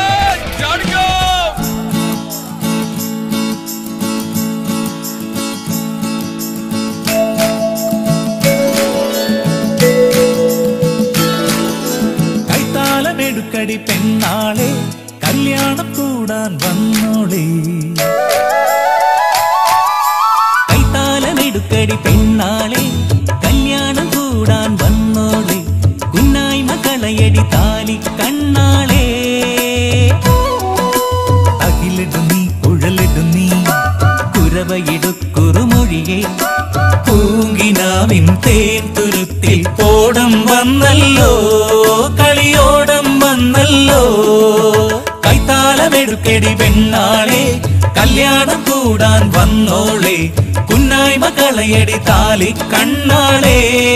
കൈത്താലമെടുക്കടി പെണ്ണാളെ കല്യാണം കൂടാൻ വന്നോളേ കൈത്താലമെടുക്കടി പെണ്ണാളെ കല്യാണം കൂടാൻ വന്നോളെ കുന്നായി മകളയടി താലി കണ്ണാളെ അകിലിടു നീ കുഴലിടു നീ കുരവയിടുക്കുറുമൊഴിയെ പൂങ്കിനാവിൻ തേർത്തുരുത്തിൽ പോടം വന്നല്ലോ കളിയോടം വന്നല്ലോ കൈത്താലമെടുക്കടി പെണ്ണാളെ കല്യാണം കൂടാൻ വന്നോളെ കുന്നായ്മ കളയടി താലി കണ്ണാളേ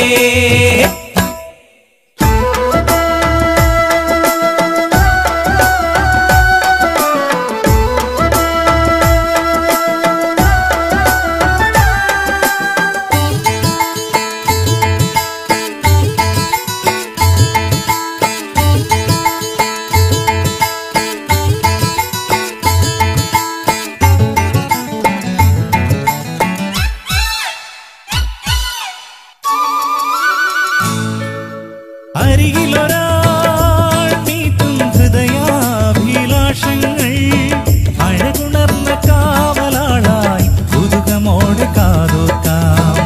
അരികിലൊരാൾ നീട്ടും ഹൃദയാഭിലാഷങ്ങൾ അഴകുണർന്ന കാവലാളായി പുതുകമോടെ കാതോക്കാം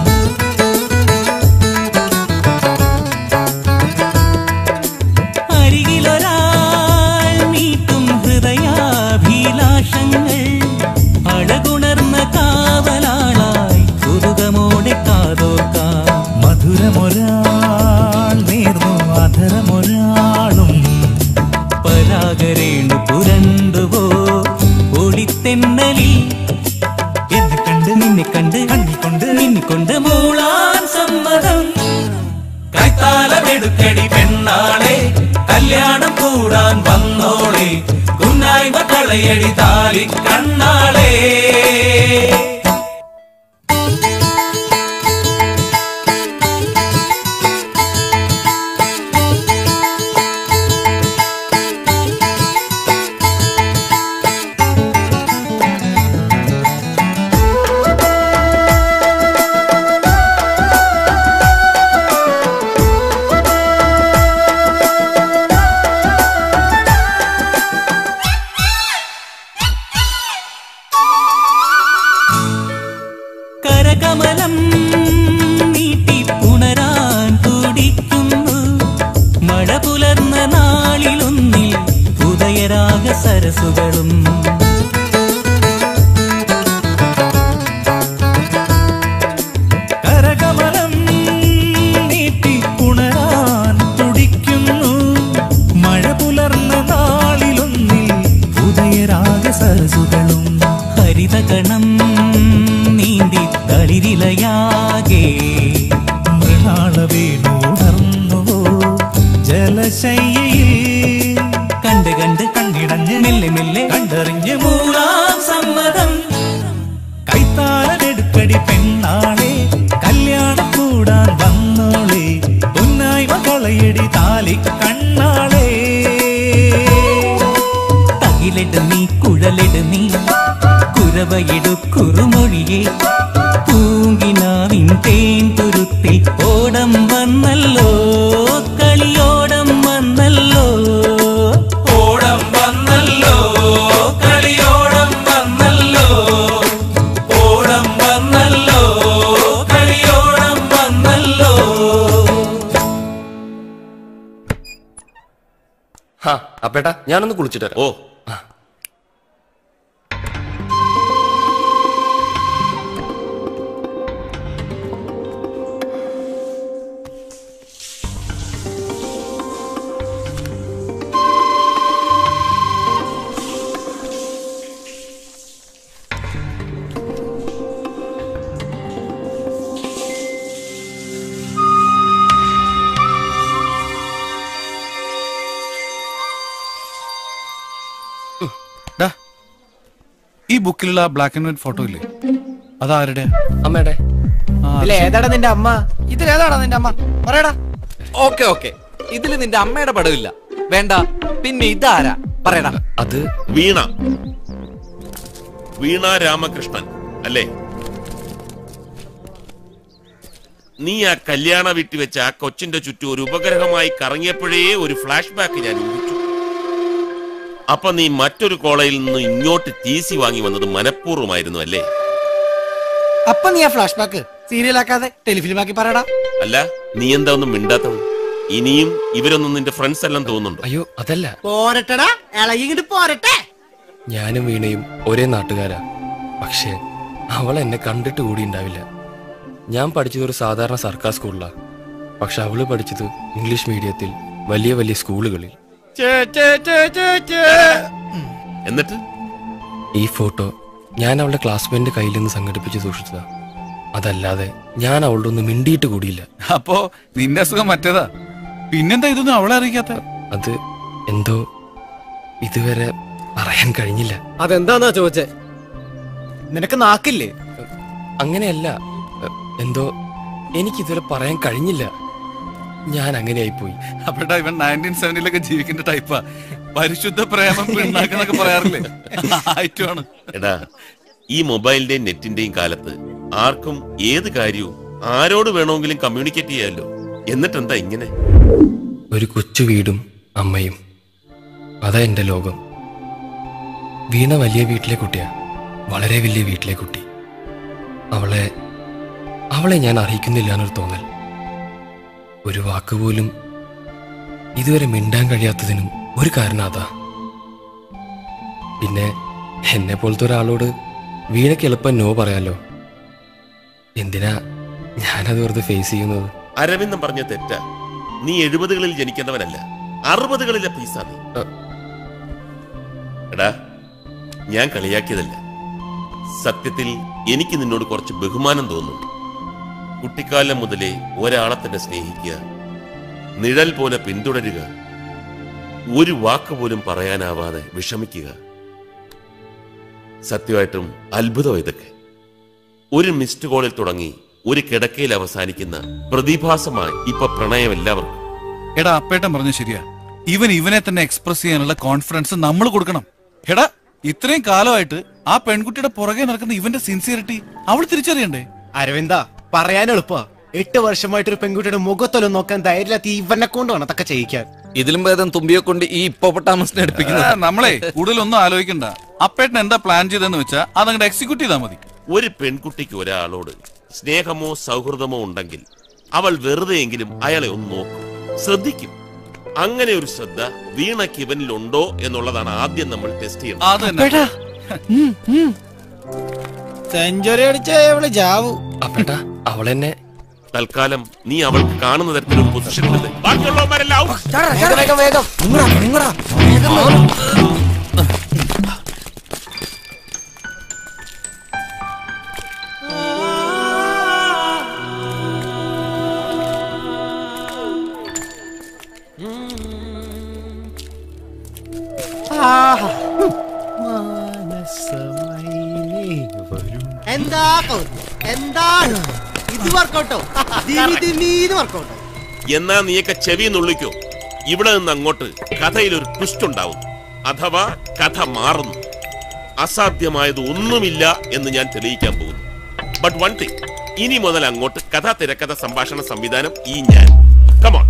അരികിലൊരാൾ നീട്ടും ഹൃദയാഭിലാഷങ്ങൾ അഴകുണർന്ന കാവലാളായി പുതുകമോടെ കാതോക്കാം മധുരമൊരാൾ നേർന്നു അധരമൊരാളും പരാഗരേണു പുരണ്ടുവോ ഒളിത്തെന്നലിൽ എന്നെ കണ്ട് നിന്നെ കണ്ട് കണ്ണിക്കൊണ്ട് നിന്നിക്കൊണ്ട് മൂളാൻ സമ്മതം കൈത്താലമെടുക്കടി പെണ്ണാളെ കല്യാണം കൂടാൻ വന്നോളെ കുന്നായ്മ കളയടി താലി കണ്ണാളേ കരകമലം നീട്ടി സരസുകളും കരകമലം നീട്ടി ഉണരാൻ തുടിക്കുന്നു മഴ പുലർന്ന നാളിലൊന്നിൽ ഉദയരാഗ സരസുകളും ഹരിതകണം നീന്തി തളിരിലയാകെ മൃണാള വീണുണർന്നുവോ ജലശയ്യയിൽ കണ്ട് കണ്ട് കണ്ണിടഞ്ഞ് മെല്ലെ മെല്ലെ കണ്ടറിഞ്ഞ് മൂന്നാം സമ്മതം കൈത്താളനെടുക്കടി പെണ്ണാളെ കല്യാണം കൂടാൻ വന്നോളെ പൊന്നായ്മ കളയടി താലി കണ്ണാളെ തകിലിട് നീ കുഴലിട് നീ കുരവയിടു കുറുമൊഴിയെ പൂങ്കിനാവിൻ തേൻ തുരുത്തിൽ ഓടം വന്നല്ലോ കളിയോടം വന്നല്ലോ ഓടം വന്നല്ലോ കളിയോടം വന്നല്ലോ ഓടം വന്നല്ലോ കളിയോടം വന്നല്ലോ ഹാ അപ്പേട്ടാ ഞാനൊന്ന് കുളിച്ചിട്ട് വരാം. ഓ ഡാ, ഈ ബുക്കിലുള്ള ബ്ലാക്ക് ആൻഡ് വൈറ്റ് ഫോട്ടോ ഇല്ലേ അതാരുടെ അമ്മയുടെ ഇതിൽ ഏതാടാ നിന്റെ അമ്മ ഇതിലേതാടാ നിന്റെ അമ്മ പറയടാ ഓക്കെ ഓക്കെ ഇതിൽ നിന്റെ അമ്മയുടെ പടമില്ല വേണ്ട പിന്നെ ഇതാരാ പറയടാ അത് വീണ വീണ രാമകൃഷ്ണൻ അല്ലേ നീ ആ കല്യാണ വീട്ടിൽ വെച്ച് ആ കൊച്ചിന്റെ ചുറ്റും ഒരു ഉപഗ്രഹമായി കറങ്ങിയപ്പോഴേ ഒരു ഫ്ലാഷ് ബാക്ക് ഞാൻ ഊഹിച്ചു അപ്പൊ നീ മറ്റൊരു കോളേജിൽ നിന്ന് ഇങ്ങോട്ട് ടി സി വാങ്ങി വന്നത് മനഃപൂർവ്വമായിരുന്നു അല്ലേ അപ്പൊ നീ ആ ഫ്ലാഷ് ബാക്ക് സീരിയലാക്കാതെ ടെലിഫിലിമാക്കി പറയടാ അല്ല നീ എന്താ ഒന്നും മിണ്ടാത്തത് ഇനിയും ഇവരൊന്നും നിന്റെ ഫ്രണ്ട്സ് എല്ലാം തോന്നുന്നുണ്ടോ അയ്യോ അതല്ല പോരട്ടടാ ഇളകി ഇങ്ങോട്ട് പോരട്ടെ ഞാനും വീണയും ഒരേ നാട്ടുകാരാ പക്ഷേ അവൾ എന്നെ കണ്ടിട്ട് കൂടി ഉണ്ടാവില്ല ഞാൻ പഠിച്ചത് ഒരു സാധാരണ സർക്കാർ സ്കൂളിലാണ് പക്ഷെ അവള് പഠിച്ചത് ഇംഗ്ലീഷ് മീഡിയത്തിൽ വലിയ വലിയ സ്കൂളുകളിൽ എന്നിട്ട് ഈ ഫോട്ടോ ഞാൻ അവളുടെ ക്ലാസ്മേറ്റിന്റെ കയ്യിൽ നിന്ന് സംഘടിപ്പിച്ച് സൂക്ഷിച്ചതാ അതല്ലാതെ ഞാൻ അവളുടെ ഒന്ന് മിണ്ടിയിട്ട് കൂടിയില്ല അപ്പോ നിന്റെ അസുഖം മറ്റേതാ പിന്നെന്താ ഇതൊന്നും അവളെ അറിയിക്കാത്ത അത് എന്തോ ഇതുവരെ പറയാൻ കഴിഞ്ഞില്ല അതെന്താന്നാ ചോദിച്ചേ നിനക്ക് നാക്കില്ലേ അങ്ങനെയല്ല എ, എന്തോ എനിക്കിതുവരെ പറയാൻ കഴിഞ്ഞില്ല ഞാൻ അങ്ങനെയായിപ്പോയി അപ്പേട്ടാ ഇവൻ നയൻറ്റീൻ സെവനിലൊക്കെ ജീവിക്കേണ്ട ടൈപ്പാ പരിശുദ്ധ പ്രേമം പിണ്ണാക്കെന്നൊക്കെ പറയാറില്ലേ ആയിട്ടുമാണ് എടാ ഈ മൊബൈലിന്റെയും നെറ്റിന്റെയും കാലത്ത് ആർക്കും ഏത് കാര്യവും ആരോട് വേണമെങ്കിലും കമ്മ്യൂണിക്കേറ്റ് ചെയ്യാമല്ലോ എന്നിട്ടെന്താ ഇങ്ങനെ ഒരു കൊച്ചു വീടും അമ്മയും അതാ എൻ്റെ ലോകം വീണ വലിയ വീട്ടിലെ കുട്ടിയാ വളരെ വലിയ വീട്ടിലെ കുട്ടി അവളെ അവളെ ഞാൻ അറിയിക്കുന്നില്ല എന്നൊരു തോന്നൽ ഒരു വാക്ക് പോലും ഇതുവരെ മിണ്ടാൻ കഴിയാത്തതിനും ഒരു കാരണം അതാ പിന്നെ എന്നെ പോലത്തെ ഒരാളോട് വീണയ്ക്ക് എളുപ്പം നോ പറയാലോ എന്തിനാ ഞാനത് വെറുതെ ഫേസ് ചെയ്യുന്നത് അരവിന്ദൻ പറഞ്ഞ തെറ്റാ നീ എഴുപതുകളിൽ ജനിക്കേണ്ടവനല്ല അറുപതുകളിലെ പീസാ നീ എടാ ഞാൻ കളിയാക്കിയതല്ല സത്യത്തിൽ എനിക്ക് നിന്നോട് കുറച്ച് ബഹുമാനം തോന്നുന്നു കുട്ടിക്കാലം മുതലേ ഒരാളെ തന്നെ സ്നേഹിക്കുക നിഴൽ പോലെ പിന്തുടരുക ഒരു വാക്ക് പോലും പറയാനാവാതെ വിഷമിക്കുക സത്യമായിട്ടും അത്ഭുതം ഇതൊക്കെ ഒരു മിസ്ഡ് കോളിൽ തുടങ്ങി ഒരു കിടക്കയിൽ അവസാനിക്കുന്ന പ്രതിഭാസമായി ഇപ്പൊ പ്രണയം എല്ലാവർക്കും എടാ അപ്പേട്ടൻ പറഞ്ഞ ശരിയാ ഇവൻ ഇവനെ തന്നെ എക്സ്പ്രസ് ചെയ്യാനുള്ള കോൺഫിഡൻസ് നമ്മൾ കൊടുക്കണം എടാ ഇത്രയും കാലമായിട്ട് ആ പെൺകുട്ടിയുടെ പുറകെ നടക്കുന്ന ഇവന്റെ സിൻസിയറിറ്റി അവൾ തിരിച്ചറിയണ്ടേ അരവിന്ദ പറയാൻ എളുപ്പാ എട്ട് വർഷമായിട്ട് ഒരു പെൺകുട്ടിയുടെ മുഖത്തൊന്നും നോക്കാൻ ധൈര്യമില്ലാത്ത ഇവനെ കൊണ്ടാണ് അതൊക്കെ ചെയ്യിക്കാൻ ഇതിലും ഭേദം തുമ്പിയെ കൊണ്ട് ഈ ഇപ്പോപട്ടാമസിനെ അടുപ്പിക്കുന്നത് ആ, നമ്മളെ കൂടുതലൊന്നും ആലോചിക്കണ്ട അപ്പേട്ടൻ എന്താ പ്ലാൻ ചെയ്തെന്ന് വെച്ചാ അതങ്ങോട്ട് എക്സിക്യൂട്ട് ചെയ്താൽ മതി ഒരു പെൺകുട്ടിക്ക് ഒരാളോട് സ്നേഹമോ സൗഹൃദമോ ഉണ്ടെങ്കിൽ അവൾ വെറുതെയെങ്കിലും അയാളെ ഒന്ന് നോക്കും ശ്രദ്ധിക്കും അങ്ങനെ ഒരു ശ്രദ്ധ വീണയ്ക്ക് ഇവനിലുണ്ടോ എന്നുള്ളതാണ് ആദ്യം നമ്മൾ ടെസ്റ്റ് അത് ചെയ്യുന്നത് തന്നെ. സെഞ്ചുറി അടിച്ച ഇവള് ജാവു അപ്പേട്ടാ അവളെന്നെ തൽക്കാലം നീ അവൾക്ക് കാണുന്ന തരത്തിലൊരു പൊസിഷനിൽ ബാക്കിയുള്ളവന്മാരെല്ലാം out. വേഗം വേഗം നിങ്ങടാ നിങ്ങടാ എന്താ കൗതുകം? എന്താണ് ഇത് വർക്കൗട്ടോ ദിമീത് വർക്കൗട്ടോ എന്നാ നീയൊക്കെ ചെവി നുള്ളിക്കോ ഇവിടെ നിന്ന് അങ്ങോട്ട് കഥയിൽ ഒരു ട്വിസ്റ്റ് ഉണ്ടാവും അഥവാ കഥ മാറുന്നു അസാധ്യമായത് ഒന്നുമില്ല എന്ന് ഞാൻ തെളിയിക്കാൻ പോകുന്നു ബട്ട് വൺ തിങ് ഇനി മുതൽ അങ്ങോട്ട് കഥ തിരക്കഥ സംഭാഷണ സംവിധാനം ഈ ഞാൻ കമോൺ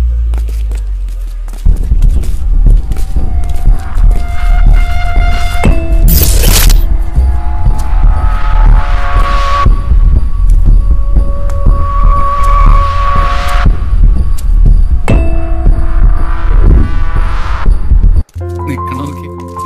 നിക്കണോക്കി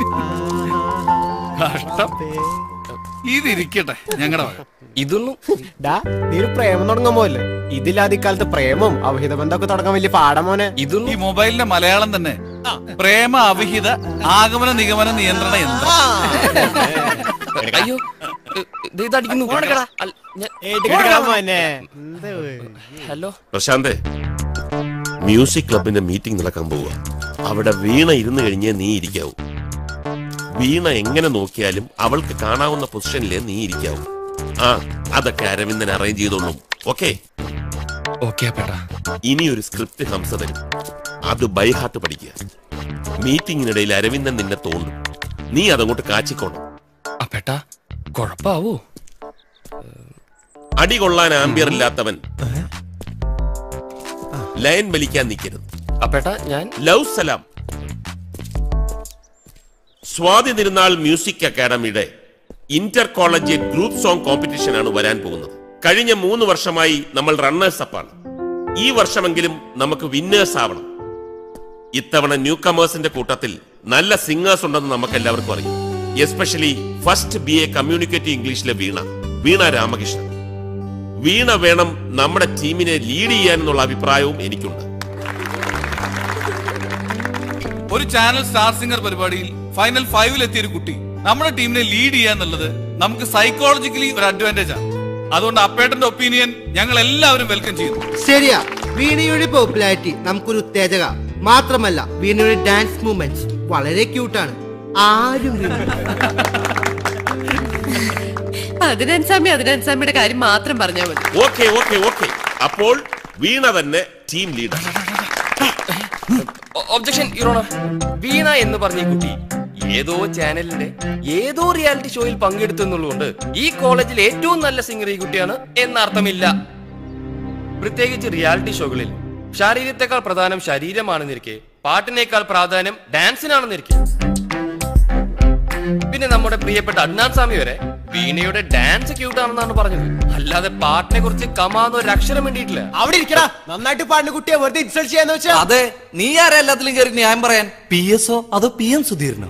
കഷ്ടം ഇതിരിക്കട്ടെ ഞങ്ങളുടെ വക ഇതൊന്നും ഡാ നീ ഒരു പ്രേമം തുടങ്ങാൻ പോവല്ലേ ഇതില്ലാതെ ഇക്കാലത്ത് പ്രേമവും അവഹിത ബന്ധമൊക്കെ തുടങ്ങാൻ വലിയ പാടാ മോനെ ഇതൊന്നും ഈ മൊബൈലിന്റെ മലയാളം തന്നെ പ്രേമ അവിഹിത ആഗമന നിഗമന നിയന്ത്രണ യന്ത്രം അയ്യോ ഇത് ഇതടിക്കുന്നു അല്ല, എടുക്കടാ മോനെ ഹലോ പ്രശാന്തേ മ്യൂസിക് ക്ലബിന്റെ മീറ്റിംഗ് നടക്കാൻ പോവുക അവിടെ വീണ ഇരുന്ന് കഴിഞ്ഞേ നീ ഇരിക്കാവൂ വീണ എങ്ങനെ നോക്കിയാലും അവൾക്ക് കാണാവുന്ന പൊസിഷനിലേ നീ ഇരിക്കാവൂ ആ അതൊക്കെ അരവിന്ദൻ അറേഞ്ച് ചെയ്തോളും ഓക്കെ ഓക്കെ അപ്പേട്ടാ ഇനി ഒരു സ്ക്രിപ്റ്റ് ഹംസ തരും അത് ബൈ ഹാർട്ട് പഠിക്കുക മീറ്റിംഗിനിടയിൽ അരവിന്ദൻ നിന്നെ തോണ്ടും നീ അതങ്ങോട്ട് കാച്ചിക്കോണം അപ്പേട്ടാ കൊഴപ്പാവോ അടി കൊള്ളാൻ ആംബിയർ ഇല്ലാത്തവൻ ലൈൻ വലിക്കാൻ നിൽക്കരുത് അപ്പേട്ടാ ഞാൻ ലവ് സലാം സ്വാതി തിരുനാൾ മ്യൂസിക് അക്കാദമിയുടെ inter collegiate group song competition ആണ് വരാൻ പോകുന്നത് കഴിഞ്ഞ മൂന്ന് വർഷമായി നമ്മൾ റണ്ണേഴ്സ് അപ്പാണ് ഈ വർഷമെങ്കിലും നമുക്ക് വിന്നേഴ്സ് ആവണം ഇത്തവണ ന്യൂ കമേഴ്സിന്റെ കൂട്ടത്തിൽ നല്ല സിംഗേഴ്സ് ഉണ്ടെന്ന് നമുക്ക് എല്ലാവർക്കും അറിയാം especially first B A communicative ഇംഗ്ലീഷിലെ വീണ വീണ രാമകൃഷ്ണൻ വീണ വേണം നമ്മുടെ ടീമിനെ ലീഡ് ചെയ്യാനെന്നുള്ള അഭിപ്രായവും എനിക്കുണ്ട് ഒരു ചാനൽ സ്റ്റാർ സിംഗർ പരിപാടിയിൽ ഫൈനൽ ഫൈവിൽ എത്തിയ ഒരു കുട്ടി നമ്മുടെ ടീമിനെ ലീഡ് ചെയ്യാന്നുള്ളത് നമുക്ക് സൈക്കോളജിക്കലി ഒരു അഡ്വാൻറ്റേജ് ആണ് അതുകൊണ്ട് അപ്പേട്ടന്റെ ഒപ്പീനിയൻ ഞങ്ങൾ എല്ലാവരും വെൽക്കം ചെയ്യുന്നു ശരിയാ വീണയുടെ പോപ്പുലാരിറ്റി നമുക്കൊരു ഉത്തേജക മാത്രമല്ല വീണയുടെ ഡാൻസ് മൂവ്മെന്റ്സ് വളരെ ക്യൂട്ടാണ് ആരും അതിനൻസാമി അതിനൻസാമിയുടെ കാര്യം മാത്രം പറഞ്ഞാൽ മതി ഓക്കെ ഓക്കെ ഓക്കെ അപ്പോൾ വീണ തന്നെ team leader objection your honour Veena എന്ന് പറഞ്ഞ ഈ കുട്ടി ഏതോ ചാനലിന്റെ ഏതോ റിയാലിറ്റി ഷോയിൽ പങ്കെടുത്തെന്നുള്ളതുകൊണ്ട് ഈ കോളേജിൽ ഏറ്റവും നല്ല സിംഗർ ഈ കുട്ടിയാണ് എന്നർത്ഥമില്ല പ്രത്യേകിച്ച് റിയാലിറ്റി ഷോകളിൽ ശാരീരത്തെക്കാൾ പ്രധാനം ശരീരമാണെന്നിരിക്കെ പാട്ടിനേക്കാൾ പ്രാധാന്യം ഡാൻസിനാണെന്നിരിക്കെ പിന്നെ നമ്മുടെ പ്രിയപ്പെട്ട അഡ്നാൻ സ്വാമി വരെ വീണയുടെ ഡാൻസ് ക്യൂട്ടാണെന്നാണ് പറഞ്ഞത് അല്ലാതെ പാട്ടിനെ കുറിച്ച് കമാന്ന് ഒരു അക്ഷരം വേണ്ടിയിട്ടില്ല അവിടെ ഇരിക്കടാ നന്നായിട്ട് പാടുന്ന കുട്ടിയെ വെറുതെ ഇൻസൾട്ട് ചെയ്യാന്ന് വെച്ചാ അതെ നീ ആരാ എല്ലാത്തിലും കയറി ന്യായം പറയാൻ പി എസ് അതോ പി എം സുധീരനോ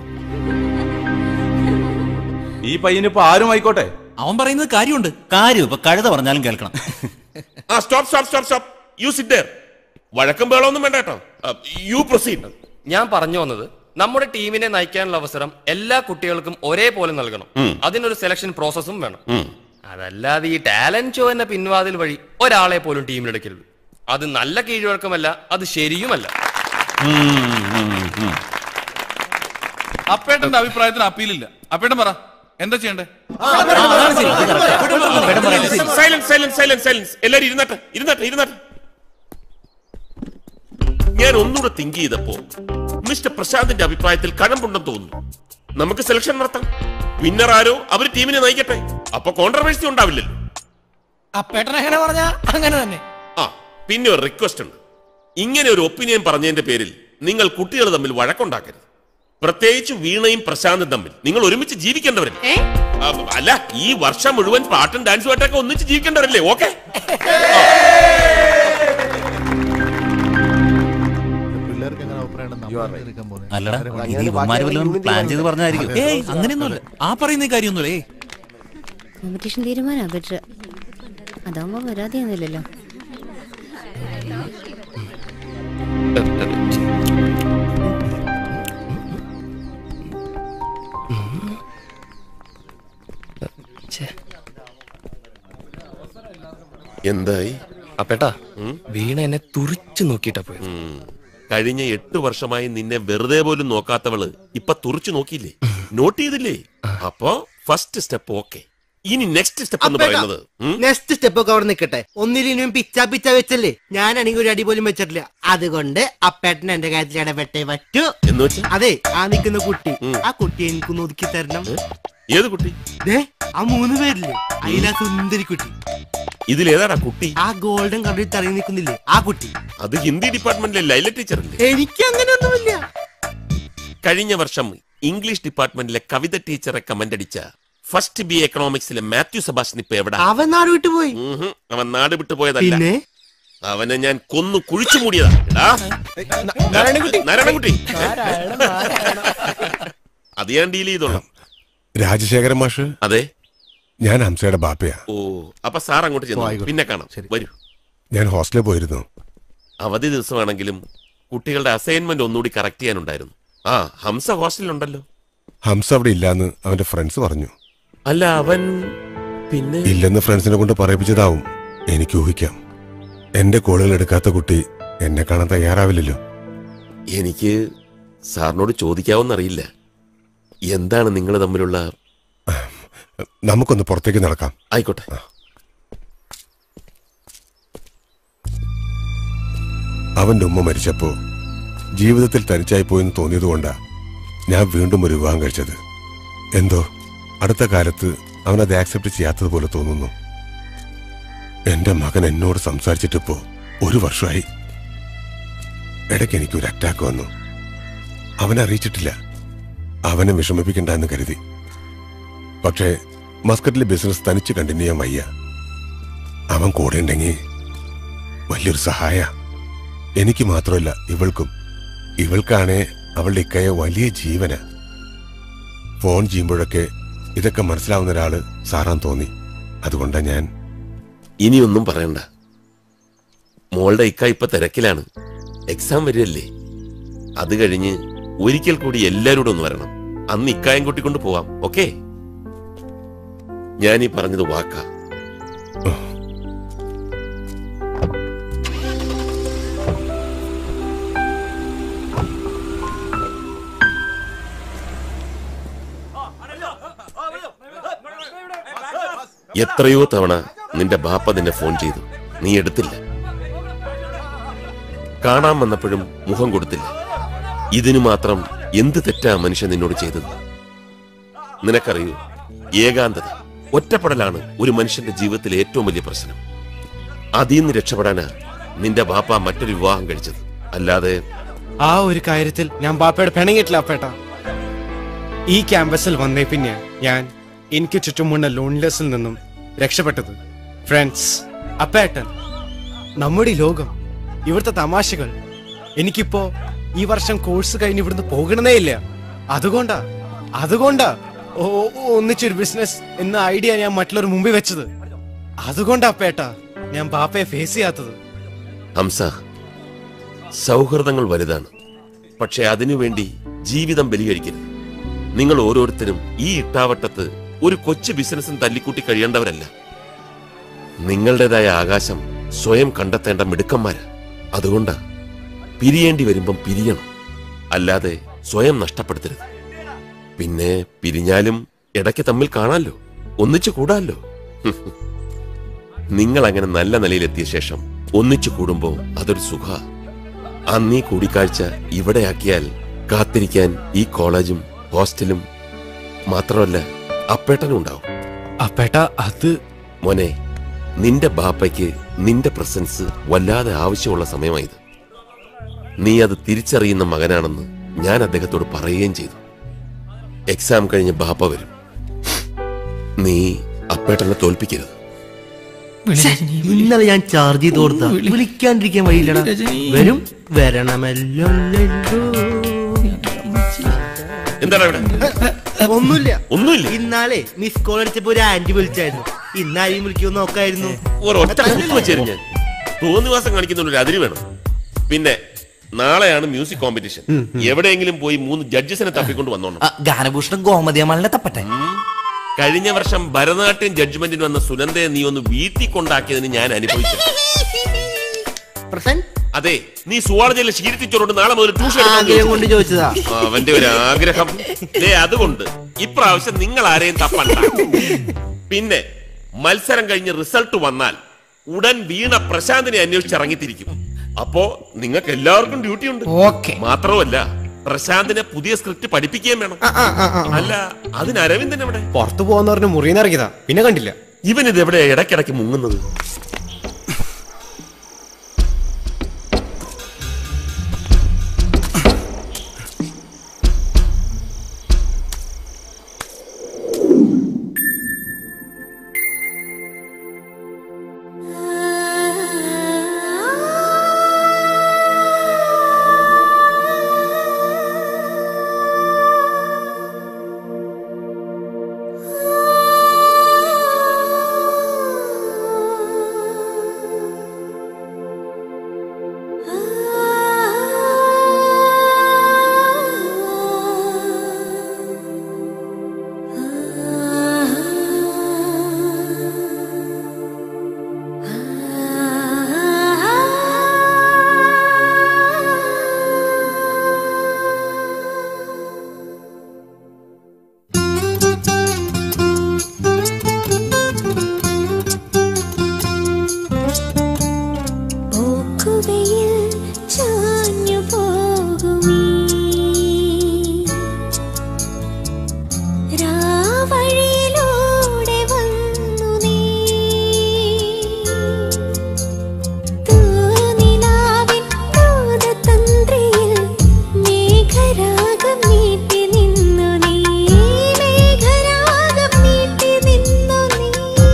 ഈ പയ്യനിപ്പോ ആരും ആയിക്കോട്ടെ അവൻ പറയുന്നത് കാര്യമുണ്ട് കാര്യം ഇപ്പൊ കഴുത പറഞ്ഞാലും കേൾക്കണം ആ stop stop stop stop you sit there വഴക്കം ബേളൊന്നും വേണ്ട കേട്ടോ യു പ്രൊസീഡ് ഞാൻ പറഞ്ഞു വന്നത് നമ്മുടെ ടീമിനെ നയിക്കാനുള്ള അവസരം എല്ലാ കുട്ടികൾക്കും ഒരേപോലെ നൽകണം ഉം. അതിനൊരു സെലക്ഷൻ പ്രോസസ്സും വേണം അതല്ലാതെ ഈ ടാലന്റ് ഷോ എന്ന പിൻവാതിൽ വഴി ഒരാളെ പോലും ടീമിലെടുക്കരുത് അത് നല്ല കീഴ്വഴക്കമല്ല അത് ശരിയുമല്ല അപ്പേട്ടന്റെ അഭിപ്രായത്തിന് അപ്പീലില്ല അപ്പേട്ടൻ പറ എന്താ ചെയ്യണ്ടേ സൈലൻസ് സൈലൻസ് സൈലൻസ് സൈലൻസ് എല്ലാരും ഇരുന്നട്ടെ ഇരുന്നട്ടെ ഇരുന്നട്ടെ ഞാൻ ഒന്നുകൂടെ തിങ്ക് ചെയ്തപ്പോ മിസ്റ്റർ പ്രശാന്തിന്റെ അഭിപ്രായത്തിൽ കഴമ്പുണ്ടെന്ന് തോന്നുന്നു നമുക്ക് സെലക്ഷൻ നടത്താം വിന്നർ ആരോ അവർ ടീമിനെ നയിക്കട്ടെ അപ്പൊ കോൺട്രവേഴ്സി ഉണ്ടാവില്ലല്ലോ അപ്പേട്ടൻ എങ്ങനെ പറഞ്ഞ അങ്ങനെ തന്നെ ആ പിന്നെ ഒരു റിക്വസ്റ്റ് ഉണ്ട് ഇങ്ങനെ ഒരു ഒപ്പീനിയൻ പറഞ്ഞതിന്റെ പേരിൽ നിങ്ങൾ കുട്ടികൾ തമ്മിൽ വഴക്കുണ്ടാക്കരുത് പ്രത്യേകിച്ച് വീണയും പ്രശാന്തും തമ്മിൽ നിങ്ങൾ ഒരുമിച്ച് ജീവിക്കേണ്ടവരല്ലേ ആ, അല്ല ഈ വർഷം മുഴുവൻ പാട്ടും ഡാൻസും ആയിട്ടൊക്കെ ഒന്നിച്ച് ജീവിക്കേണ്ടവരല്ലേ ഓക്കെ പിള്ളേർക്ക് എങ്ങനെ അഭിപ്രായം അല്ലടാ ഇത് ഇവന്മാര് വല്ലതും പ്ലാൻ ചെയ്ത് പറഞ്ഞായിരിക്കും ഏയ് അങ്ങനെയൊന്നുമല്ല ആ പറയുന്ന കാര്യമൊന്നുമില്ല ഏയ് കോമ്പറ്റീഷൻ തീരുമാനാ ബെറ്റർ അതാവുമ്പോ വരാതെയൊന്നുമില്ലല്ലോ എന്തായി അപ്പേട്ടാ വീണ എന്നെ തുറിച്ചു നോക്കിയിട്ടാ പോയത് കഴിഞ്ഞ എട്ട് വർഷമായി നിന്നെ വെറുതെ പോലും നോക്കാത്തവള് ഇപ്പൊ തുറച്ചു നോക്കിയില്ലേ നോട്ട് ചെയ്തില്ലേ അപ്പോ ഫസ്റ്റ് സ്റ്റെപ്പ് ഓക്കെ ഇനി നെക്സ്റ്റ് സ്റ്റെപ്പ് എന്ന് പറയുന്നത് ഉം? നെക്സ്റ്റ് സ്റ്റെപ്പ് ഒക്കെ അവിടെ നിൽക്കട്ടെ ഒന്നിലും പിച്ച പിച്ച വെച്ചല്ലേ ഞാനാണെങ്കിൽ ഒരു അടി പോലും വെച്ചിട്ടില്ല അതുകൊണ്ട് അപ്പേട്ടൻ എന്റെ കാര്യത്തിൽ ഇടപെട്ടേ പറ്റൂ എന്ന് വെച്ചാ അതെ ആ നിൽക്കുന്ന കുട്ടി ആ കുട്ടി എനിക്കൊന്ന് ഒതുക്കി തരണം ഏത് കുട്ടി ദേ ആ മൂന്ന് പേരില്ലേ അതിലാ സുന്ദരി കുട്ടി ഇതിലേതാടാ കുട്ടി ആ ഗോൾഡൻ കളറിൽ തറയി നിൽക്കുന്നില്ലേ ആ കുട്ടി അത് ഹിന്ദി ഡിപ്പാർട്ട്മെന്റിലെ ലൈല ടീച്ചർ അല്ലേ എനിക്ക് അങ്ങനെ ഒന്നുമില്ല കഴിഞ്ഞ വർഷം ഇംഗ്ലീഷ് ഡിപ്പാർട്ട്മെന്റിലെ കവിത ടീച്ചറെ കമന്റ് അടിച്ച ഫസ്റ്റ് ബി എക്കണോമിക്സിലെ മാത്യു സെബാസ്റ്റ്യൻ ഇപ്പൊ എവിടെ അവൻ നാട് വിട്ടു പോയി അവൻ നാട് വിട്ടു പോയതല്ല പിന്നെ അവനെ ഞാൻ കൊന്നു കുഴിച്ചു മൂടിയതാ എടാ. നാരായണൻകുട്ടി അത് ഞാൻ ഡീൽ ചെയ്തോളാം രാജശേഖരൻ മാഷ് അതെ ഞാൻ ഹംസയുടെ ബാപ്പയാ ഓ അപ്പൊ സാർ അങ്ങോട്ട് ചെന്നു ആയിക്കോട്ടെ. പിന്നെ കാണാം വരൂ ഞാൻ ഹോസ്റ്റലിൽ പോയിരുന്നു അവധി ദിവസമാണെങ്കിലും കുട്ടികളുടെ അസൈൻമെന്റ് ഒന്നുകൂടി കറക്റ്റ് ചെയ്യാനുണ്ടായിരുന്നു ആ ഹംസ ഹോസ്റ്റലിലുണ്ടല്ലോ ഹംസ അവിടെ ഇല്ലാന്ന് അവന്റെ ഫ്രണ്ട്സ് പറഞ്ഞു അല്ല അവൻ പിന്നെ ഇല്ലെന്ന് ഫ്രണ്ട്സിനെ കൊണ്ട് പറയിപ്പിച്ചതാവും എനിക്ക് ഊഹിക്കാം എന്റെ കോളുകൾ എടുക്കാത്ത കുട്ടി എന്നെ കാണാൻ തയ്യാറാവില്ലല്ലോ എനിക്ക് സാറിനോട് ചോദിക്കാവോന്നറിയില്ല എന്താണ് നിങ്ങൾ തമ്മിലുള്ള നമുക്കൊന്ന് പുറത്തേക്ക് നടക്കാം ആയിക്കോട്ടെ അവന്റെ ഉമ്മ മരിച്ചപ്പോ ജീവിതത്തിൽ തനിച്ചായി പോയെന്ന് തോന്നിയതുകൊണ്ടാ ഞാൻ വീണ്ടും ഒരു വിവാഹം കഴിച്ചത് എന്തോ അടുത്ത കാലത്ത് അവനത് ആക്സെപ്റ്റ് ചെയ്യാത്തതുപോലെ തോന്നുന്നു എന്റെ മകൻ എന്നോട് സംസാരിച്ചിട്ടിപ്പോ ഒരു വർഷമായി ഇടയ്ക്ക് എനിക്കൊരു അറ്റാക്ക് വന്നു അവനെ അറിയിച്ചിട്ടില്ല അവനെ വിഷമിപ്പിക്കണ്ട എന്ന് കരുതി പക്ഷേ മസ്കറ്റിലെ ബിസിനസ് തനിച്ച് കണ്ടിന്യൂ ചെയ്യാൻ വയ്യ അവൻ കൂടെ ഉണ്ടെങ്കിൽ വലിയൊരു സഹായ എനിക്ക് മാത്രമല്ല ഇവൾക്കും ഇവൾക്കാണേ അവളുടെ ഇക്കയെ വലിയ ജീവന ഫോൺ ചെയ്യുമ്പോഴൊക്കെ ഇതൊക്കെ മനസ്സിലാവുന്ന ഒരാള് സാറാൻ തോന്നി അതുകൊണ്ടാ ഞാൻ ഇനിയൊന്നും പറയണ്ട മോളുടെ ഇക്ക ഇപ്പൊ തിരക്കിലാണ് എക്സാം വരികയല്ലേ അത് കഴിഞ്ഞ് ഒരിക്കൽ കൂടി എല്ലാവരോടും ഒന്ന് വരണം അന്ന് ഇക്കായം കൂട്ടിക്കൊണ്ട് പോവാം ഓക്കെ ഞാൻ ഈ പറഞ്ഞത് വാക്കാ എത്രയോ തവണ നിന്റെ ബാപ്പ നിന്നെ ഫോൺ ചെയ്തു നീ എടുത്തില്ല കാണാൻ വന്നപ്പോഴും മുഖം കൊടുത്തില്ല ഇതിനു മാത്രം എന്ത് തെറ്റാ മനുഷ്യൻ നിന്നോട് ചെയ്തത് നിനക്കറിയൂ ഏകാന്തത ഒറ്റപ്പെടലാണ് ഒരു മനുഷ്യന്റെ ജീവിതത്തിലെ ഏറ്റവും വലിയ പ്രശ്നം അതിൽ നിന്ന് രക്ഷപ്പെടാനാ നിന്റെ ബാപ്പ മറ്റൊരു വിവാഹം കഴിച്ചത് അല്ലാതെ ആ ഒരു കാര്യത്തിൽ ഞാൻ ബാപ്പയുടെ പിണങ്ങിയിട്ടില്ല അപ്പേട്ട ഈ ക്യാമ്പസിൽ വന്നേ പിന്നെ ഞാൻ എനിക്ക് ചുറ്റുമുള്ള ലോൺലെസ്സിൽ നിന്നും രക്ഷപ്പെട്ടത് ഫ്രണ്ട്സ് അപ്പേട്ടൻ നമ്മുടെ ഈ ലോകം ഇവിടുത്തെ തമാശകൾ എനിക്കിപ്പോ ഈ വർഷം കോഴ്സ് കഴിഞ്ഞ് ഇവിടുന്ന് പോകണമെന്നേ ഇല്ല അതുകൊണ്ടാ അതുകൊണ്ടാ ഓ ഓ, ഒന്നിച്ചൊരു ബിസിനസ് എന്ന ഐഡിയ ഞാൻ മറ്റുള്ളവർ മുമ്പിൽ വെച്ചത് അതുകൊണ്ടാ അപ്പേട്ട ഞാൻ ബാപ്പയെ ഫേസ് ചെയ്യാത്തത് ഹംസ സൗഹൃദങ്ങൾ വലുതാണ് പക്ഷെ അതിനുവേണ്ടി ജീവിതം ബലികഴിക്കരുത് നിങ്ങൾ ഓരോരുത്തരും ഈ ഇട്ടാവട്ടത്ത് ഒരു കൊച്ചു ബിസിനസ്സും തല്ലിക്കൂട്ടി കഴിയേണ്ടവരല്ല നിങ്ങളുടേതായ ആകാശം സ്വയം കണ്ടെത്തേണ്ട മിടുക്കന്മാരാ അതുകൊണ്ടാ പിരിയേണ്ടി വരുമ്പം പിരിയണം അല്ലാതെ സ്വയം നഷ്ടപ്പെടുത്തരുത് പിന്നെ പിരിഞ്ഞാലും ഇടയ്ക്ക് തമ്മിൽ കാണാമല്ലോ ഒന്നിച്ചു കൂടാമല്ലോ നിങ്ങൾ അങ്ങനെ നല്ല നിലയിലെത്തിയ ശേഷം ഒന്നിച്ചു കൂടുമ്പോ അതൊരു സുഖ അന്നീ കൂടിക്കാഴ്ച ഇവിടെയാക്കിയാൽ കാത്തിരിക്കാൻ ഈ കോളേജും ഹോസ്റ്റലും മാത്രമല്ല അപ്പേട്ടനും ഉണ്ടാവും അപ്പേട്ട അത് മോനെ നിന്റെ ബാപ്പയ്ക്ക് നിന്റെ പ്രസൻസ് വല്ലാതെ ആവശ്യമുള്ള സമയമായത് നീ അത് തിരിച്ചറിയുന്ന മകനാണെന്ന് ഞാൻ അദ്ദേഹത്തോട് പറയുകയും ചെയ്തു എക്സാം കഴിഞ്ഞ് ബാപ്പ വരും നീ അപ്പേട്ടനെ തോൽപ്പിക്കരുത് ഇന്നലെ ഞാൻ ചാർജ് ചെയ്ത് കൊടുത്ത വിളിക്കാണ്ടിരിക്കാൻ വഴിയില്ലടാ വരും വരണമല്ലോ എന്താണ് ഇവിടെ ഒന്നുമില്ല ഒന്നുമില്ല ഇന്നാലേ മിസ് കോൾ അടിച്ചപ്പോ ഒരു ആന്റി വിളിച്ചായിരുന്നു ഇന്നാരെയും വിളിക്കുമോ നോക്കായിരുന്നു ഒരൊറ്റ കുത്തു വെച്ചേരും ഞാൻ തോന്നിവാസം കാണിക്കുന്ന ഒരു അതിര് വേണം പിന്നെ നാളെയാണ് മ്യൂസിക് കോമ്പറ്റീഷൻ എവിടെയെങ്കിലും പോയി മൂന്ന് ജഡ്ജസിനെ തപ്പിക്കൊണ്ട് വന്നോണം ഗാനഭൂഷണം ഗോമതിയമ്മളിനെ തപ്പട്ടെ കഴിഞ്ഞ വർഷം ഭരതനാട്യം ജഡ്ജ്മെന്റിന് വന്ന സുനന്ദയെ നീ ഒന്ന് വീട്ടിൽ കൊണ്ടാക്കിയതിന് ഞാൻ അനുഭവിച്ചു അതെ നീ സുവാളജിയിലെ ശീലിച്ചോണ്ട് നാളെ മുതൽ ട്യൂഷൻ ആഗ്രഹം കൊണ്ട് ചോദിച്ചതാ. അവന്റെ ഒരു ആഗ്രഹം ദേ അതുകൊണ്ട് ഇപ്രാവശ്യം നിങ്ങൾ ആരെയും തപ്പണ്ട പിന്നെ മത്സരം കഴിഞ്ഞ് റിസൾട്ട് വന്നാൽ ഉടൻ വീണ പ്രശാന്തിനെ അന്വേഷിച്ച് ഇറങ്ങിത്തിരിക്കും അപ്പോ നിങ്ങൾക്ക് എല്ലാവർക്കും ഡ്യൂട്ടി ഉണ്ട് മാത്രമല്ല പ്രശാന്തിനെ പുതിയ സ്ക്രിപ്റ്റ് പഠിപ്പിക്കുകയും വേണം അല്ല അതിന് അരവിന്ദൻ എവിടെ പുറത്തു പോവാന്ന് പറഞ്ഞ് മുറിയിൽ ഇറങ്ങിയതാ പിന്നെ കണ്ടില്ല ഇവൻ ഇത് എവിടെ ഇടയ്ക്കിടയ്ക്ക് മുങ്ങുന്നത് പോക്കുവെയിൽ ചാഞ്ഞു പോകുമീ രാവഴിയിലൂടെ വന്നു നീ തൂനിലാവിൻ തന്ത്രിയിൽ മേഘരാഗം മീട്ടി നിന്നു നീ മേഘരാഗം മീട്ടി നിന്നു നീ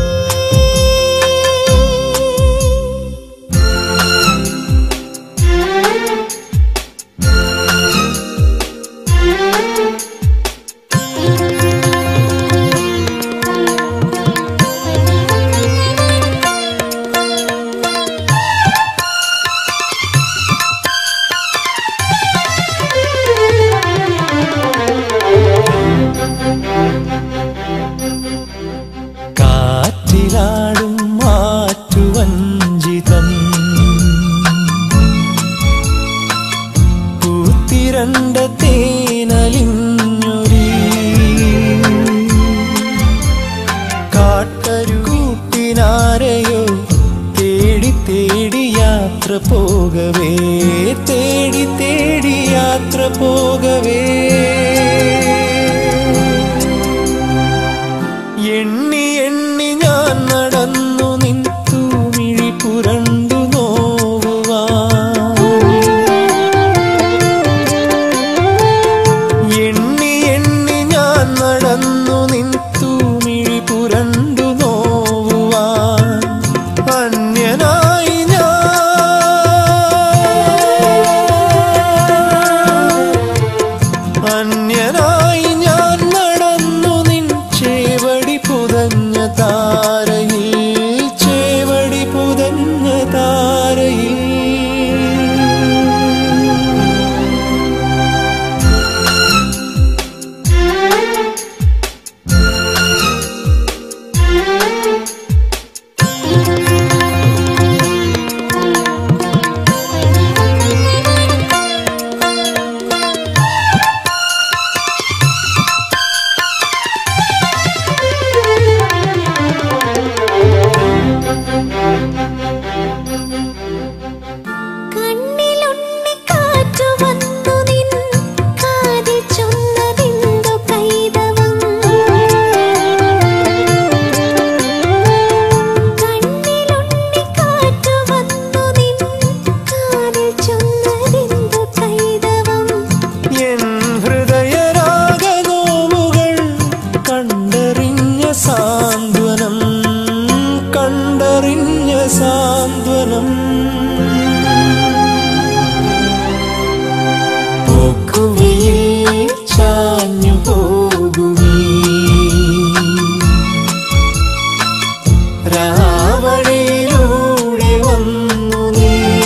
കാറ്റിലാടും മാറ്റുവഞ്ചിതൻ പൂത്തിരണ്ട തേനലിഞ്ഞൊരി കാട്ടരു കൂട്ടിനാരെയോ തേടി തേടി യാത്ര പോകവേ തേടി തേടി യാത്ര പോകവേ എണ്ണി എണ്ണി ഞാൻ നടന്നു നിന്നു മിഴി പുരണ്ടു നോവുവാൻ എണ്ണി എണ്ണി ഞാൻ നടന്നു നിന്നു മിഴി പുരണ്ടു നോവുവാൻ അന്യനായി ഞാൻ അന്യനായി ഞാൻ നടന്നു നിൻ ചേവടി പുതഞ്ഞ താരയിൽ ചേവടി പുതഞ്ഞ താരയിൽ കണ്ണിലുണ്ണി കാറ്റു വന്നു നിൻ കാതിൽ ചൊന്നതെന്തു കൈതവം കണ്ണിലുണ്ണി കാറ്റു വന്നു നിൻ കാതിൽ ചൊന്നതെന്തു കൈതവം എൻ ഹൃദയരാഗനോവുകൾ കണ്ടറിഞ്ഞ സാന്ത്വനം കണ്ടറിഞ്ഞ സാന്ത്വനം പോക്കുവയിൽ ചാഞ്ഞു പോകുമീ രാവണിയിലൂടെ വന്നു നീ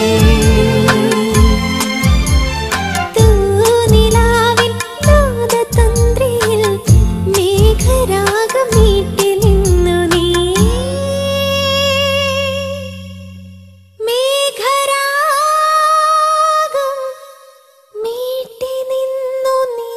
തൂനിലാവിൻ നാദതന്ത്രിയിൽ മേഘരാഗം മീട്ടി നിന്നു നീ മേഘരാഗം മീട്ടി നിന്നു നീ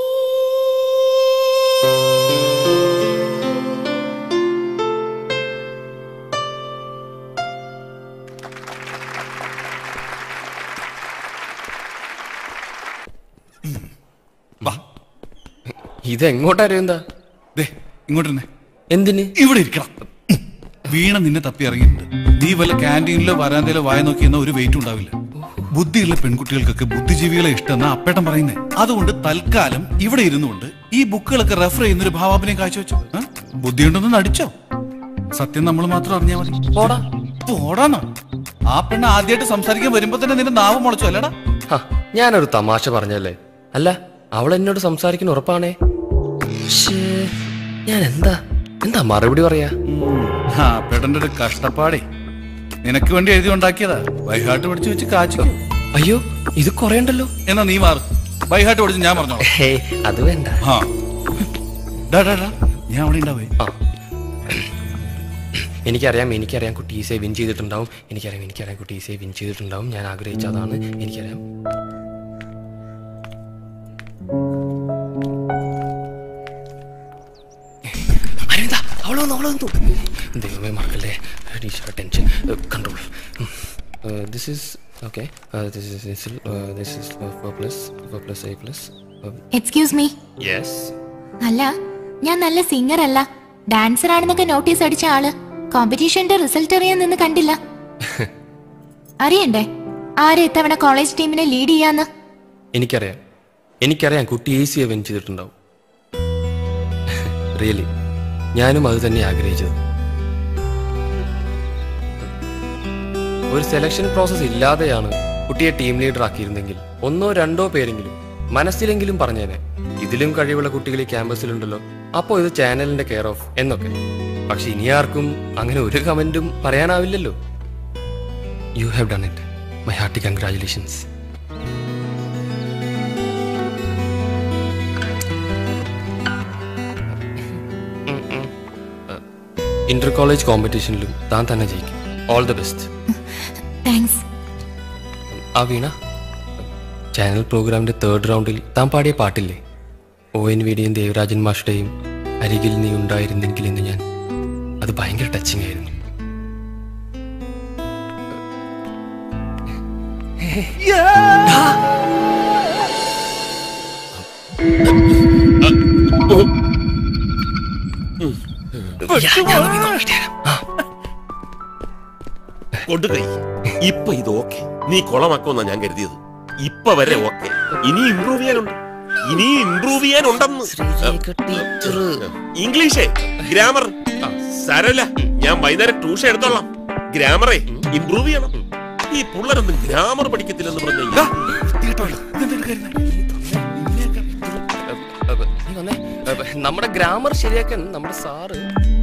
ഇതെങ്ങോട്ടാരും എന്താ ദേ ഇങ്ങോട്ടിരുന്നേ എന്തിന് ഇവിടെ ഇരിക്കണം വീണ നിന്നെ തപ്പി ഇറങ്ങിയിട്ടുണ്ട് നീ വല്ല ക്യാൻറ്റീനിലോ വരാന്തയിലോ വായ നോക്കിയെന്ന ഒരു വെയിറ്റ് ഉണ്ടാവില്ല ബുദ്ധിയുള്ള പെൺകുട്ടികൾക്കൊക്കെ ബുദ്ധിജീവികളെ ഇഷ്ടമെന്ന അപ്പേട്ടൻ പറയുന്നേ അതുകൊണ്ട് തൽക്കാലം ഇവിടെ ഇരുന്നുകൊണ്ട് ഈ ബുക്കുകളൊക്കെ റെഫർ ചെയ്യുന്ന ഒരു ഭാവാഭിനയം കാഴ്ചവെച്ചു ആ? ബുദ്ധിയുണ്ടെന്ന് നടിച്ചോ സത്യം നമ്മൾ മാത്രം അറിഞ്ഞാൽ മതി പോടാ പോടാന്നാ ആ പെണ്ണ് ആദ്യമായിട്ട് സംസാരിക്കാൻ വരുമ്പോ തന്നെ നിന്റെ നാവ് മുളച്ചു അല്ലടാ ഹ, ഞാനൊരു തമാശ പറഞ്ഞല്ലേ അല്ല അവൾ എന്നോട് സംസാരിക്കുന്ന ഉറപ്പാണേ ശ്ശേ, ഞാൻ എന്താ എന്താ മറുപടി പറയാ ആ പെടന്റെ ഒരു കഷ്ടപ്പാടേ നിനക്ക് വേണ്ടി എഴുതി ഉണ്ടാക്കിയതാ ബൈഹാട്ട് പഠിച്ചു വെച്ച് കാച്ചു അയ്യോ ഇത് കൊറേ ഉണ്ടല്ലോ എന്നാ നീ മാറ് ബൈഹാട്ട് പഠിച്ച് ഞാൻ പറഞ്ഞോ ഹേയ്, അത് വേണ്ട ആ ഡാ, ഡാ, ഡാ. ഞാൻ അവിടെ ഉണ്ടാവേ ആ എനിക്കറിയാം എനിക്കറിയാം കുട്ടി ഈസെ വിൻ ചെയ്തിട്ടുണ്ടാവും എനിക്കറിയാം എനിക്കറിയാം കുട്ടി ഈസെ വിൻ ചെയ്തിട്ടുണ്ടാവും ഞാൻ ആഗ്രഹിച്ച അതാണ് എനിക്കറിയാം അരവിന്ദ അവള് വന്നു അവള് വന്നു ദൈവമേ മറക്കല്ലേ tension control this is okay this is this is four plus four plus A plus excuse me yes അല്ല ഞാൻ നല്ല സിംഗർ അല്ല ഡാൻസർ ആണെന്നൊക്കെ നോട്ടീസ് അടിച്ച ആള് കോമ്പറ്റീഷന്റെ റിസൾട്ട് അറിയാൻ നിന്ന് കണ്ടില്ല അറിയണ്ടേ ആരെ ഇത്തവണ കോളേജ് ടീമിനെ ലീഡ് ചെയ്യാന്ന് എനിക്കറിയാം എനിക്കറിയാം കുട്ടി ഈസിയെ വിൻ ചെയ്തിട്ടുണ്ടാവും റിയലി ഞാനും അത് തന്നെ ആഗ്രഹിച്ചത് ഒരു സെലക്ഷൻ പ്രോസസ് ഇല്ലാതെയാണ് കുട്ടിയെ ടീം ലീഡർ ആക്കിയിരുന്നെങ്കിൽ ഒന്നോ രണ്ടോ പേരെങ്കിലും മനസ്സിലെങ്കിലും പറഞ്ഞേനെ ഇതിലും കഴിവുള്ള കുട്ടികൾ ഈ ക്യാമ്പസിലുണ്ടല്ലോ അപ്പോൾ ഇത് ചാനലിന്റെ കെയർ ഓഫ് എന്നൊക്കെ പക്ഷെ ഇനി ആർക്കും അങ്ങനെ ഒരു കമന്റും പറയാനാവില്ലല്ലോ you have done it my hearty congratulations inter college കോമ്പറ്റീഷനിലും താൻ തന്നെ ജയിക്കും ഓൾ ദ ബെസ്റ്റ് താങ്ക്സ് ആ വീണ ചാനൽ പ്രോഗ്രാമിന്റെ തേർഡ് റൗണ്ടിൽ താൻ പാടിയ പാട്ടില്ലേ ഒ എൻ വിയുടെയും ദേവരാജൻ മാഷുടെയും അരികിൽ നീ ഉണ്ടായിരുന്നെങ്കിൽ എന്ന് ഞാൻ അത് ഭയങ്കര ടച്ചിങ് ആയിരുന്നു കൊടുക്കൈ ഇപ്പൊ ഇത് ഓക്കെ നീ കുളമാക്കുമെന്നാ ഞാൻ കരുതിയത് ഇപ്പൊ വരെ ഓക്കെ ഇനി ഇംപ്രൂവ് ചെയ്യാനുണ്ട് ഇനി ഇംപ്രൂവ് ചെയ്യാനുണ്ടെന്ന് ഇംഗ്ലീഷേ ഗ്രാമർ സാരമില്ല ഞാൻ വൈകുന്നേരം ട്യൂഷൻ എടുത്തോളാം ഗ്രാമറേ ഇംപ്രൂവ് ചെയ്യണം ഈ പിള്ളേരൊന്നും ഗ്രാമർ പഠിക്കത്തില്ലെന്ന് പറഞ്ഞ നീ വന്നേ. ഏ, നമ്മുടെ ഗ്രാമർ ശരിയാക്കാൻ നമ്മുടെ സാറ്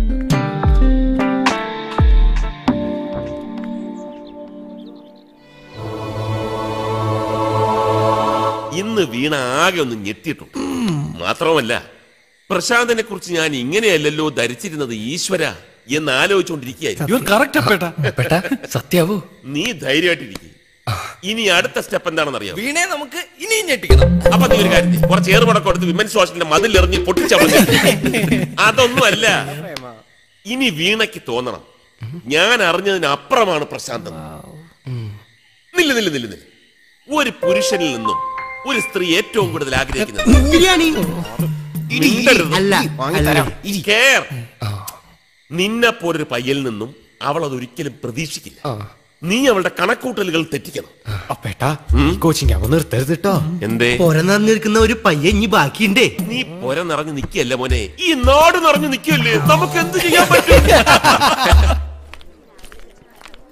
ഇന്ന് വീണ ആകെ ഒന്ന് ഞെട്ടിയിട്ടുണ്ട് മാത്രമല്ല പ്രശാന്തനെ കുറിച്ച് ഞാൻ ഇങ്ങനെയല്ലല്ലോ ധരിച്ചിരുന്നത് ഈശ്വര എന്ന് ആലോചിച്ചുകൊണ്ടിരിക്കുകയായിരുന്നു സത്യാവോ നീ ധൈര്യമായിട്ടിരിക്കും ഇനി അടുത്ത സ്റ്റെപ്പ് എന്താണെന്ന് അറിയാം വീണേ നമുക്ക് ഇനിയും ഞെട്ടിക്കണം അപ്പൊ നീ ഒരു കാര്യം ചെയ്യ്. കുറച്ച് ഏറുപടക്കം എടുത്ത് വിമൻസ് ഹോസ്റ്റലിന്റെ മതിൽ എറിഞ്ഞ് പൊട്ടിച്ച അതൊന്നും അല്ല ഇനി വീണയ്ക്ക് തോന്നണം ഞാൻ അറിഞ്ഞതിന് അപ്പുറമാണ് പ്രശാന്തം നില്ല നില്ല നില്ല നില്ല ഒരു പുരുഷനിൽ നിന്നും ഒരു സ്ത്രീ ഏറ്റവും കൂടുതൽ ആഗ്രഹിക്കുന്നത് ബിരിയാണി മിണ്ടരുത്. അല്ല, വാങ്ങിത്തരാം. Care. നിന്നെ പോലൊരു പയ്യൽ നിന്നും അവൾ അത് ഒരിക്കലും പ്രതീക്ഷിക്കില്ല നീ അവളുടെ കണക്കൂട്ടലുകൾ തെറ്റിക്കണം അപ്പേട്ടാ കോച്ചിങ് അവ നിർത്തരുത് കേട്ടോ എന്തേ പൊര നിറഞ്ഞിരിക്കുന്ന ഒരു പയ്യൻ ഇനി ബാക്കിയുണ്ടേ നീ പൊര നിറഞ്ഞു നിൽക്കല്ല മോനെ ഈ നാട് നിറഞ്ഞു നിൽക്കല്ലേ നമുക്ക് എന്ത് ചെയ്യാൻ പറ്റും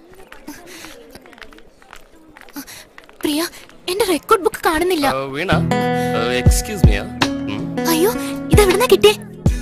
റെക്കോർഡ് ബുക്ക് കാണുന്നില്ല വീണ എക്സ്ക്യൂസ് മീ അയ്യോ ഇതെവിടുന്നാ കിട്ടിയേ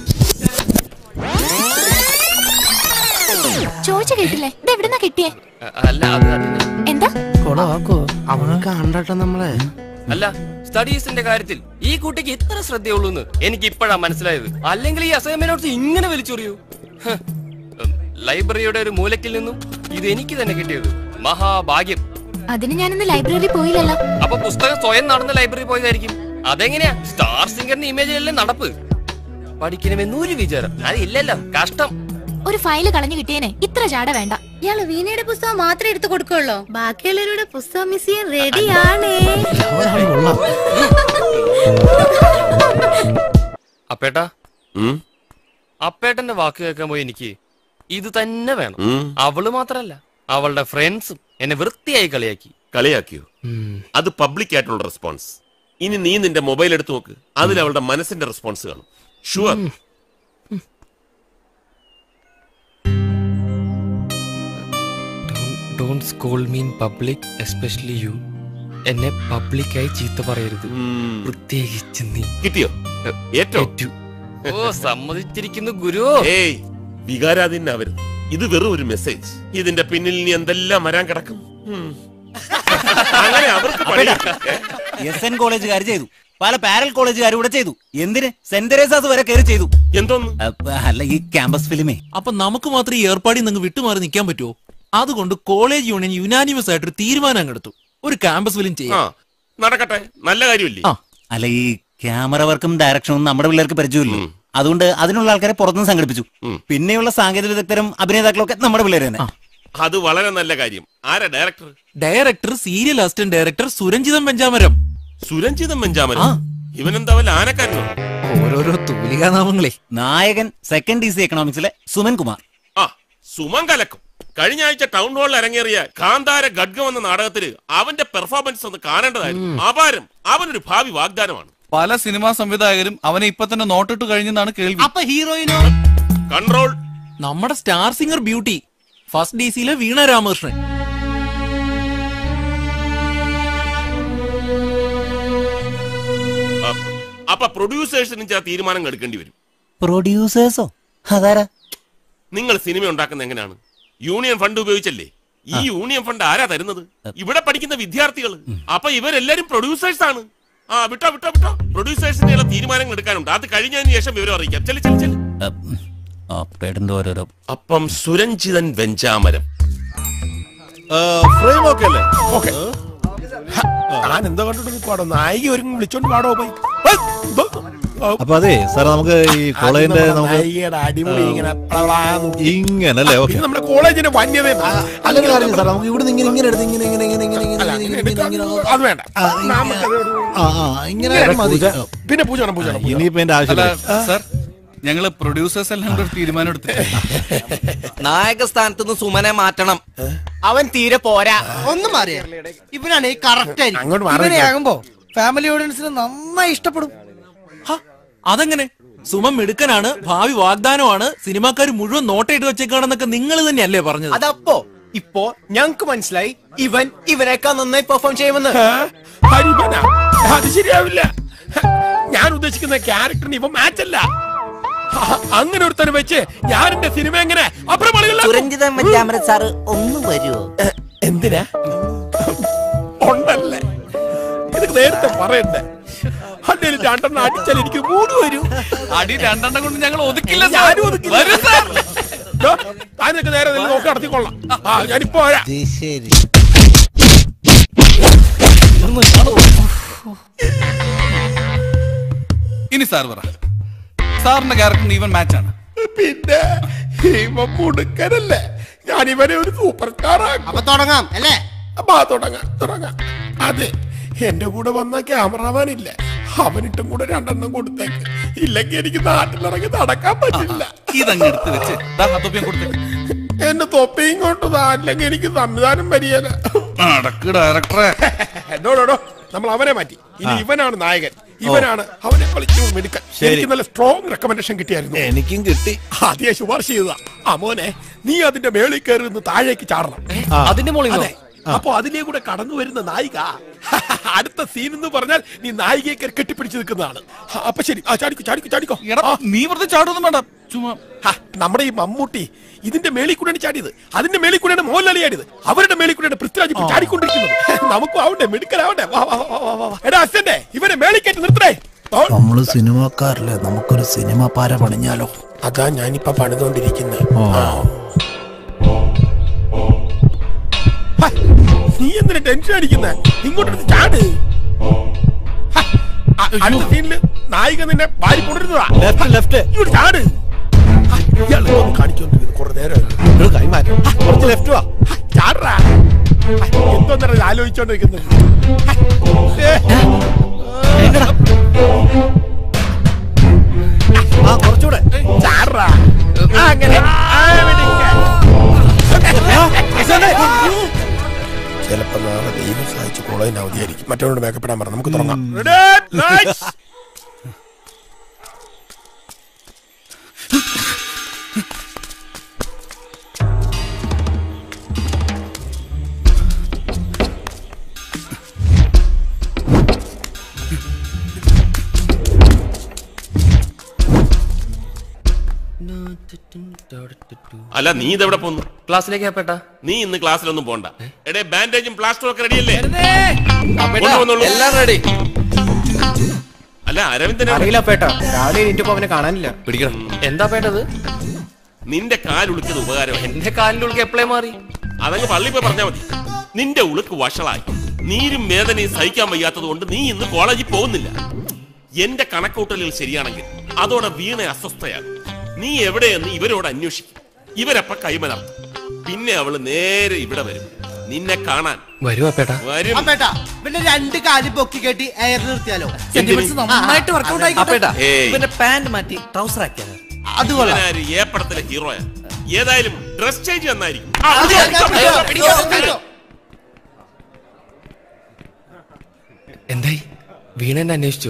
ചോദിച്ചു കേട്ടില്ലേ ഇതെവിടുന്നാ കിട്ടിയേ അല്ല അത് അതിന് എന്താ അവൻ കണ്ടട്ടോ നമ്മളെ അല്ല സ്റ്റഡീസിന്റെ കാര്യത്തിൽ ഈ കുട്ടിക്ക് ഇത്ര ശ്രദ്ധയുള്ളൂന്ന് എനിക്ക് ഇപ്പോഴാ മനസ്സിലായത് അല്ലെങ്കിൽ ഈ അസൈൻമെന്റ് നോട്ട്സ് ഇങ്ങനെ വലിച്ചെറിയൂ ഹ്. ഉം, ലൈബ്രറിയുടെ ഒരു മൂലക്കിൽ നിന്നും ഇത് എനിക്ക് തന്നെ കിട്ടിയത് മഹാഭാഗ്യം അതിന് ഞാനിന്ന് ലൈബ്രറി പോയില്ലല്ലോ അപ്പൊ പുസ്തകം സ്വയം നടന്ന ലൈബ്രറി പോയതായിരിക്കും അതെങ്ങനെയാ സ്റ്റാർ സിംഗറിന്റെ ഇമേജിലല്ലേ നടപ്പ് പഠിക്കണമെന്ന് ഒരു വിചാരം അതില്ലല്ലോ കഷ്ടം ഒരു ഫയല് കളഞ്ഞു കിട്ടിയേനെ ഇത്ര ചാട വേണ്ട ഇയാള് വീണയുടെ പുസ്തകം മാത്രമേ എടുത്ത് കൊടുക്കുള്ളൂ ബാക്കിയുള്ളവരുടെ പുസ്തകം മിസ് ചെയ്യാൻ റെഡിയാണേ അപ്പേട്ടാ അപ്പേട്ടന്റെ വാക്ക് കേൾക്കാൻ പോയി എനിക്ക് ഇത് തന്നെ വേണം അവള് മാത്രല്ല അവളുടെ ഫ്രണ്ട്സും എന്നെ വൃത്തിയായി കളിയാക്കി കളിയാക്കിയോ അത് പബ്ലിക് ആയിട്ടുള്ള റെസ്പോൺസ് ഇനി നീ നിന്റെ മൊബൈൽ എടുത്ത് നോക്ക് അതിൽ അവളുടെ മനസ്സിന്റെ റെസ്പോൺസ് കാണും sure don't scold me in public especially you എന്നെ പബ്ലിക്കായി ചീത്ത പറയരുത് പ്രത്യേകിച്ച് നീ കിട്ടിയോ ഏറ്റോ ഓ സമ്മതിച്ചിരിക്കുന്നു ഗുരു ഏയ് വികാരാധീനാവരുത് ഇത് വെറും ഒരു മെസ്സേജ് ഇതിന്റെ പിന്നിൽ നീ എന്തെല്ലാം വരാൻ കിടക്കും ഉം. അങ്ങനെ അവർക്ക് പണി എസ് എൻ കോളേജുകാർ ചെയ്തു പല പാരൽ കോളേജുകാർ ഇവിടെ ചെയ്തു എന്തിന് സെന്റ് തെരേസാസ് വരെ കയറി ചെയ്തു എന്തോന്ന് അല്ല ഈ ക്യാമ്പസ് ഫിലിമേ അപ്പൊ നമുക്ക് മാത്രം ഈ ഏർപ്പാടിൽ നിന്ന് വിട്ടുമാറി നിൽക്കാൻ പറ്റുമോ അതുകൊണ്ട് കോളേജ് യൂണിയൻ യുനാനിമസ് ആയിട്ട് ഒരു തീരുമാനം അങ്ങ് എടുത്തു ഒരു ക്യാമ്പസ് ഫിലിം ചെയ്യാം നടക്കട്ടെ നല്ല കാര്യമില്ലേ അല്ല ഈ ക്യാമറ വർക്കും ഡയറക്ഷനും നമ്മുടെ പിള്ളേർക്ക് പരിചയമില്ല അതുകൊണ്ട് അതിനുള്ള ആൾക്കാരെ പുറത്തുനിന്ന് സംഘടിപ്പിച്ചു പിന്നെയുള്ള സാങ്കേതിക വിദഗ്ധരും അഭിനേതാക്കളും ഒക്കെ നമ്മുടെ പിള്ളേർ തന്നെ അത് വളരെ നല്ല കാര്യം ആരാ director director serial assistant director Suranjitham Venchamaram Suranjitham Venchamaran ഇവനെന്താ വല്ല ആനക്കാരനോ ഓരോരോ തൂലികാനാമങ്ങളെ നായകൻ സെക്കൻഡ് ഡി സി എക്കണോമിക്സിലെ സുമൻ കുമാർ ആ സുമൻ കലക്കും കഴിഞ്ഞ ആഴ്ച ടൗൺ ഹാളിൽ ഇറങ്ങിയേറിയ കാന്താര ഖഡ്ഗം എന്ന നാടകത്തില് അവന്റെ പെർഫോമൻസ് ഒന്ന് കാണേണ്ടതായിരുന്നു അപാരം അവനൊരു ഭാവി വാഗ്ദാനമാണ് പല സിനിമാ സംവിധായകരും അവനെ ഇപ്പൊ തന്നെ നോട്ടിട്ട് കഴിഞ്ഞെന്നാണ് കേൾവി അപ്പൊ ഹീറോയിനോ കൺട്രോൾ നമ്മുടെ star singer beauty first D സിയിലെ വീണ രാമകൃഷ്ണൻ അപ്പ- അപ്പൊ പ്രൊഡ്യൂസേഴ്സിനും ചില തീരുമാനങ്ങൾ എടുക്കേണ്ടി വരും പ്രൊഡ്യൂസേഴ്സോ അതാരാ നിങ്ങൾ സിനിമ ഉണ്ടാക്കുന്ന എങ്ങനെയാണ് യൂണിയൻ ഫണ്ട് ഉപയോഗിച്ചല്ലേ ഈ യൂണിയൻ ഫണ്ട് ആരാ തരുന്നത് ഇവിടെ പഠിക്കുന്ന വിദ്യാർത്ഥികൾ അപ്പൊ ഇവരെല്ലാരും പ്രൊഡ്യൂസേഴ്സ് ആണ് ആ വിട്ടോ വിട്ടോ വിട്ടോ പ്രൊഡ്യൂസേഴ്സിനുള്ള തീരുമാനങ്ങൾ എടുക്കാനുണ്ട് അത് കഴിഞ്ഞതിന് ശേഷം വിവരം അറിയിക്കാം ചെല്ലു ചെല്ലു ചെല്ലു പേടന്റെ ഓരോരോ അപ്പം സുരഞ്ജിതൻ വെഞ്ചാമരം ഫ്രെയിം ഓക്കെ അല്ലേ ഓക്കെ ഞാൻ എന്താ കണ്ടിട്ട് നിൽക്കുവാടോ നായിക ഒരുങ്ങി വിളിച്ചോണ്ട് പാടോ പോയി അപ്പൊ അതെ സാർ നമുക്ക് ഈ കോളേജിന്റെ നമുക്ക് നായികയുടെ അടിമുടി ഇങ്ങനെ പ്ലളാന്ന് ഇങ്ങനല്ലേ ഓക്കെ പിന്നെ നമ്മുടെ കോളേജിന്റെ വന്യത അല്ലെങ്കിൽ കാര്യം സാർ നമുക്ക് ഇവിടുന്ന് ഇങ്ങനെ ഇങ്ങനെ എടുത്ത് ഇങ്ങനെ ഇങ്ങനെ ഇങ്ങനെ ഇങ്ങനെ ഇങ്ങനെ അല്ല, ഇങ്ങനെ അങ്ങനെ ഇങ്ങനെ ഇങ്ങനെ എടുക്കാം. അത് വേണ്ട നമുക്കത് ആ ആ ഇങ്ങനെ മതി പൂജ. പിന്നെ പൂജ വേണം, പൂജ വേണം, പൂജ ഇനിയിപ്പോ എന്റെ അല്ല ആവശ്യമില്ല സാർ ഞങ്ങള് പ്രൊഡ്യൂസേഴ്സ് എല്ലാം കൂടെ ഒരു തീരുമാനം എടുത്തിട്ട് നായക സ്ഥാനത്ത് നിന്ന് സുമനെ മാറ്റണം അവൻ തീരെ പോരാ ഒന്ന് മാറിയ ഇവനാണ് കറക്റ്റ് അങ്ങോട്ട് മാറി ഇവനെ ആകുമ്പോ ഫാമിലി ഓഡിയൻസിന് നന്നായി ഇഷ്ടപ്പെടും അതെങ്ങനെ സുമം മിടുക്കനാണ് ഭാവി വാഗ്ദാനമാണ് സിനിമാക്കാർ മുഴുവൻ നോട്ടയിട്ട് വെച്ചേക്കാണെന്നൊക്കെ നിങ്ങൾ തന്നെയല്ലേ പറഞ്ഞത് അതപ്പോ ഇപ്പോ ഞങ്ങക്ക് മനസ്സിലായി ഇവൻ ഇവനേക്കാൾ നന്നായി പെർഫോം ചെയ്യുമെന്ന് ഹരിമന അത് ശരിയാവില്ല ഞാൻ ഉദ്ദേശിക്കുന്ന ക്യാരക്ടറിന് ഇവ മാച്ച് അല്ല അങ്ങനെ ഒരുത്തനെ വെച്ച് ഞാൻ എന്റെ സിനിമ എങ്ങനെ സുരഞ്ജിതൻ വെഞ്ചാമര സാറ് ഒന്ന് വരുമോ എന്തിനാ ഉണ്ടല്ലേ ഇത് നേരത്തെ പറയണ്ടേ അല്ലെ രണ്ടെണ്ണം അടിച്ചാൽ എനിക്ക് മൂന്ന് വരൂ അടി രണ്ടെണ്ണം കൊണ്ട് ഞങ്ങൾ ഒതുക്കില്ല ഞാനും ഒതുക്കില്ല. ദോ, താനൊക്കെ നേരെ നിന്ന് നോക്കി നടത്തിക്കൊള്ളാം ആ ഞാനിപ്പോ വരാം ശരി ഇനി സാർ പറ സാറിന്റെ ക്യാരക്ടറിന് ഈവൻ മാച്ചാണ് പിന്നെ ഇവ മുടുക്കനല്ലേ ഞാൻ ഇവനെ ഒരു സൂപ്പർ സ്റ്റാർ അപ്പൊ തുടങ്ങാം അല്ലേ അപ്പൊ ആ തുടങ്ങാം തുടങ്ങാം അതെ എന്റെ കൂടെ വന്ന ക്യാമറമാൻ ഇല്ലേ അവനിട്ടും കൂടെ രണ്ടെണ്ണം കൊടുത്തേക്ക് ഇല്ലെങ്കിൽ എനിക്ക് നാട്ടിലിറങ്ങി നടക്കാൻ പറ്റില്ല ഇതങ്ങ് എടുത്ത് വെച്ച് ദാ ആ തൊപ്പിയും കൊടുത്തേക്ക് എന്റെ തൊപ്പിയും കൊണ്ട് താ അല്ലെങ്കിൽ എനിക്ക് സംവിധാനം വരികയില്ല നടക്ക് ഡയറക്ടറെ എന്നോടോ നമ്മൾ അവനെ മാറ്റി ഇനി ഇവനാണ് നായകൻ ഇവനാണ് അവനെ കളിച്ചു മെടുക്കൻ ശരി. എനിക്ക് നല്ല സ്ട്രോങ് റെക്കമെൻഡേഷൻ കിട്ടിയായിരുന്നു എനിക്കും കിട്ടി ആദ്യം ശുപാർശ ചെയ്തതാ ആ മോനെ നീ അതിന്റെ മേളിൽ കയറി നിന്ന് താഴേക്ക് ചാടണം അതിന്റെ മുകളിൽ അതെ അപ്പൊ അതിലേ കൂടെ കടന്നു വരുന്ന നായിക അടുത്ത സീൻ എന്ന് പറഞ്ഞാൽ നീ നായികയെ കെ- കെട്ടിപ്പിടിച്ച് നിൽക്കുന്നതാണ് ആ, അപ്പൊ ശരി ആ ചാടിക്കോ ചാടിക്കോ ചാടിക്കോ നീ വെറുതെ ചാടൊന്നും വേണ്ട ചുമ്മാ ഹ, നമ്മുടെ ഈ മമ്മൂട്ടി ഇതിന്റെ മേളിൽ കൂടെയാണ് ചാടിയത് അതിന്റെ മേളിൽ കൂടെയാണ് മോഹൻലാൽ ചാടിയത് അവരുടെ മേളിൽ കൂടെയാണ് പൃഥ്വിരാജ് ഇപ്പൊ ചാടിക്കൊണ്ടിരിക്കുന്നത് നമുക്കും ആവണ്ടേ മിടുക്കലാവണ്ടേ വാ, വാ, വാ, വാ, വാ, വാ. എടാ അച്ഛന്റെ ഇവരെ മേളിൽ കയറ്റി നിർത്തണേ ഓ, നമ്മള് സിനിമക്കാരല്ലേ നമുക്കൊരു സിനിമ പാര പണിഞ്ഞാലോ അതാ ഞാനിപ്പൊ പണിതുകൊണ്ടിരിക്കുന്നത് നീ എന്തിനാ ടെൻഷൻ അടിക്കുന്നേ ഇങ്ങോട്ടെടുത്ത് ചാട് ഹ, അ- അടുത്ത സീനില് നായിക നിന്നെ വാരി കൊണ്ടിരുന്നതാ ലെഫ്റ്റ് ലെഫ്റ്റ് ഇങ്ങോട്ട് ചാട് ഹ, ഇയാള് ഒന്ന് കാണിച്ചോണ്ടിരിക്കുന്നു കുറെ നേരം കൈമാറി കുറച്ച് ലെഫ്റ്റ് വാ ഹ, ചാടറാ എന്തോന്നറിയാം ആലോചിച്ചോണ്ടിരിക്കുന്നത് ഹ, ഏ. ആ കുറച്ചുകൂടെ ചാടറാ ആ, അങ്ങനെ ആ, മിടുക്കൻ. ചിലപ്പോ നാളെ ദൈവം സഹായിച്ച് കോളേജിന് അവധിയായിരിക്കും മറ്റവരോട് മേക്കപ്പെടാൻ പറഞ്ഞു നമുക്ക് തുടങ്ങാം Ready? Lights. അല്ല നീ ഇതെവിടെ പോന്നു ക്ലാസ്സിലേക്ക് അപ്പേട്ടാ നീ ഇന്ന് ക്ലാസ്സിലൊന്നും പോണ്ട എടേ ബാൻഡേജും പ്ലാസ്റ്ററും ഒക്കെ റെഡിയല്ലേ അപ്പേട്ടാ, കൊണ്ടുവന്നോളൂ. എല്ലാം ready. അല്ല അരവിന്ദൻ അറിയില്ല പേട്ടാ രാവിലെ എണീറ്റപ്പോ അവനെ കാണാനില്ല പിടിക്കണം എന്താ പേട്ടത് നിന്റെ കാലുളുക്കിയത് ഉപകാരം എന്റെ കാലിന്റെ ഉള്ളിൽ എപ്പോഴേ മാറി അതങ്ങ് പള്ളി പോയി പറഞ്ഞാ മതി നിന്റെ ഉളുക്ക് വഷളായി നീരും വേദനയും സഹിക്കാൻ വയ്യാത്തത് കൊണ്ട് നീ ഇന്ന് കോളേജിൽ പോകുന്നില്ല എന്റെ കണക്കൂട്ടലുകൾ ശരിയാണെങ്കിൽ അതോടെ വീണ അസ്വസ്ഥയാണ് നീ എവിടെയെന്ന് ഇവരോട് അന്വേഷിക്കും ഇവരപ്പ കൈമലർത്തും പിന്നെ അവള് നേരെ ഇവിടെ വരും നിന്നെ കാണാൻ വരും അപ്പേട്ടാ വരും അപ്പേട്ടാ പിന്നെ രണ്ട് കാലി പൊക്കി കെട്ടി എയർ നിർത്തിയാലോ Sentiments നന്നായിട്ട് വർക്കൗട്ട് ആയിക്കോട്ടെ ഏയ്. പിന്നെ പാന്റ് മാറ്റി ട്രൗസർ ആക്കിയാലോ അത് കൊള്ളാം. ഇവനാര് ഏപ്പടത്തിലെ ഹീറോയാ ഏതായാലും ഡ്രസ് ചേഞ്ച് നന്നായിരിക്കും അത് ഞാൻ പിടിക്കാം. എന്തായി വീണ എന്നെ അന്വേഷിച്ചോ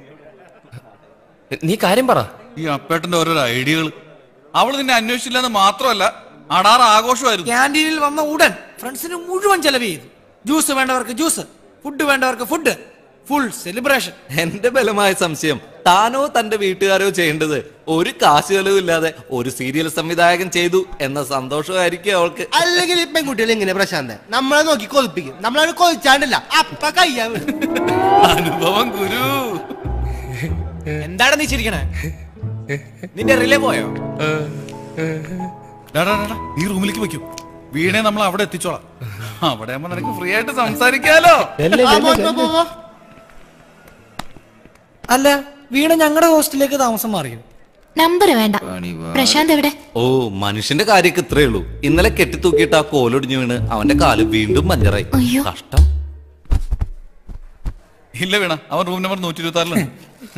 നീ കാര്യം പറ ഈ അപ്പേട്ടന്റെ ഓരോരോ ഐഡിയകൾ അവള് നിന്നെ അന്വേഷിച്ചില്ലെന്ന് മാത്രമല്ല അടാറ് ആഘോഷമായിരുന്നു ക്യാൻറ്റീനിൽ വന്ന ഉടൻ ഫ്രണ്ട്സിന് മുഴുവൻ ചെലവ് ചെയ്തു ജ്യൂസ് വേണ്ടവർക്ക് ജ്യൂസ് ഫുഡ് വേണ്ടവർക്ക് ഫുഡ് ഫുൾ സെലിബ്രേഷൻ എന്റെ ബലമായ സംശയം താനോ തന്റെ വീട്ടുകാരോ ചെയ്യേണ്ടത് ഒരു കാശ് ചെലവും ഇല്ലാതെ ഒരു സീരിയൽ സംവിധായകൻ ചെയ്തു എന്ന സന്തോഷമായിരിക്കും അവൾക്ക് അല്ലെങ്കിൽ ഈ പെൺകുട്ടികൾ ഇങ്ങനെ പ്രശാന്ത് നമ്മളെ നോക്കി കൊതിപ്പിക്കും നമ്മളെ കൊതിച്ചാണ്ടില്ല അപ്പ കയ്യാ വീഴും. അനുഭവം ഗുരു എന്താണ് നീ ചിരിക്കണേ നിന്റെ റിലേ പോയോ ഡാ, ഡാ, ഡാ, ഡാ, നീ റൂമിലേക്ക് വെക്കൂ വീണെ നമ്മൾ അവിടെ എത്തിച്ചോളാം അവിടെ ആകുമ്പോ നിനക്ക് ഫ്രീ ആയിട്ട് സംസാരിക്കാലോ ആ, പോ, പോ, പോ, പോ. അല്ല വീണ ഞങ്ങളുടെ ഹോസ്റ്റലിലേക്ക് താമസം മാറിയോ നമ്പർ വേണ്ട പ്രശാന്ത് എവിടെ ഓ മനുഷ്യന്റെ കാര്യമൊക്കെ ഇത്രേ ഉള്ളൂ ഇന്നലെ കെട്ടിത്തൂക്കിയിട്ട് ആ കോലൊടിഞ്ഞു വീണ് അവന്റെ കാല് വീണ്ടും പഞ്ചറായി അയ്യോ. കഷ്ടം ഇല്ല വീണ അവൻ റൂം നമ്പർ നൂറ്റി ഇരുപത്തി ആറിലാണ്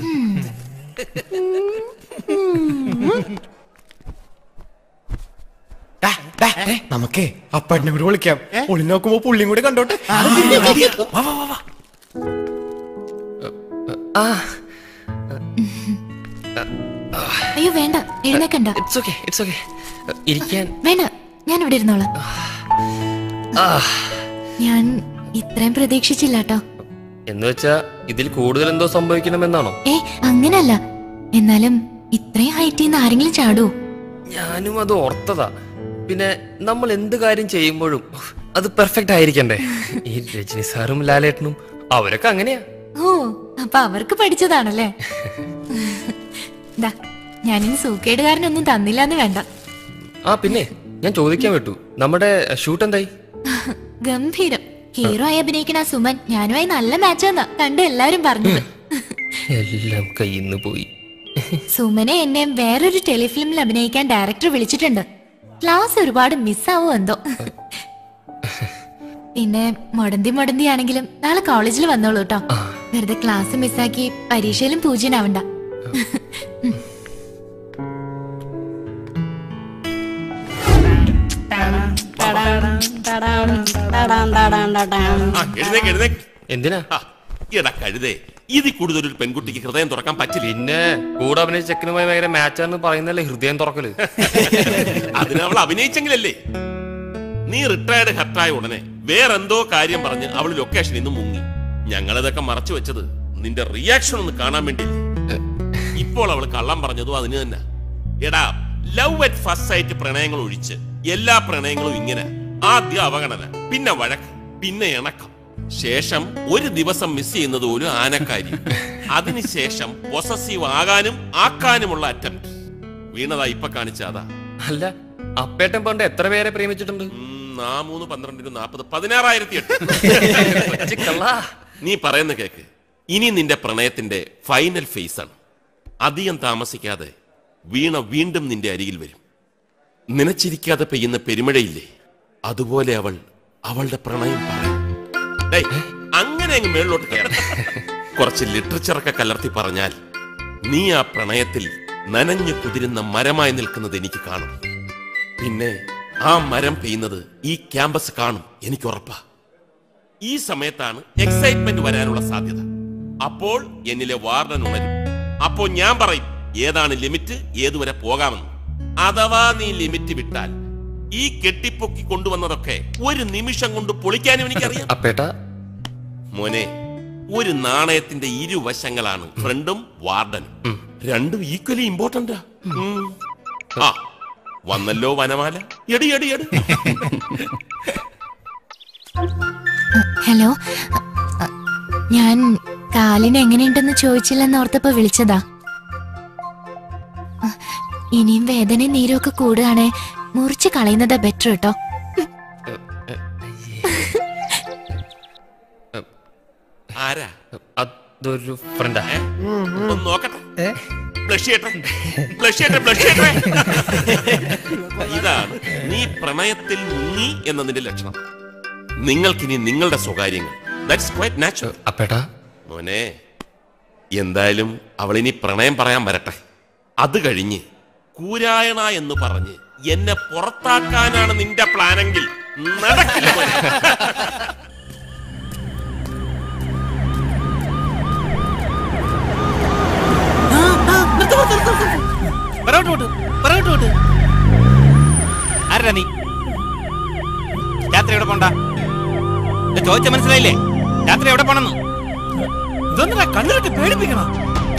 നമുക്കേ അപ്പാട്ടിനെ കൂടി വിളിക്കാം ഒളി നോക്കുമ്പോ പുള്ളിയും കൂടി കണ്ടോട്ടെ ആ അയ്യോ വേണ്ട എഴുന്നേക്കണ്ട ഇറ്റ്സ് ഓക്കെ ഇറ്റ്സ് ഓക്കെ ഇരിക്കാൻ വേണ്ട ഞാൻ ഇവിടെ ഇരുന്നോളാം ആ ഞാൻ ഇത്രയും പ്രതീക്ഷിച്ചില്ല കേട്ടോ എന്ന് വെച്ചാ ഇതിൽ കൂടുതൽ എന്തോ സംഭവിക്കണമെന്നാണോ ഏ അങ്ങനല്ല എന്നാലും ഇത്രയും ഹൈറ്റിൽ നിന്ന് ആരെങ്കിലും ചാടുവോ ഞാനും അത് ഓർത്തതാ പിന്നെ നമ്മൾ എന്ത് കാര്യം ചെയ്യുമ്പോഴും അത് പെർഫെക്റ്റ് ആയിരിക്കണ്ടേ ഈ രജനി സാറും ലാലേട്ടനും അവരൊക്കെ അങ്ങനെയാ ഓ അപ്പൊ അവർക്ക് പഠിച്ചതാണല്ലേ ദാ ഞാനിനി സൂക്കേടുകാരനൊന്നും തന്നില്ലാന്ന് വേണ്ട ആ പിന്നെ ഞാൻ ചോദിക്കാൻ വിട്ടു നമ്മുടെ ഷൂട്ട് എന്തായി ഗംഭീരം ഹീറോ ആയി അഭിനയിക്കണ ആ സുമൻ ഞാനുമായി നല്ല മാച്ചാന്നാ കണ്ട് എല്ലാരും പറഞ്ഞത് എല്ലാം കയ്യിന്ന് പോയി സുമനെ എന്നെ വേറൊരു ടെലിഫിലിമിൽ അഭിനയിക്കാൻ ഡയറക്ടർ വിളിച്ചിട്ടുണ്ട് ക്ലാസ് ഒരുപാട് മിസ്സാവോ എന്തോ പിന്നെ മൊടന്തി മൊടന്തി ആണെങ്കിലും നാളെ കോളേജിൽ വന്നോളൂ കേട്ടോ വെറുതെ ക്ലാസ് മിസ്സാക്കി പരീക്ഷയിലും പൂജ്യനാവണ്ട ആ, എഴുന്നേക്ക്, എഴുന്നേക്ക്. എന്തിനാ ആ, എടാ കഴുതേ ഇതിൽ കൂടുതൽ ഒരു പെൺകുട്ടിക്ക് ഹൃദയം തുറക്കാൻ പറ്റില്ല പിന്നെ കൂടെ അഭിനയിച്ച ചെക്കനുമായി ഭയങ്കര മാച്ചാന്ന് പറയുന്നല്ലേ ഹൃദയം തുറക്കല് അതിന് അവൾ അഭിനയിച്ചെങ്കിലല്ലേ നീ റിട്ടയർഡ് ഹർട്ടായ ഉടനെ വേറെന്തോ കാര്യം പറഞ്ഞ് അവൾ ലൊക്കേഷനിൽ നിന്ന് മുങ്ങി ഞങ്ങളിതൊക്കെ മറച്ചു വെച്ചത് നിന്റെ റിയാക്ഷൻ ഒന്ന് കാണാൻ വേണ്ടി ഇപ്പോൾ അവൾ കള്ളം പറഞ്ഞതും അതിന് തന്നെ എടാ ലവ് അറ്റ് ഫസ്റ്റ് സൈറ്റ് പ്രണയങ്ങൾ ഒഴിച്ച് എല്ലാ പ്രണയങ്ങളും ഇങ്ങനെ ആദ്യം അവഗണന പിന്നെ വഴക്ക് പിന്നെ ഇണക്കം ശേഷം ഒരു ദിവസം മിസ് ചെയ്യുന്നത് ഒരു ആനക്കാരി അതിനുശേഷം പൊസസീവ് ആകാനും ആക്കാനുമുള്ള അറ്റംപ്റ്റ് വീണതാ ഇപ്പൊ കാണിച്ച അതാ അല്ല അപ്പേട്ടൻ പണ്ട് എത്ര പേരെ പ്രേമിച്ചിട്ടുണ്ട് നാ മൂന്ന് പന്ത്രണ്ടിന് നാപ്പത് പതിനാറായിരത്തി എട്ട് നീ പറയുന്ന കേക്ക് ഇനി നിന്റെ പ്രണയത്തിന്റെ ഫൈനൽ ഫേസ് ആണ് അധികം താമസിക്കാതെ വീണ വീണ്ടും നിന്റെ അരികിൽ വരും നനച്ചിരിക്കാതെ പെയ്യുന്ന പെരുമഴയില്ലേ അതുപോലെ അവൾ അവളുടെ പ്രണയം പറയും ഡേയ്, അങ്ങനെ അങ്ങ് മേളിലോട്ട് കയറി കുറച്ച് ലിറ്ററേച്ചറൊക്കെ കലർത്തി പറഞ്ഞാൽ നീ ആ പ്രണയത്തിൽ നനഞ്ഞു കുതിരുന്ന മരമായി നിൽക്കുന്നത് എനിക്ക് കാണും പിന്നെ ആ മരം പെയ്യുന്നത് ഈ ക്യാമ്പസ് കാണും എനിക്ക് ഉറപ്പാ ഈ സമയത്താണ് എക്സൈറ്റ്മെന്റ് വരാനുള്ള സാധ്യത അപ്പോൾ എന്നിലെ വാർഡൻ ഉണരും അപ്പോൾ ഞാൻ പറയും ഏതാണ് ലിമിറ്റ് ഏതുവരെ പോകാമെന്ന് അഥവാ നീ ലിമിറ്റ് വിട്ടാൽ ഈ കെട്ടിപ്പൊക്കി കൊണ്ടുവന്നതൊക്കെ ഒരു നിമിഷം കൊണ്ട് പൊളിക്കാനും എനിക്കറിയാം അപ്പേട്ട മോനെ ഒരു നാണയത്തിന്റെ ഇരുവശങ്ങളാണ് ഫ്രണ്ടും വാർഡനും രണ്ടും ഈക്വലി ഇമ്പോർട്ടന്റാ ആ വന്നല്ലോ വനമാല എടി എടി എടി ഹലോ അ, ഞാൻ കാലിന് എങ്ങനെയുണ്ടെന്ന് ചോദിച്ചില്ലെന്ന് ഓർത്തപ്പോ വിളിച്ചതാ അ, ഇനിയും വേദനയും നീരും ഒക്കെ കൂടുകയാണെ മുറിച്ച് കളയുന്നതാ ബെറ്റർ കേട്ടോ ആരാ അതൊരു ഫ്രണ്ടാ ഒന്ന് നോക്കട്ടെ ബ്ലഷ് ചെയ്യട്ടെ ബ്ലഷ് ചെയ്യട്ടെ ബ്ലഷ് ചെയ്യട്ടെ ഇതാണ് നീ പ്രണയത്തിൽ മുങ്ങി എന്നതിന്റെ ലക്ഷണം നിങ്ങൾക്കിനി നിങ്ങളുടെ സ്വകാര്യങ്ങൾ ദാറ്റ്സ് ക്വൈറ്റ് നാച്ചുറൽ അപ്പേട്ടാ മോനെ എന്തായാലും അവളിനി പ്രണയം പറയാൻ വരട്ടെ അത് കഴിഞ്ഞ് കൂരായണ എന്ന് പറഞ്ഞ് എന്നെ പുറത്താക്കാനാണ് നിന്റെ പ്ലാനെങ്കിൽ നടക്കില്ല മോനെ. ആരാ നീ രാത്രി എവിടെ പോണ്ട ചോദിച്ച മനസ്സിലായില്ലേ രാത്രി എവിടെ പോണെന്ന് ഇതൊന്നില്ല കണ്ണിലിട്ട് പേടിപ്പിക്കണം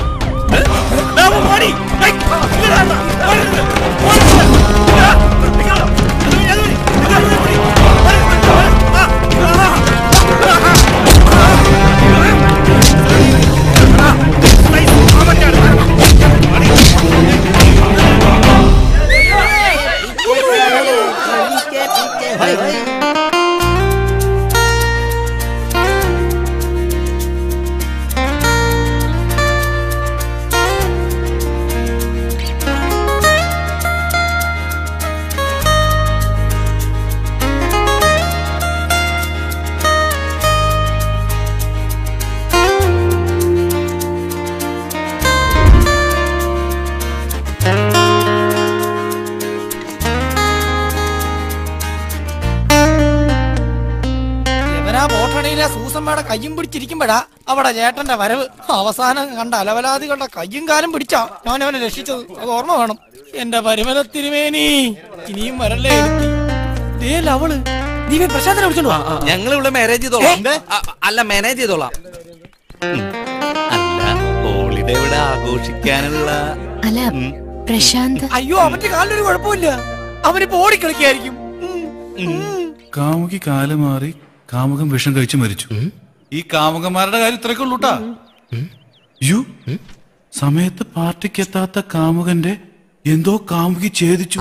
ഇവനാ ബോട്ടണിയിലെ സൂസമ്മയുടെ കയ്യും പിടിച്ചിരിക്കുമ്പോഴാ അവിടെ ചേട്ടന്റെ വരവ് അവസാനം കണ്ട അലവലാദികളുടെ കയ്യും കാലും പിടിച്ചാ ഞാൻ അവനെ രക്ഷിച്ചത് അത് ഓർമ്മ വേണം എന്റെ പരിമല തിരുമേനി ഇനിയും വരല്ലേ എടുത്തി. ദേ ലവള് നീ പോയി പ്രശാന്തനെ വിളിച്ചോണ്ട് വാ. ഞങ്ങൾ ഇവിടെ മാനേജ് ചെയ്തോളാം അ- അല്ല മാനേജ് ചെയ്തോളാം ഉം. അല്ല ഹോളിഡേ ഇവിടെ ആഘോഷിക്കാനുള്ള അല്ല പ്രശാന്ത് അയ്യോ അവന്റെ കാലിലൊരു കുഴപ്പമില്ല അവനിപ്പോ ഓടിക്കളിക്കായിരിക്കും കാമുകി കാല് മാറി കാമുകം വിഷം കഴിച്ച് മരിച്ചു ഈ കാമുകന്മാരുടെ കാര്യം ഇത്രയൊക്കെ ഉള്ളൂട്ടാ യു സമയത്ത് പാർട്ടിക്ക് എത്താത്ത കാമുകന്റെ എന്തോ കാമുകി ഛേദിച്ചു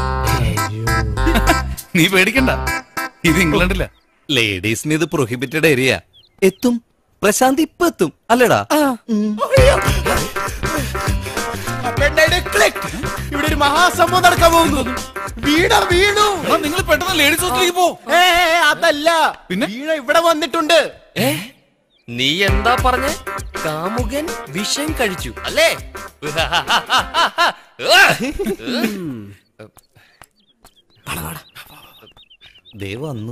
നീ പേടിക്കണ്ട ഇത് ഇംഗ്ലണ്ടില്ല ലേഡീസിന് ഇത് പ്രൊഹിബിറ്റഡ് ഏരിയ എത്തും പ്രശാന്ത് ഇപ്പൊ എത്തും അല്ലടാ ഇവിടെ ഒരു മഹാസംഭവം നടക്കാൻ പോകുന്നു വീണ വീണു നിങ്ങൾ പെട്ടെന്ന് ലേഡീസ് ഹോസ്റ്റലിലേക്ക് പോ ഏ ഏ, അതല്ല വീണ ഇവിടെ വന്നിട്ടുണ്ട് നീ എന്താ പറഞ്ഞ കാമുകൻ വിഷം കഴിച്ചു അല്ലേ ദേ വന്നു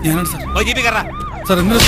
ഞാനാണ് സാർ ഓ ജീപ്പി കയറാ സാർ ഇന്നലെ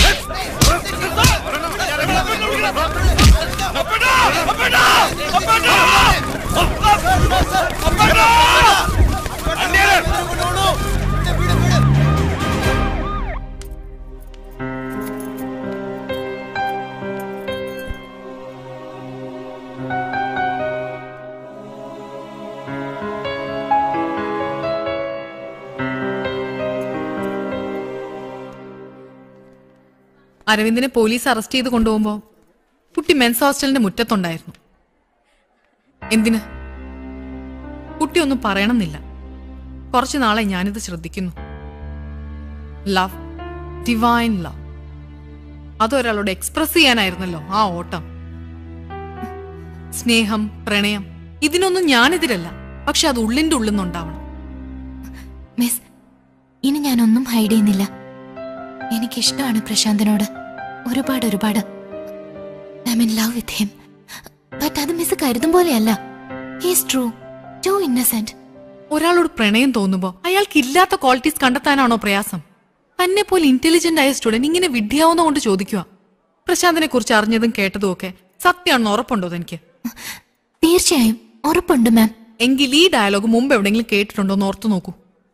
അരവിന്ദിനെ പോലീസ് അറസ്റ്റ് ചെയ്ത് കൊണ്ടുപോകുമ്പോ കുട്ടി മെൻസ് ഹോസ്റ്റലിന്റെ മുറ്റത്തുണ്ടായിരുന്നു എന്തിന് കുട്ടി ഒന്നും പറയണമെന്നില്ല കുറച്ചു നാളെ ഞാനിത് ശ്രദ്ധിക്കുന്നു ലവ് ഡിവൈൻ ലവ് അതൊരാളോട് എക്സ്പ്രസ് ചെയ്യാനായിരുന്നല്ലോ ആ ഓട്ടം സ്നേഹം പ്രണയം ഇതിനൊന്നും ഞാനെതിരല്ല പക്ഷെ അത് ഉള്ളിന്റെ ഉള്ളിൽ നിന്നുണ്ടാവണം മിസ് ഇനി ഞാനൊന്നും ഹൈഡ് ചെയ്യുന്നില്ല എനിക്കിഷ്ടമാണ് പ്രശാന്തനോട് ഒരുപാട് ഒരുപാട് I mean love with him but അത് മിസ് കരുതും പോലെയല്ല ഹീസ് ട്രൂ ടു ഇന്നസെന്റ് ഒരാളോട് പ്രണയം തോന്നുമ്പോ അയാൾക്ക് ഇല്ലാത്ത ക്വാളിറ്റീസ് കണ്ടെത്താനാണോ പ്രയാസം തന്നെ പോലെ ഇന്റലിജന്റ് ആയ സ്റ്റുഡന്റ് ഇങ്ങനെ വിഡ്ഢിയാവുന്ന കൊണ്ട് ചോദിക്കുക പ്രശാന്തിനെ കുറിച്ച് അറിഞ്ഞതും കേട്ടതും ഒക്കെ സത്യമാണെന്ന് ഉറപ്പുണ്ടോ എനിക്ക് തീർച്ചയായും ഉറപ്പുണ്ട് മാം എങ്കിൽ ഈ ഡയലോഗ് മുമ്പ് എവിടെയെങ്കിലും കേട്ടിട്ടുണ്ടോ എന്ന് ഓർത്തു നോക്കൂ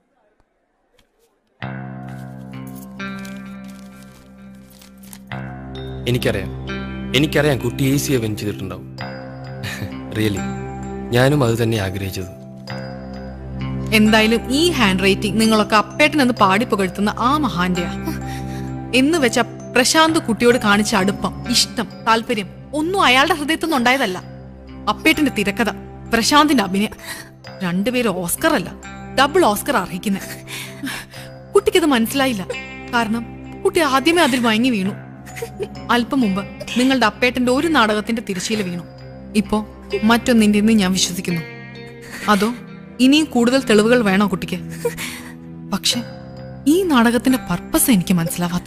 എനിക്കറിയാം എനിക്കറിയാം കുട്ടി ഈസിയെ വെൻ ചെയ്തിട്ടുണ്ടാവും റിയലി ഞാനും അത് തന്നെ ആഗ്രഹിച്ചത് എന്തായാലും ഈ ഹാൻഡ് റൈറ്റിംഗ് നിങ്ങളൊക്കെ അപ്പേട്ടനെന്ന് പാടി പുകഴ്ത്തുന്ന ആ മഹാന്റെയാ എന്ന് വെച്ച പ്രശാന്ത് കുട്ടിയോട് കാണിച്ച അടുപ്പം ഇഷ്ടം താല്പര്യം ഒന്നും അയാളുടെ ഹൃദയത്തിൽ നിന്ന് ഉണ്ടായതല്ല അപ്പേട്ടന്റെ തിരക്കഥ പ്രശാന്തിന്റെ അഭിനയം രണ്ടുപേരും ഓസ്കർ അല്ല ഡബിൾ ഓസ്കർ അർഹിക്കുന്ന കുട്ടിക്കത് മനസ്സിലായില്ല കാരണം കുട്ടി ആദ്യമേ അതിൽ മയങ്ങി വീണു അല്പം മുമ്പ് നിങ്ങളുടെ അപ്പേട്ടന്റെ ഒരു നാടകത്തിന്റെ തിരശ്ശീല വീണു ഇപ്പോ മറ്റൊന്നിന്റെ എന്ന് ഞാൻ വിശ്വസിക്കുന്നു അതോ ഇനിയും കൂടുതൽ തെളിവുകൾ വേണോ കുട്ടിക്ക് പക്ഷെ ഈ നാടകത്തിന്റെ പർപ്പസ് എനിക്ക് മനസ്സിലാവാത്ത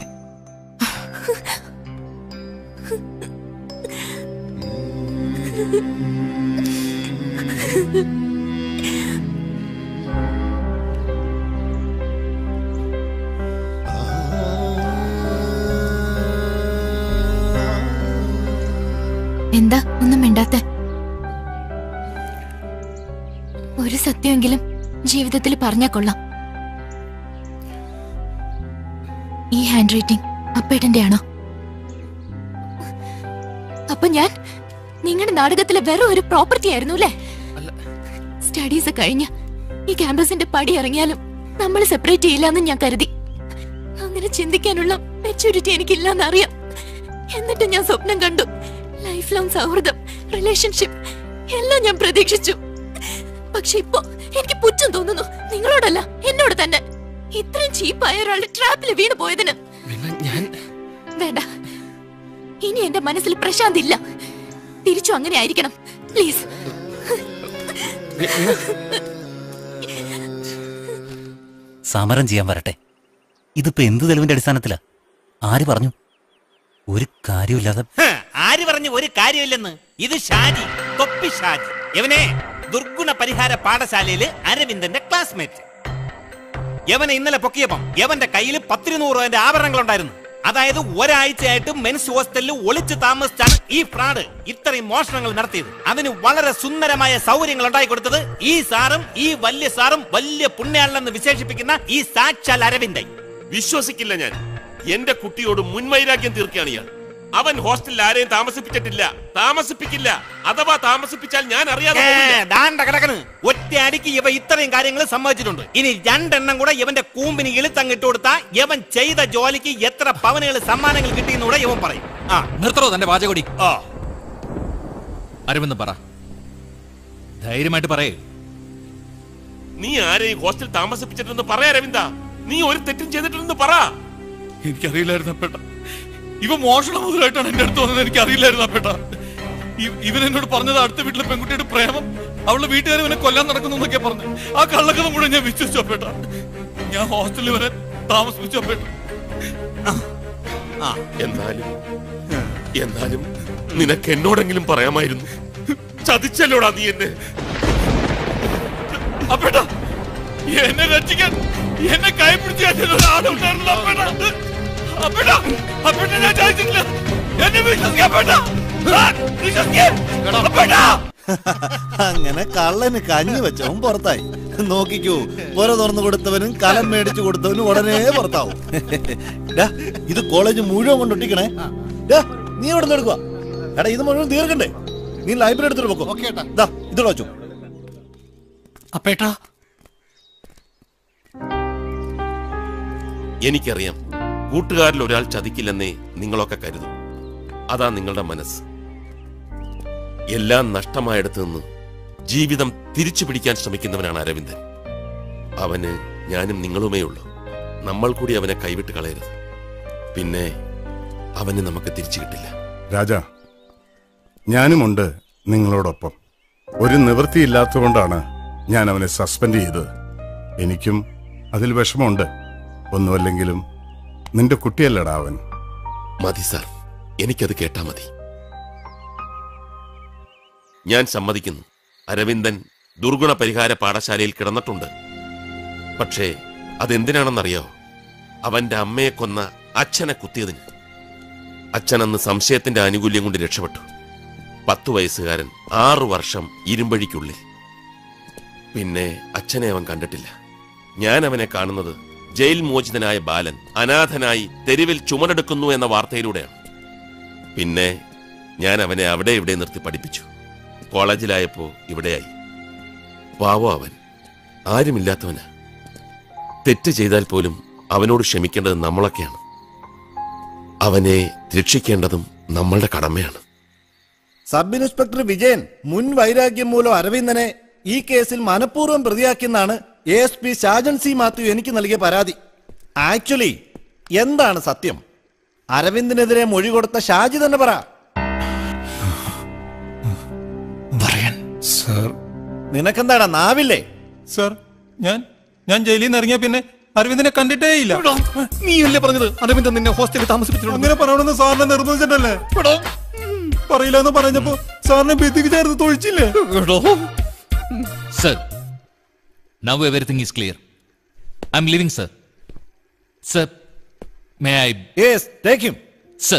എന്താ ഒന്നും മിണ്ടാത്ത ഒരു സത്യമെങ്കിലും ജീവിതത്തിൽ പറഞ്ഞാ കൊള്ളാം ഈ ഹാൻഡ് റൈറ്റിംഗ് അപ്പേട്ടന്റെ ആണോ അപ്പൊ ഞാൻ നിങ്ങളുടെ നാടകത്തിലെ വെറും ഒരു പ്രോപ്പർട്ടി ആയിരുന്നു അല്ലേ സ്റ്റഡീസ് കഴിഞ്ഞ് ഈ ക്യാമ്പസിന്റെ പടി ഇറങ്ങിയാലും നമ്മൾ സെപ്പറേറ്റ് ചെയ്യില്ലെന്ന് ഞാൻ കരുതി അങ്ങനെ ചിന്തിക്കാനുള്ള മെച്ചൂരിറ്റി എനിക്കില്ലെന്ന് അറിയാം എന്നിട്ട് ഞാൻ സ്വപ്നം കണ്ടു ലൈഫ് ലോങ് സൗഹൃദം റിലേഷൻഷിപ്പ് എല്ലാം ഞാൻ പ്രതീക്ഷിച്ചു പക്ഷെ ഇപ്പോ എനിക്ക് പുച്ഛം തോന്നുന്നു നിങ്ങളോടല്ല എന്നോട് തന്നെ ഇത്രയും ചീപ്പായ ഒരാളുടെ ട്രാപ്പിൽ വീണ് പോയതിന് ഞാൻ വേണ്ട ഇനി എന്റെ മനസ്സിൽ പ്രശാന്ത് ഇല്ല തിരിച്ചു അങ്ങനെ ആയിരിക്കണം പ്ലീസ് സമരം ചെയ്യാൻ വരട്ടെ ഇതിപ്പോ എന്ത് തെളിവിന്റെ അടിസ്ഥാനത്തിലാ ആര് പറഞ്ഞു ഒരു കാര്യമില്ലാതെ ഹ്, ആര് പറഞ്ഞു ഒരു കാര്യമില്ലെന്ന് ഇത് ഷാജി തൊപ്പി ഷാജി ഇവനെ ദുർഗുണ പരിഹാര പാഠശാലയില് അരവിന്ദന്റെ ക്ലാസ്മേറ്റ് യവനെ ഇന്നലെ പൊക്കിയപ്പം യവന്റെ കയ്യിൽ പത്തിരുന്നൂറ് രൂപന്റെ ആഭരണങ്ങൾ ഉണ്ടായിരുന്നു അതായത് ഒരാഴ്ചയായിട്ട് മെൻസ് ഹോസ്റ്റലിൽ ഒളിച്ചു താമസിച്ചാണ് ഈ ഫ്രാഡ് ഇത്രയും മോഷണങ്ങൾ നടത്തിയത് അതിന് വളരെ സുന്ദരമായ സൗകര്യങ്ങൾ ഉണ്ടാക്കി കൊടുത്തത് ഈ സാറും ഈ വലിയ സാറും വലിയ പുണ്യാളെന്ന് വിശേഷിപ്പിക്കുന്ന ഈ സാക്ഷാൽ അരവിന്ദൻ വിശ്വസിക്കില്ല ഞാൻ എന്റെ കുട്ടിയോട് മുൻവൈരാഗ്യം തീർക്കുകയാണ് ഇയാൾ അവൻ ഹോസ്റ്റലിൽ ആരെയും താമസിപ്പിച്ചിട്ടില്ല താമസിപ്പിക്കില്ല അഥവാ താമസിപ്പിച്ചാൽ ഞാൻ അറിയാതെ പോവില്ല. ദാണ്ട കിടക്കണ് ഒറ്റ അടിക്ക് ഇവ ഇത്രയും കാര്യങ്ങൾ സമ്മതിച്ചിട്ടുണ്ട് ഇനി രണ്ടെണ്ണം കൂടെ ഇവന്റെ കൂമ്പിന് ഇളുത്തങ്ങിട്ട് കൊടുത്താ ഇവൻ ചെയ്ത ജോലിക്ക് എത്ര പവനുകൾ സമ്മാനങ്ങൾ കിട്ടിയെന്നൂടെ ഇവൻ പറയും ആ നിർത്തറോ തന്റെ വാചകൊടി ആ അരവിന്ദ് പറ ധൈര്യമായിട്ട് പറയേ നീ ആരെയും ഹോസ്റ്റലിൽ താമസിപ്പിച്ചിട്ടുണ്ടെന്ന് പറയാ രവിന്ദ നീ ഒരു തെറ്റും ചെയ്തിട്ടുണ്ടെന്ന് പറ എനിക്കറിയില്ലായിരുന്നു അപ്പേട്ട ഇവ മോഷണ മുതലായിട്ടാണ് എന്റെ അടുത്ത് വന്നത് എനിക്ക് അറിയില്ലായിരുന്നു അപ്പേട്ട ഇ- ഇവൻ എന്നോട് പറഞ്ഞത് അടുത്ത വീട്ടിലെ പെൺകുട്ടിയുടെ പ്രേമം അവളുടെ വീട്ടുകാർ ഇവനെ കൊല്ലാൻ നടക്കുന്നു എന്നൊക്കെ പറഞ്ഞു ആ കള്ളക്കഥ മുഴുവൻ ഞാൻ വിശ്വസിച്ചു അപ്പേട്ട ഞാൻ ഹോസ്റ്റലിൽ ഇവനെ താമസിപ്പിച്ചു അപ്പേട്ട എന്നാലും എന്നാലും നിനക്ക് എന്നോടെങ്കിലും പറയാമായിരുന്നു ചതിച്ചല്ലോടാ നീ എന്നെ അപ്പേട്ട എന്നെ രക്ഷിക്കാൻ എന്നെ കൈ പിടിച്ച് കയറ്റുന്ന ഒരാളുണ്ടായിരുന്നല്ലോ അപ്പേട്ട അപ്പേട്ട അപ്പേട്ട ഞാൻ ചോദിച്ചിട്ടില്ല എന്നെ വിശ്വസിക്കാൻ അപ്പേട്ട ആ, വിശ്വസിക്കാൻ അപ്പേട്ട അങ്ങനെ കള്ളന് കഞ്ഞി വെച്ചവൻ പുറത്തായി നോക്കിക്കൂ പുര തുറന്നു കൊടുത്തവനും കലം മേടിച്ചു കൊടുത്തവനും ഉടനെ പുറത്താവും ഡാ, ഇത് കോളേജ് മുഴുവൻ കൊണ്ടൊട്ടിക്കണേ ഡാ, നീ എവിടെ നിന്ന് എടുക്കുക എടാ ഇത് മുഴുവൻ തീർക്കണ്ടേ നീ ലൈബ്രറി എടുത്തിട്ട് പോക്കോ ദാ ഇത് വെച്ചു അപ്പേട്ടാ എനിക്കറിയാം കൂട്ടുകാരിൽ ഒരാൾ ചതിക്കില്ലെന്നേ നിങ്ങളൊക്കെ കരുതും അതാ നിങ്ങളുടെ മനസ്സ് എല്ലാം നഷ്ടമായിടത്തു നിന്ന് ജീവിതം തിരിച്ചു പിടിക്കാൻ ശ്രമിക്കുന്നവനാണ് അരവിന്ദൻ അവന് ഞാനും നിങ്ങളുമേ ഉള്ളൂ നമ്മൾ കൂടി അവനെ കൈവിട്ട് കളയരുത് പിന്നെ അവനെ നമുക്ക് തിരിച്ചു കിട്ടില്ല രാജ ഞാനുമുണ്ട് നിങ്ങളോടൊപ്പം ഒരു നിവൃത്തിയില്ലാത്തതുകൊണ്ടാണ് ഞാൻ അവനെ സസ്പെൻഡ് ചെയ്തത് എനിക്കും അതിൽ വിഷമമുണ്ട് ഒന്നുമല്ലെങ്കിലും നിന്റെ കുട്ടിയല്ലടാ അവൻ മതി സാർ എനിക്കത് കേട്ടാ മതി ഞാൻ സമ്മതിക്കുന്നു അരവിന്ദൻ ദുർഗുണ പരിഹാര പാഠശാലയിൽ കിടന്നിട്ടുണ്ട് പക്ഷേ അതെന്തിനാണെന്നറിയോ അവന്റെ അമ്മയെ കൊന്ന അച്ഛനെ കുത്തിയതിന് അച്ഛൻ അന്ന് സംശയത്തിന്റെ ആനുകൂല്യം കൊണ്ട് രക്ഷപ്പെട്ടു പത്തു വയസ്സുകാരൻ ആറു വർഷം ഇരുമ്പഴിക്കുള്ളിൽ പിന്നെ അച്ഛനെ അവൻ കണ്ടിട്ടില്ല ഞാൻ അവനെ കാണുന്നത് ജയിൽ മോചിതനായ ബാലൻ അനാഥനായി തെരുവിൽ ചുമടെടുക്കുന്നു എന്ന വാർത്തയിലൂടെയാണ് പിന്നെ ഞാൻ അവനെ അവിടെ ഇവിടെ നിർത്തി പഠിപ്പിച്ചു കോളേജിലായപ്പോ ഇവിടെയായി പാവോ അവൻ ആരുമില്ലാത്തവനാ തെറ്റ് ചെയ്താൽ പോലും അവനോട് ക്ഷമിക്കേണ്ടത് നമ്മളൊക്കെയാണ് അവനെ രക്ഷിക്കേണ്ടതും നമ്മളുടെ കടമയാണ് സബ് ഇൻസ്പെക്ടർ വിജയൻ മുൻ വൈരാഗ്യം മൂലം അരവിന്ദനെ ഈ കേസിൽ മനഃപൂർവ്വം പ്രതിയാക്കിയെന്നാണ് A S P Shajan C Mathew എനിക്ക് നൽകിയ പരാതി ആക്ച്വലി എന്താണ് സത്യം അരവിന്ദിനെതിരെ മൊഴി കൊടുത്ത ഷാജി തന്നെ പറ സാർ നിനക്കെന്താടാ നാവില്ലേ സാർ ഞാൻ ഞാൻ ജയിലിൽ നിന്ന് ഇറങ്ങിയ പിന്നെ അരവിന്ദനെ കണ്ടിട്ടേ ഇല്ല നീയല്ലേ പറഞ്ഞത് അരവിന്ദൻ നിന്നെ ഹോസ്റ്റലിൽ താമസിപ്പിച്ചിട്ടുണ്ട് അങ്ങനെ പറയണമെന്ന് സാറിനെ നിർബന്ധിച്ചിട്ടല്ലേ പറയില്ല എന്ന് പറഞ്ഞപ്പോ സാറിനെ ഭിത്തിക്ക് ചേർത്ത് തൊഴിച്ചില്ലേ Sir, now everything is clear. I'm leaving, sir. Sir, may I? Yes, take him. Sir.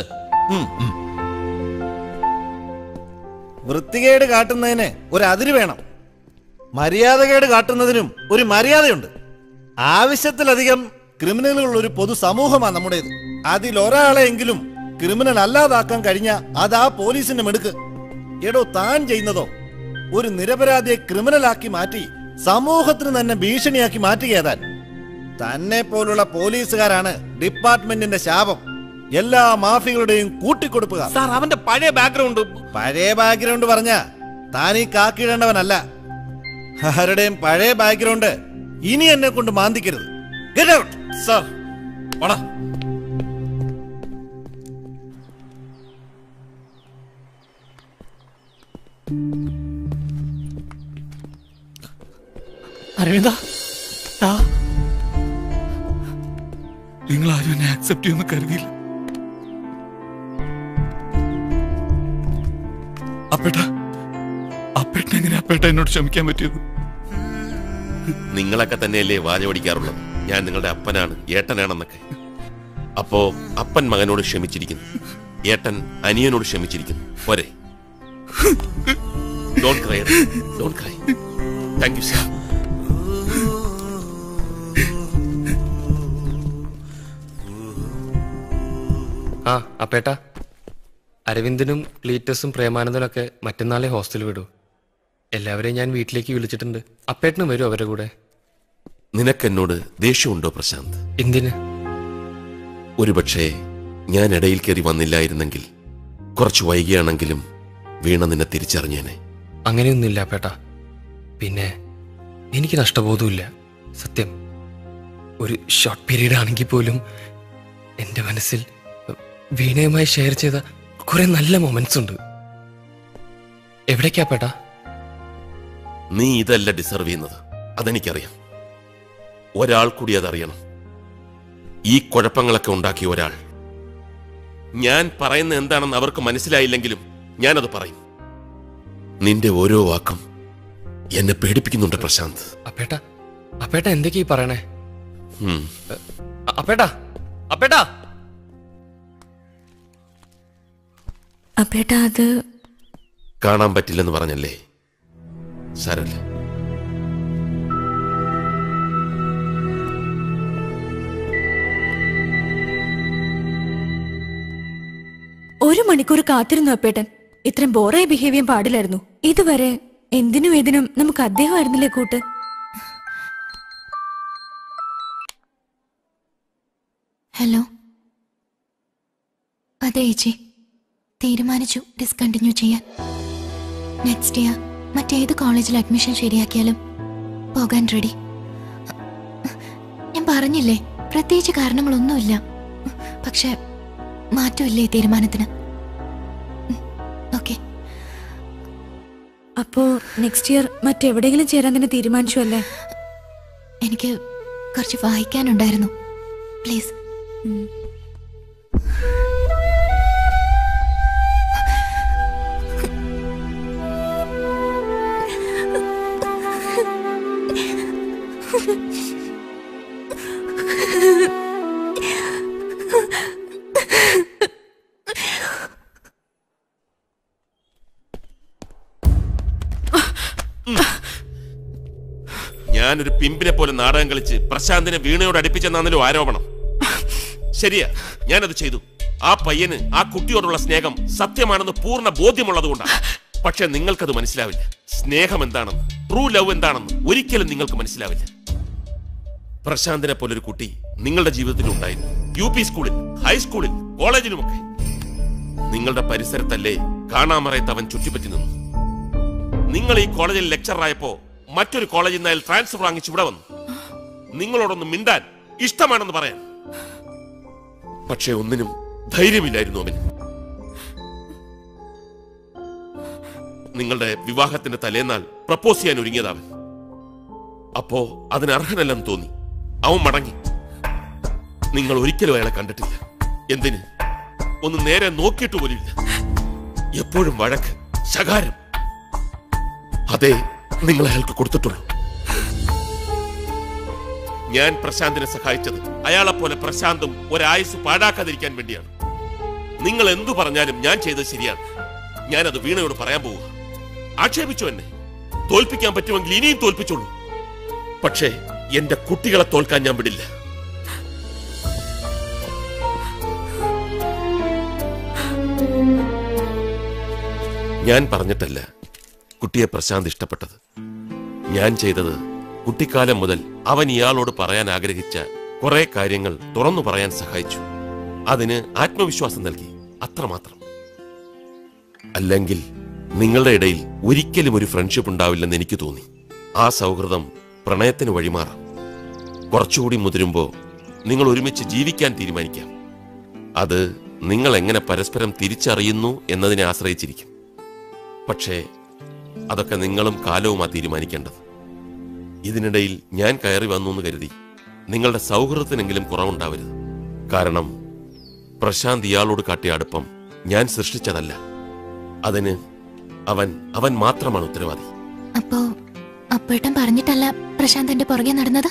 വൃത്തികേട് കാട്ടുന്നതിന് ഒരു അതിര് വേണം മര്യാദകേട് കാട്ടുന്നതിനും ഒരു മര്യാദയുണ്ട് ആവശ്യത്തിലധികം ക്രിമിനലുകളുള്ള ഒരു പൊതു സമൂഹമാണ് നമ്മുടേത് അതിലൊരാളെങ്കിലും ക്രിമിനൽ അല്ലാതാക്കാൻ കഴിഞ്ഞ അതാ പോലീസിന്റെ മിടുക്ക് എടോ താൻ ചെയ്യുന്നതോ ഒരു നിരപരാധിയെ ക്രിമിനലാക്കി മാറ്റി സമൂഹത്തിന് തന്നെ ഭീഷണിയാക്കി മാറ്റുകയതാൻ തന്നെ പോലുള്ള പോലീസുകാരാണ് ഡിപ്പാർട്ട്മെന്റിന്റെ ശാപം എല്ലാ മാഫികളുടെയും കൂട്ടിക്കൊടുപ്പുക സാർ അവന്റെ പഴയ ബാക്ക്ഗ്രൗണ്ട് പഴയ ബാക്ക്ഗ്രൗണ്ട് പറഞ്ഞ താൻ ഈ കാക്കിടേണ്ടവനല്ല ആരുടെയും പഴയ ബാക്ക്ഗ്രൗണ്ട് ഇനി എന്നെ കൊണ്ട് മാന്തിക്കരുത് ഗെറ്റ് ഔട്ട് സാർ വാടാ അരവിന്ദ നിങ്ങൾ ആരും എന്നെ ആക്സെപ്റ്റ് ചെയ്യുമെന്ന് കരുതിയില്ല അപ്പേട്ട അപ്പേട്ടൻ എങ്ങനെ അപ്പേട്ട എന്നോട് ക്ഷമിക്കാൻ പറ്റിയത് നിങ്ങളൊക്കെ തന്നെയല്ലേ വാചോടിക്കാറുള്ളത് ഞാൻ നിങ്ങളുടെ അപ്പനാണ് ഏട്ടനാണെന്നൊക്കെ അപ്പോ അപ്പൻ മകനോട് ക്ഷമിച്ചിരിക്കുന്നു ഏട്ടൻ അനിയനോട് ക്ഷമിച്ചിരിക്കുന്നു പോരെ don't cry don't cry thank you sir ആ അപ്പേട്ടാ അരവിന്ദനും ക്ലീറ്റസും പ്രേമാനന്ദനൊക്കെ മറ്റന്നാളെ ഹോസ്റ്റലിൽ വിടൂ എല്ലാവരെയും ഞാൻ വീട്ടിലേക്ക് വിളിച്ചിട്ടുണ്ട് അപ്പേട്ടനും വരും അവരുടെ കൂടെ നിനക്കെന്നോട് ദേഷ്യമുണ്ടോ പ്രശാന്ത് എന്തിന് ഒരുപക്ഷെ ഞാൻ ഇടയിൽ കയറി വന്നില്ലായിരുന്നെങ്കിൽ കുറച്ച് വൈകിയാണെങ്കിലും വീണ നിന്നെ തിരിച്ചറിഞ്ഞേനെ അങ്ങനെയൊന്നുമില്ല അപ്പേട്ടാ പിന്നെ എനിക്ക് നഷ്ടബോധമില്ല സത്യം ഒരു ഷോർട്ട് പീരീഡ് ആണെങ്കിൽ പോലും എൻ്റെ മനസ്സിൽ വീണയുമായി ഷെയർ ചെയ്ത കുറെ നല്ല മൊമെന്റ്സ് ഉണ്ട് എവിടേക്കാ പേട്ടാ നീ ഇതല്ല ഡിസർവ് ചെയ്യുന്നത് അതെനിക്കറിയാം ഒരാൾ കൂടി അതറിയണം ഈ കുഴപ്പങ്ങളൊക്കെ ഉണ്ടാക്കിയ ഒരാൾ ഞാൻ പറയുന്ന എന്താണെന്ന് അവർക്ക് മനസ്സിലായില്ലെങ്കിലും ഞാനത് പറയും നിന്റെ ഓരോ വാക്കും എന്നെ പേടിപ്പിക്കുന്നുണ്ട് പ്രശാന്ത് അപ്പേട്ടാ അപ്പേട്ട എന്തൊക്കെയാ ഈ പറയണേ ഉം. അ- അപ്പേട്ടാ അപ്പേട്ടാ അപ്പേട്ടാ അത് കാണാൻ പറ്റില്ലെന്ന് പറഞ്ഞല്ലേ സാരല്ല ഒരു മണിക്കൂർ കാത്തിരുന്നു അപ്പേട്ടൻ ഇത്രയും ബോറായി ബിഹേവ് ചെയ്യാൻ പാടില്ലായിരുന്നു ഇതുവരെ എന്തിനും ഏതിനും നമുക്ക് അദ്ദേഹമായിരുന്നില്ലേ കൂട്ട് ഹലോ അതെ ചേച്ചി തീരുമാനിച്ചു ഡിസ്കണ്ടിന്യൂ ചെയ്യാൻ നെക്സ്റ്റ് ഇയർ മറ്റേത് കോളേജിൽ അഡ്മിഷൻ ശരിയാക്കിയാലും പോകാൻ റെഡി ഞാൻ പറഞ്ഞില്ലേ പ്രത്യേകിച്ച് കാരണങ്ങളൊന്നുമില്ല പക്ഷെ മാറ്റമില്ലേ ഈ തീരുമാനത്തിന് ഓക്കെ അപ്പോ നെക്സ്റ്റ് ഇയർ മറ്റെവിടെയെങ്കിലും ചേരാൻ തന്നെ തീരുമാനിച്ചു അല്ലേ എനിക്ക് കുറച്ച് വായിക്കാനുണ്ടായിരുന്നു പ്ലീസ് ഞാനൊരു പിമ്പിനെ പോലെ നാടകം കളിച്ച് പ്രശാന്തിനെ വീണയോട് അടുപ്പിച്ചെന്നാണല്ലോ ആരോപണം ശരിയാ ഞാനത് ചെയ്തു ആ പയ്യന് ആ കുട്ടിയോടുള്ള സ്നേഹം സത്യമാണെന്ന് പൂർണ്ണ ബോധ്യമുള്ളതുകൊണ്ടാണ് പക്ഷെ നിങ്ങൾക്കത് മനസ്സിലാവില്ല സ്നേഹം എന്താണെന്ന് ട്രൂ ലവ് എന്താണെന്ന് ഒരിക്കലും നിങ്ങൾക്ക് മനസ്സിലാവില്ല പ്രശാന്തിനെ പോലൊരു കുട്ടി നിങ്ങളുടെ ജീവിതത്തിൽ ഉണ്ടായിരുന്നു യു പി സ്കൂളിൽ ഹൈസ്കൂളിൽ കോളേജിലുമൊക്കെ നിങ്ങളുടെ പരിസരത്തല്ലേ കാണാമറയത്ത് അവൻ ചുറ്റിപ്പറ്റി നിന്നു നിങ്ങൾ ഈ കോളേജിൽ ലെക്ചറായപ്പോ മറ്റൊരു കോളേജിൽ നിന്ന് അയാൾ ട്രാൻസ്ഫർ വാങ്ങിച്ച് ഇവിടെ വന്നു നിങ്ങളോടൊന്ന് മിണ്ടാൻ ഇഷ്ടമാണെന്ന് പറയാൻ പക്ഷെ ഒന്നിനും ധൈര്യമില്ലായിരുന്നു അവന് നിങ്ങളുടെ വിവാഹത്തിന്റെ തലേന്നാൾ പ്രപ്പോസ് ചെയ്യാൻ ഒരുങ്ങിയതാവൻ അപ്പോ അതിന് അർഹനല്ലെന്ന് തോന്നി അവൻ മടങ്ങി നിങ്ങൾ ഒരിക്കലും അയാളെ കണ്ടിട്ടില്ല എന്തിന് ഒന്ന് നേരെ നോക്കിയിട്ട് പോലുമില്ല എപ്പോഴും വഴക്ക് ശകാരം അതേ നിങ്ങൾ അയാൾക്ക് കൊടുത്തിട്ടുള്ളൂ ഞാൻ പ്രശാന്തിനെ സഹായിച്ചത് അയാളെ പോലെ പ്രശാന്തും ഒരായുസ് പാഴാക്കാതിരിക്കാൻ വേണ്ടിയാണ് നിങ്ങൾ എന്തു പറഞ്ഞാലും ഞാൻ ചെയ്തത് ശരിയാണ് ഞാനത് വീണയോട് പറയാൻ പോവുക ആക്ഷേപിച്ചു എന്നെ തോൽപ്പിക്കാൻ പറ്റുമെങ്കിൽ ഇനിയും തോൽപ്പിച്ചോളൂ പക്ഷേ എന്റെ കുട്ടികളെ തോൽക്കാൻ ഞാൻ വിടില്ല ഞാൻ പറഞ്ഞിട്ടല്ല കുട്ടിയെ പ്രശാന്ത് ഇഷ്ടപ്പെട്ടത് ഞാൻ ചെയ്തത് കുട്ടിക്കാലം മുതൽ അവൻ ഇയാളോട് പറയാൻ ആഗ്രഹിച്ച കുറെ കാര്യങ്ങൾ തുറന്നു പറയാൻ സഹായിച്ചു അതിന് ആത്മവിശ്വാസം നൽകി അത്രമാത്രം അല്ലെങ്കിൽ നിങ്ങളുടെ ഇടയിൽ ഒരിക്കലും ഒരു ഫ്രണ്ട്ഷിപ്പ് ഉണ്ടാവില്ലെന്ന് എനിക്ക് തോന്നി ആ സൗഹൃദം പ്രണയത്തിന് വഴിമാറാം കുറച്ചുകൂടി മുതിരുമ്പോ നിങ്ങൾ ഒരുമിച്ച് ജീവിക്കാൻ തീരുമാനിക്കാം അത് നിങ്ങൾ എങ്ങനെ പരസ്പരം തിരിച്ചറിയുന്നു എന്നതിനെ ആശ്രയിച്ചിരിക്കും പക്ഷേ അതൊക്കെ നിങ്ങളും കാലവുമാ തീരുമാനിക്കേണ്ടത് ഇതിനിടയിൽ ഞാൻ കയറി വന്നു എന്ന് കരുതി നിങ്ങളുടെ സൗഹൃദത്തിനെങ്കിലും കുറവുണ്ടാവരുത് കാരണം പ്രശാന്ത് ഇയാളോട് കാട്ടിയ അടുപ്പം ഞാൻ സൃഷ്ടിച്ചതല്ല അതിന് അവൻ അവൻ മാത്രമാണ് ഉത്തരവാദി അപ്പോ അപ്പേട്ടൻ പറഞ്ഞിട്ടല്ല പ്രശാന്ത് എന്റെ പുറകെ നടന്നത്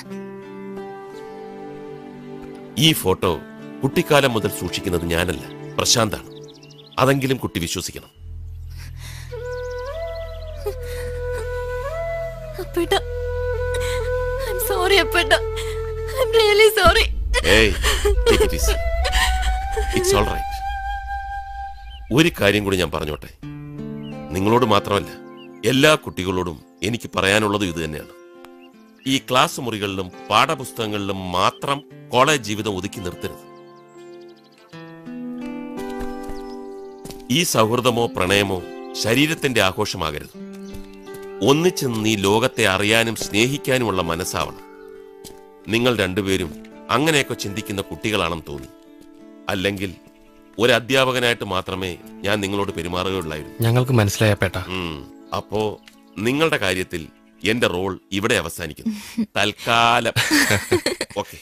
ഈ ഫോട്ടോ കുട്ടിക്കാലം മുതൽ സൂക്ഷിക്കുന്നത് ഞാനല്ല പ്രശാന്താണ് അതെങ്കിലും കുട്ടി വിശ്വസിക്കണം അപ്പേട്ട സോറി അപ്പേട്ട റിയലി സോറി ഏയ് take it easy. It's all right. ഒരു കാര്യം കൂടി ഞാൻ പറഞ്ഞോട്ടെ നിങ്ങളോട് മാത്രമല്ല എല്ലാ കുട്ടികളോടും എനിക്ക് പറയാനുള്ളത് ഇത് തന്നെയാണ് ഈ ക്ലാസ് മുറികളിലും പാഠപുസ്തകങ്ങളിലും മാത്രം കോളേജ് ജീവിതം ഒതുക്കി നിർത്തരുത് ഈ സൗഹൃദമോ പ്രണയമോ ശരീരത്തിന്റെ ആഘോഷമാകരുത് ഒന്നിച്ച് നീ ലോകത്തെ അറിയാനും സ്നേഹിക്കാനുമുള്ള മനസ്സാവണം നിങ്ങൾ രണ്ടുപേരും അങ്ങനെയൊക്കെ ചിന്തിക്കുന്ന കുട്ടികളാണെന്ന് തോന്നി അല്ലെങ്കിൽ ഒരു അധ്യാപകനായിട്ട് മാത്രമേ ഞാൻ നിങ്ങളോട് പെരുമാറുകയുള്ളായിരുന്നു ഞങ്ങൾക്ക് മനസ്സിലായ പേട്ട ഉം. അപ്പോ നിങ്ങളുടെ കാര്യത്തിൽ എന്റെ റോൾ ഇവിടെ അവസാനിക്കുന്നു തൽക്കാലം ഓക്കെ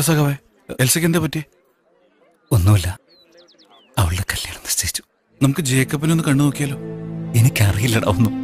എന്താ സഖാവേ എൽസയ്ക്ക് എന്താ പറ്റി ഒന്നുമില്ല അവളുടെ കല്യാണം നിശ്ചയിച്ചു നമുക്ക് ജേക്കബിനെ ഒന്ന് കണ്ടു നോക്കിയാലോ എനിക്കറിയില്ലടാ ഒന്നും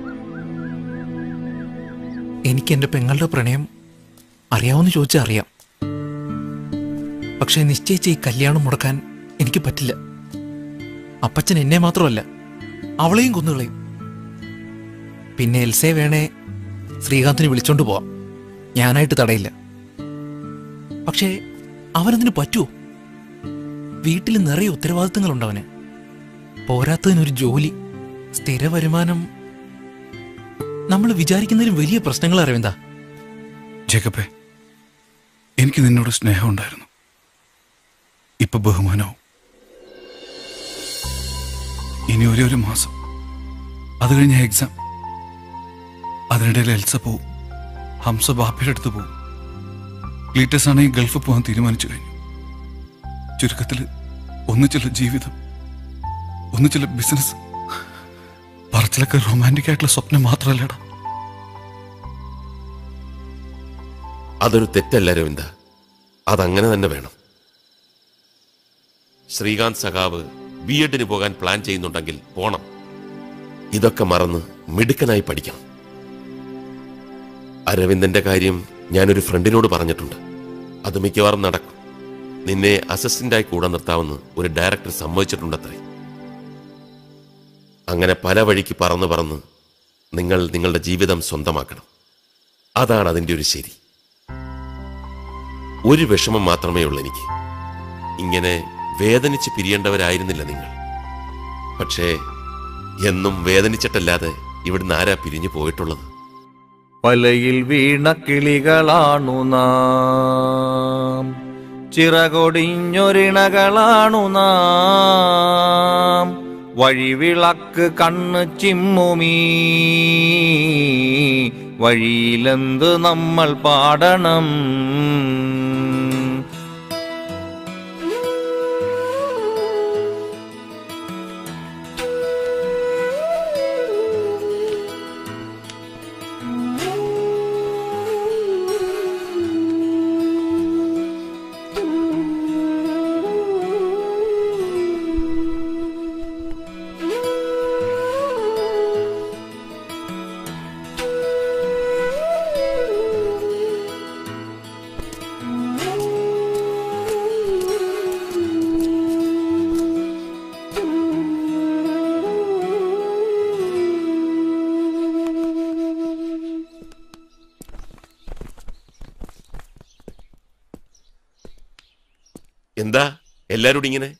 എനിക്ക് എന്റെ പെങ്ങളുടെ പ്രണയം അറിയാവുന്ന ചോദിച്ചാൽ അറിയാം പക്ഷെ നിശ്ചയിച്ച ഈ കല്യാണം മുടക്കാൻ എനിക്ക് പറ്റില്ല അപ്പച്ചൻ എന്നെ മാത്രമല്ല അവളെയും കൊന്നുകളയും പിന്നെ എൽസയെ വേണേ ശ്രീകാന്തിന് വിളിച്ചോണ്ട് പോവാം ഞാനായിട്ട് തടയില്ല പക്ഷേ അവനതിന് പറ്റുമോ വീട്ടിൽ നിറയെ ഉത്തരവാദിത്തങ്ങളുണ്ട് അവന് പോരാത്തതിനൊരു ജോലി സ്ഥിര വരുമാനം നമ്മൾ വിചാരിക്കുന്നതിലും വലിയ പ്രശ്നങ്ങൾ അറിവെന്താ ജേക്കബേ എനിക്ക് നിന്നോട് സ്നേഹമുണ്ടായിരുന്നു ഇപ്പൊ ബഹുമാനവും ഇനി ഒരേ ഒരു മാസം അത് കഴിഞ്ഞ എക്സാം അതിനിടയിൽ എൽസ പോവും ഹംസ ബാപ്പയുടെ അടുത്ത് പോവും ക്ലീറ്റസ് ആണെങ്കിൽ ഗൾഫിൽ പോകാൻ തീരുമാനിച്ചു കഴിഞ്ഞു ചുരുക്കത്തിൽ ഒന്നിച്ചുള്ള ജീവിതം ഒന്നിച്ചുള്ള ബിസിനസ് പറച്ചിലൊക്കെ റൊമാൻറ്റിക് ആയിട്ടുള്ള സ്വപ്നം മാത്രമല്ലടാ അതൊരു തെറ്റല്ല രവിന്ദ അതങ്ങനെ തന്നെ വേണം ശ്രീകാന്ത് സഖാവ് ബി എഡിന് പോകാൻ പ്ലാൻ ചെയ്യുന്നുണ്ടെങ്കിൽ പോണം ഇതൊക്കെ മറന്ന് മിടുക്കനായി പഠിക്കണം അരവിന്ദന്റെ കാര്യം ഞാനൊരു ഫ്രണ്ടിനോട് പറഞ്ഞിട്ടുണ്ട് അത് മിക്കവാറും നടക്കും നിന്നെ അസിസ്റ്റന്റായി കൂടെ നിർത്താമെന്ന് ഒരു ഡയറക്ടർ സമ്മതിച്ചിട്ടുണ്ടത്രേ അങ്ങനെ പല വഴിക്ക് പറന്ന് പറന്ന് നിങ്ങൾ നിങ്ങളുടെ ജീവിതം സ്വന്തമാക്കണം അതാണ് അതിൻ്റെ ഒരു ശരി ഒരു വിഷമം മാത്രമേ ഉള്ളൂ എനിക്ക് ഇങ്ങനെ വേദനിച്ച് പിരിയേണ്ടവരായിരുന്നില്ല നിങ്ങൾ പക്ഷേ എന്നും വേദനിച്ചിട്ടല്ലാതെ ഇവിടുന്ന് ആരാ പിരിഞ്ഞു പോയിട്ടുള്ളത് വലയിൽ വീണ കിളികളാണു നാം ചിറകൊടിഞ്ഞൊരിണകളാണു നാം വഴിവിളക്ക് കണ്ണ് ചിമ്മുമീ വഴിയിലെന്ത് നമ്മൾ പാടണം എന്താ എല്ലാരോടും ഇങ്ങനെ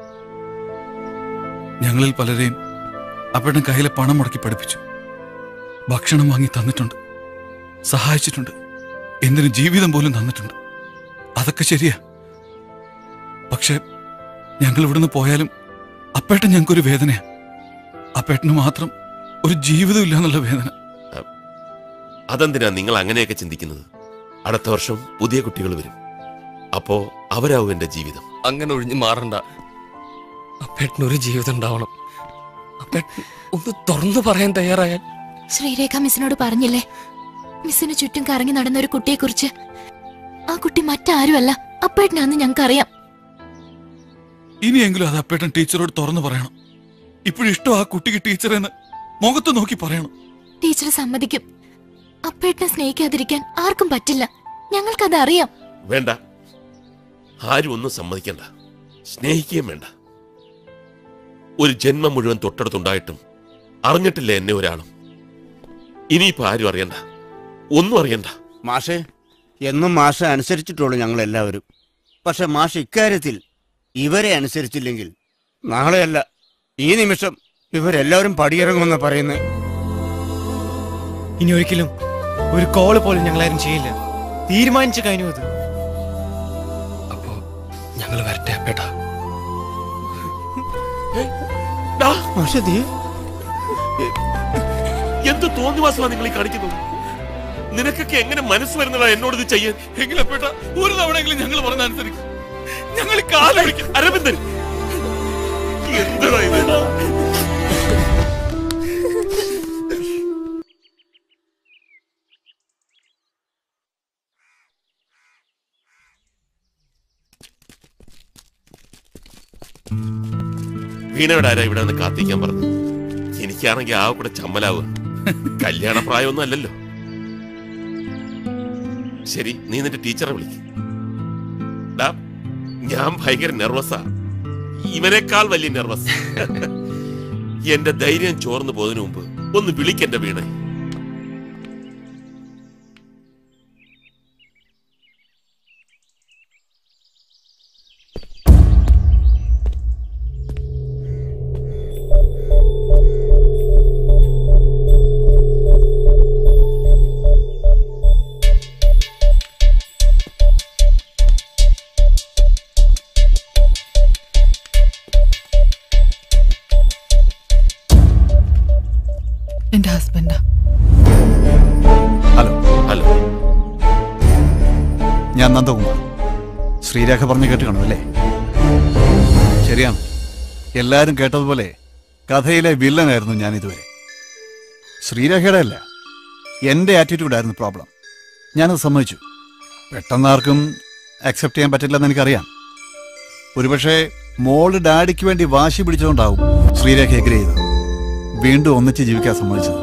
ഞങ്ങളിൽ പലരെയും അപ്പേട്ടൻ കയ്യിലെ പണം മുടക്കി പഠിപ്പിച്ചു ഭക്ഷണം വാങ്ങി തന്നിട്ടുണ്ട് സഹായിച്ചിട്ടുണ്ട് എന്തിനു ജീവിതം പോലും തന്നിട്ടുണ്ട് അതൊക്കെ ശരിയാ പക്ഷെ ഞങ്ങൾ ഇവിടുന്ന് പോയാലും അപ്പേട്ടൻ ഞങ്ങൾക്കൊരു വേദനയാ അപ്പേട്ടന് മാത്രം ഒരു ജീവിതം ഇല്ല എന്നുള്ള വേദന അതെന്തിനാ നിങ്ങൾ അങ്ങനെയൊക്കെ ചിന്തിക്കുന്നത് അടുത്ത വർഷം പുതിയ കുട്ടികൾ വരും അപ്പോ അവരാവും എന്റെ ജീവിതം അങ്ങനെ ഒഴിഞ്ഞു മാറണ്ട അപ്പേട്ടനൊരു ജീവിതം ഉണ്ടാവണം അപ്പേട്ടൻ ഒന്ന് തുറന്നു പറയാൻ തയ്യാറായാൽ ശ്രീരേഖ മിസ്സിനോട് പറഞ്ഞില്ലേ മിസ്സിന് ചുറ്റും കറങ്ങി നടന്ന ഒരു കുട്ടിയെക്കുറിച്ച് ആ കുട്ടി മറ്റാരുമല്ല അപ്പേട്ടനാന്ന് ഞങ്ങൾക്കറിയാം ഇനിയെങ്കിലും അത് അപ്പേട്ടൻ ടീച്ചറോട് തുറന്നു പറയണം ഇപ്പോഴും ഇഷ്ടം ആ കുട്ടിക്ക് ടീച്ചറെന്ന് മുഖത്ത് നോക്കി പറയണം ടീച്ചർ സമ്മതിക്കും അപ്പേട്ടനെ സ്നേഹിക്കാതിരിക്കാൻ ആർക്കും പറ്റില്ല ഞങ്ങൾക്കത് അറിയാം വേണ്ട ആരും ഒന്നും സമ്മതിക്കണ്ട സ്നേഹിക്കുകയും വേണ്ട ഒരു ജന്മം മുഴുവൻ തൊട്ടടുത്തുണ്ടായിട്ടും അറിഞ്ഞിട്ടില്ല എന്നെ ഒരാളും ഇനിയിപ്പോ ആരും അറിയണ്ട ഒന്നും അറിയണ്ട മാഷെ എന്നും മാഷ അനുസരിച്ചിട്ടുള്ളൂ ഞങ്ങൾ എല്ലാവരും പക്ഷെ മാഷ് ഇക്കാര്യത്തിൽ ഇവരെ അനുസരിച്ചില്ലെങ്കിൽ നാളെയല്ല ഈ നിമിഷം ഇവരെല്ലാവരും പടിയിറങ്ങുമെന്ന് പറയുന്നത് ഇനി ഒരിക്കലും ഒരു കോള് പോലും ഞങ്ങളാരും ചെയ്യില്ല തീരുമാനിച്ചു കഴിഞ്ഞു അത് ഞങ്ങൾ വരട്ടെ അപ്പേട്ടാ എന്ത് തോന്നിവാസമാണ് നിങ്ങൾ ഈ കാണിക്കുന്നത് നിനക്കൊക്കെ എങ്ങനെ മനസ്സ് വരുന്നതാ എന്നോട് ഇത് ചെയ്യാൻ എങ്കിലപ്പേട്ട ഒരു തവണയെങ്കിലും ഞങ്ങൾ പറഞ്ഞ അനുസരിക്കും ഞങ്ങൾ കാലൊഴിക്കും അരവിന്ദൻ എന്താ ഇത് വീണയുടെ ആരാ ഇവിടെ നിന്ന് കാത്തിക്കാൻ പറഞ്ഞു എനിക്കാണെങ്കിൽ ആ കൂടെ ചമ്മലാവുക കല്യാണ പ്രായമൊന്നും അല്ലല്ലോ ശരി നീ നിന്റെ ടീച്ചറെ വിളിക്ക് ഡാ, ഞാൻ ഭയങ്കര നെർവസാ ഇവനേക്കാൾ വലിയ നെർവസ് എന്റെ ധൈര്യം ചോർന്നു പോയതിനു മുമ്പ് ഒന്ന് വിളിക്കെന്റെ വീണേ എന്റെ ഹസ്ബൻഡാ ഹലോ ഹലോ ഞാൻ നന്ദകുമാർ ശ്രീരേഖ പറഞ്ഞു കേട്ട് കാണും അല്ലേ ശരിയാണ് എല്ലാവരും കേട്ടതുപോലെ കഥയിലെ വില്ലനായിരുന്നു ഞാൻ ഇതുവരെ ശ്രീരേഖയുടെ അല്ല എൻ്റെ ആറ്റിറ്റ്യൂഡായിരുന്നു പ്രോബ്ലം ഞാനത് സമ്മതിച്ചു പെട്ടെന്ന് ആർക്കും അക്സെപ്റ്റ് ചെയ്യാൻ പറ്റില്ലെന്ന് എനിക്കറിയാം ഒരുപക്ഷെ മോള് ഡാഡിക്ക് വേണ്ടി വാശി പിടിച്ചുകൊണ്ടാവും ശ്രീരേഖ എഗ്രി ചെയ്തത് വീണ്ടും ഒന്നിച്ച് ജീവിക്കാൻ സമ്മതിച്ചത്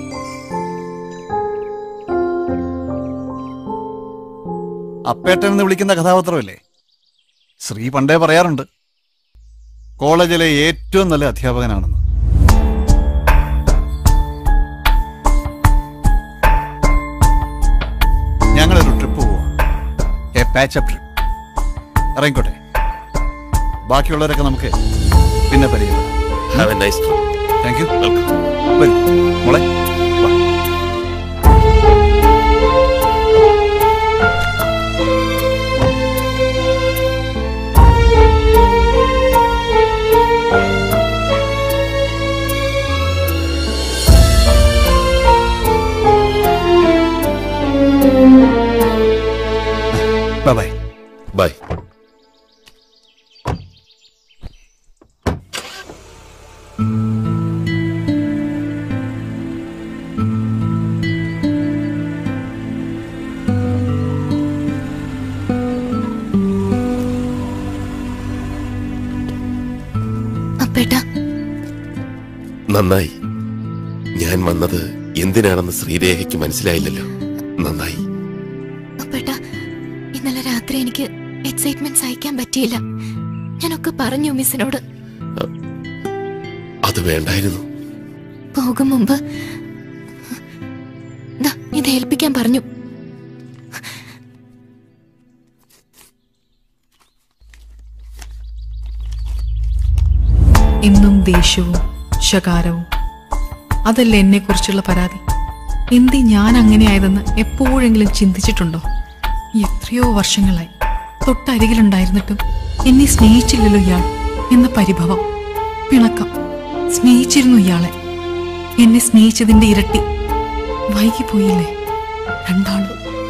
അപ്പേട്ടൻ എന്ന് വിളിക്കുന്ന കഥാപാത്രമല്ലേ ശ്രീ പണ്ടേ പറയാറുണ്ട് കോളേജിലെ ഏറ്റവും നല്ല അധ്യാപകനാണെന്ന് ഞങ്ങളൊരു ട്രിപ്പ് പോവാം എ പാച്ചപ്പ് ട്രിപ്പ് ഇറങ്ങിക്കോട്ടെ ബാക്കിയുള്ളവരൊക്കെ നമുക്ക് പിന്നെ പരിചയപ്പെടാം have a nice trip thank you വരൂ മോളെ വാ. ബൈ ബൈ ബൈ അപ്പേട്ടാ നന്നായി ഞാൻ വന്നത് എന്തിനാണെന്ന് ശ്രീരേഖയ്ക്ക് മനസ്സിലായില്ലല്ലോ നന്നായി അപ്പേട്ടാ ഇന്നലെ രാത്രി എനിക്ക് എക്സൈറ്റ്മെന്റ് സഹിക്കാൻ പറ്റിയില്ല ഞാനൊക്കെ പറഞ്ഞു മിസ്സിനോട് അത് വേണ്ടായിരുന്നു പോകും മുമ്പ് ദാ, ഇത് ഏൽപ്പിക്കാൻ പറഞ്ഞു എന്നും ദേഷ്യവും ശകാരവും അതല്ലേ എന്നെ കുറിച്ചുള്ള പരാതി എന്തി ഞാൻ അങ്ങനെയായതെന്ന് എപ്പോഴെങ്കിലും ചിന്തിച്ചിട്ടുണ്ടോ എത്രയോ വർഷങ്ങളായി തൊട്ടരികിലുണ്ടായിരുന്നിട്ടും എന്നെ സ്നേഹിച്ചില്ലല്ലോ ഇയാൾ എന്ന പരിഭവം പിണക്കം സ്നേഹിച്ചിരുന്നു ഇയാളെ എന്നെ സ്നേഹിച്ചതിന്റെ ഇരട്ടി വൈകിപ്പോയില്ലേ രണ്ടാളും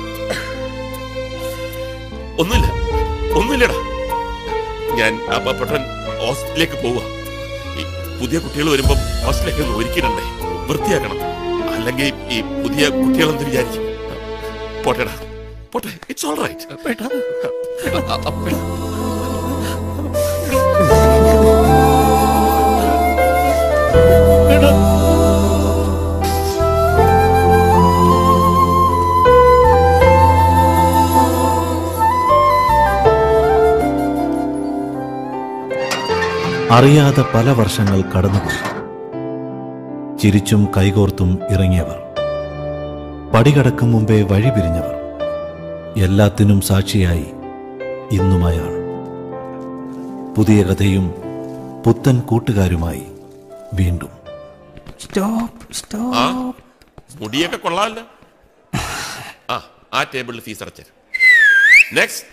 ഒന്നുമില്ല ഒന്നുമില്ലടാ ഞാൻ അപ്പപ്പെട്ടൻ ഹോസ്റ്റലിലേക്ക് പോവുക ഈ പുതിയ കുട്ടികൾ വരുമ്പം ഹോസ്റ്റലിലേക്ക് ഒന്ന് ഒരുക്കിയിടണ്ടേ വൃത്തിയാക്കണം അല്ലെങ്കിൽ ഈ പുതിയ കുട്ടികളെന്ത് വിചാരിക്കും പോട്ടെടാ പോട്ടെ ഇറ്റ്സ് ഓൾ റൈറ്റ് അറിയാതെ പല വർഷങ്ങൾ കടന്നുപോയി ചിരിച്ചും കൈകോർത്തും ഇറങ്ങിയവർ പടികടക്കും മുമ്പേ വഴി പിരിഞ്ഞവർ എല്ലാത്തിനും സാക്ഷിയായി ഇന്നും അയാൾ പുതിയ കഥയും പുത്തൻ കൂട്ടുകാരുമായി വീണ്ടും സ്റ്റോപ്പ് ആ മുടിയൊക്കെ കൊള്ളാമല്ലോ ആ ആ ടേബിളിൽ ഫീസ് അടച്ചു നെക്സ്റ്റ്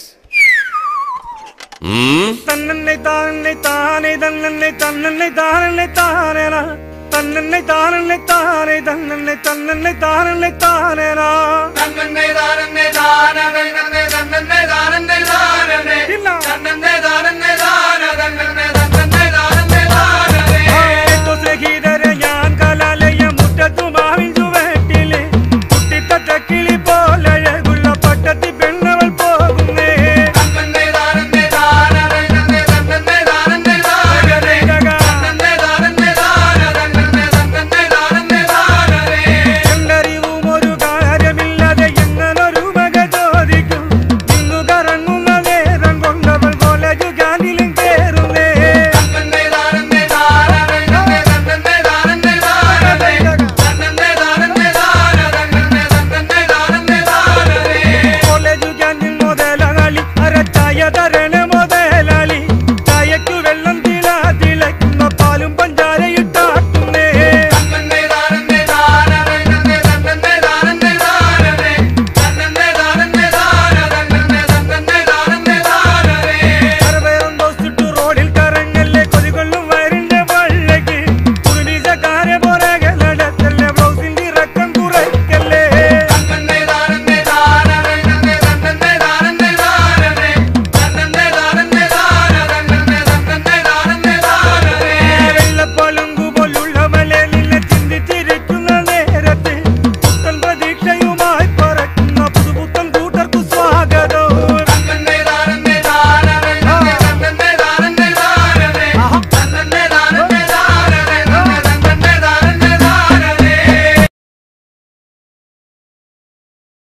തന്നന്നെ താനെ താനെ തന്നന്നെ തന്നന്നെ താനെ താനേന തന്നന്നെ താനെ താനെ തന്നന്നെ തന്നന്നെ താനെ താനേന തന്നന്നെ താനെ താനെ തന്നന്നെ തന്നന്നെ താനെ താനെ തന്നന്നെ താനെ താനെ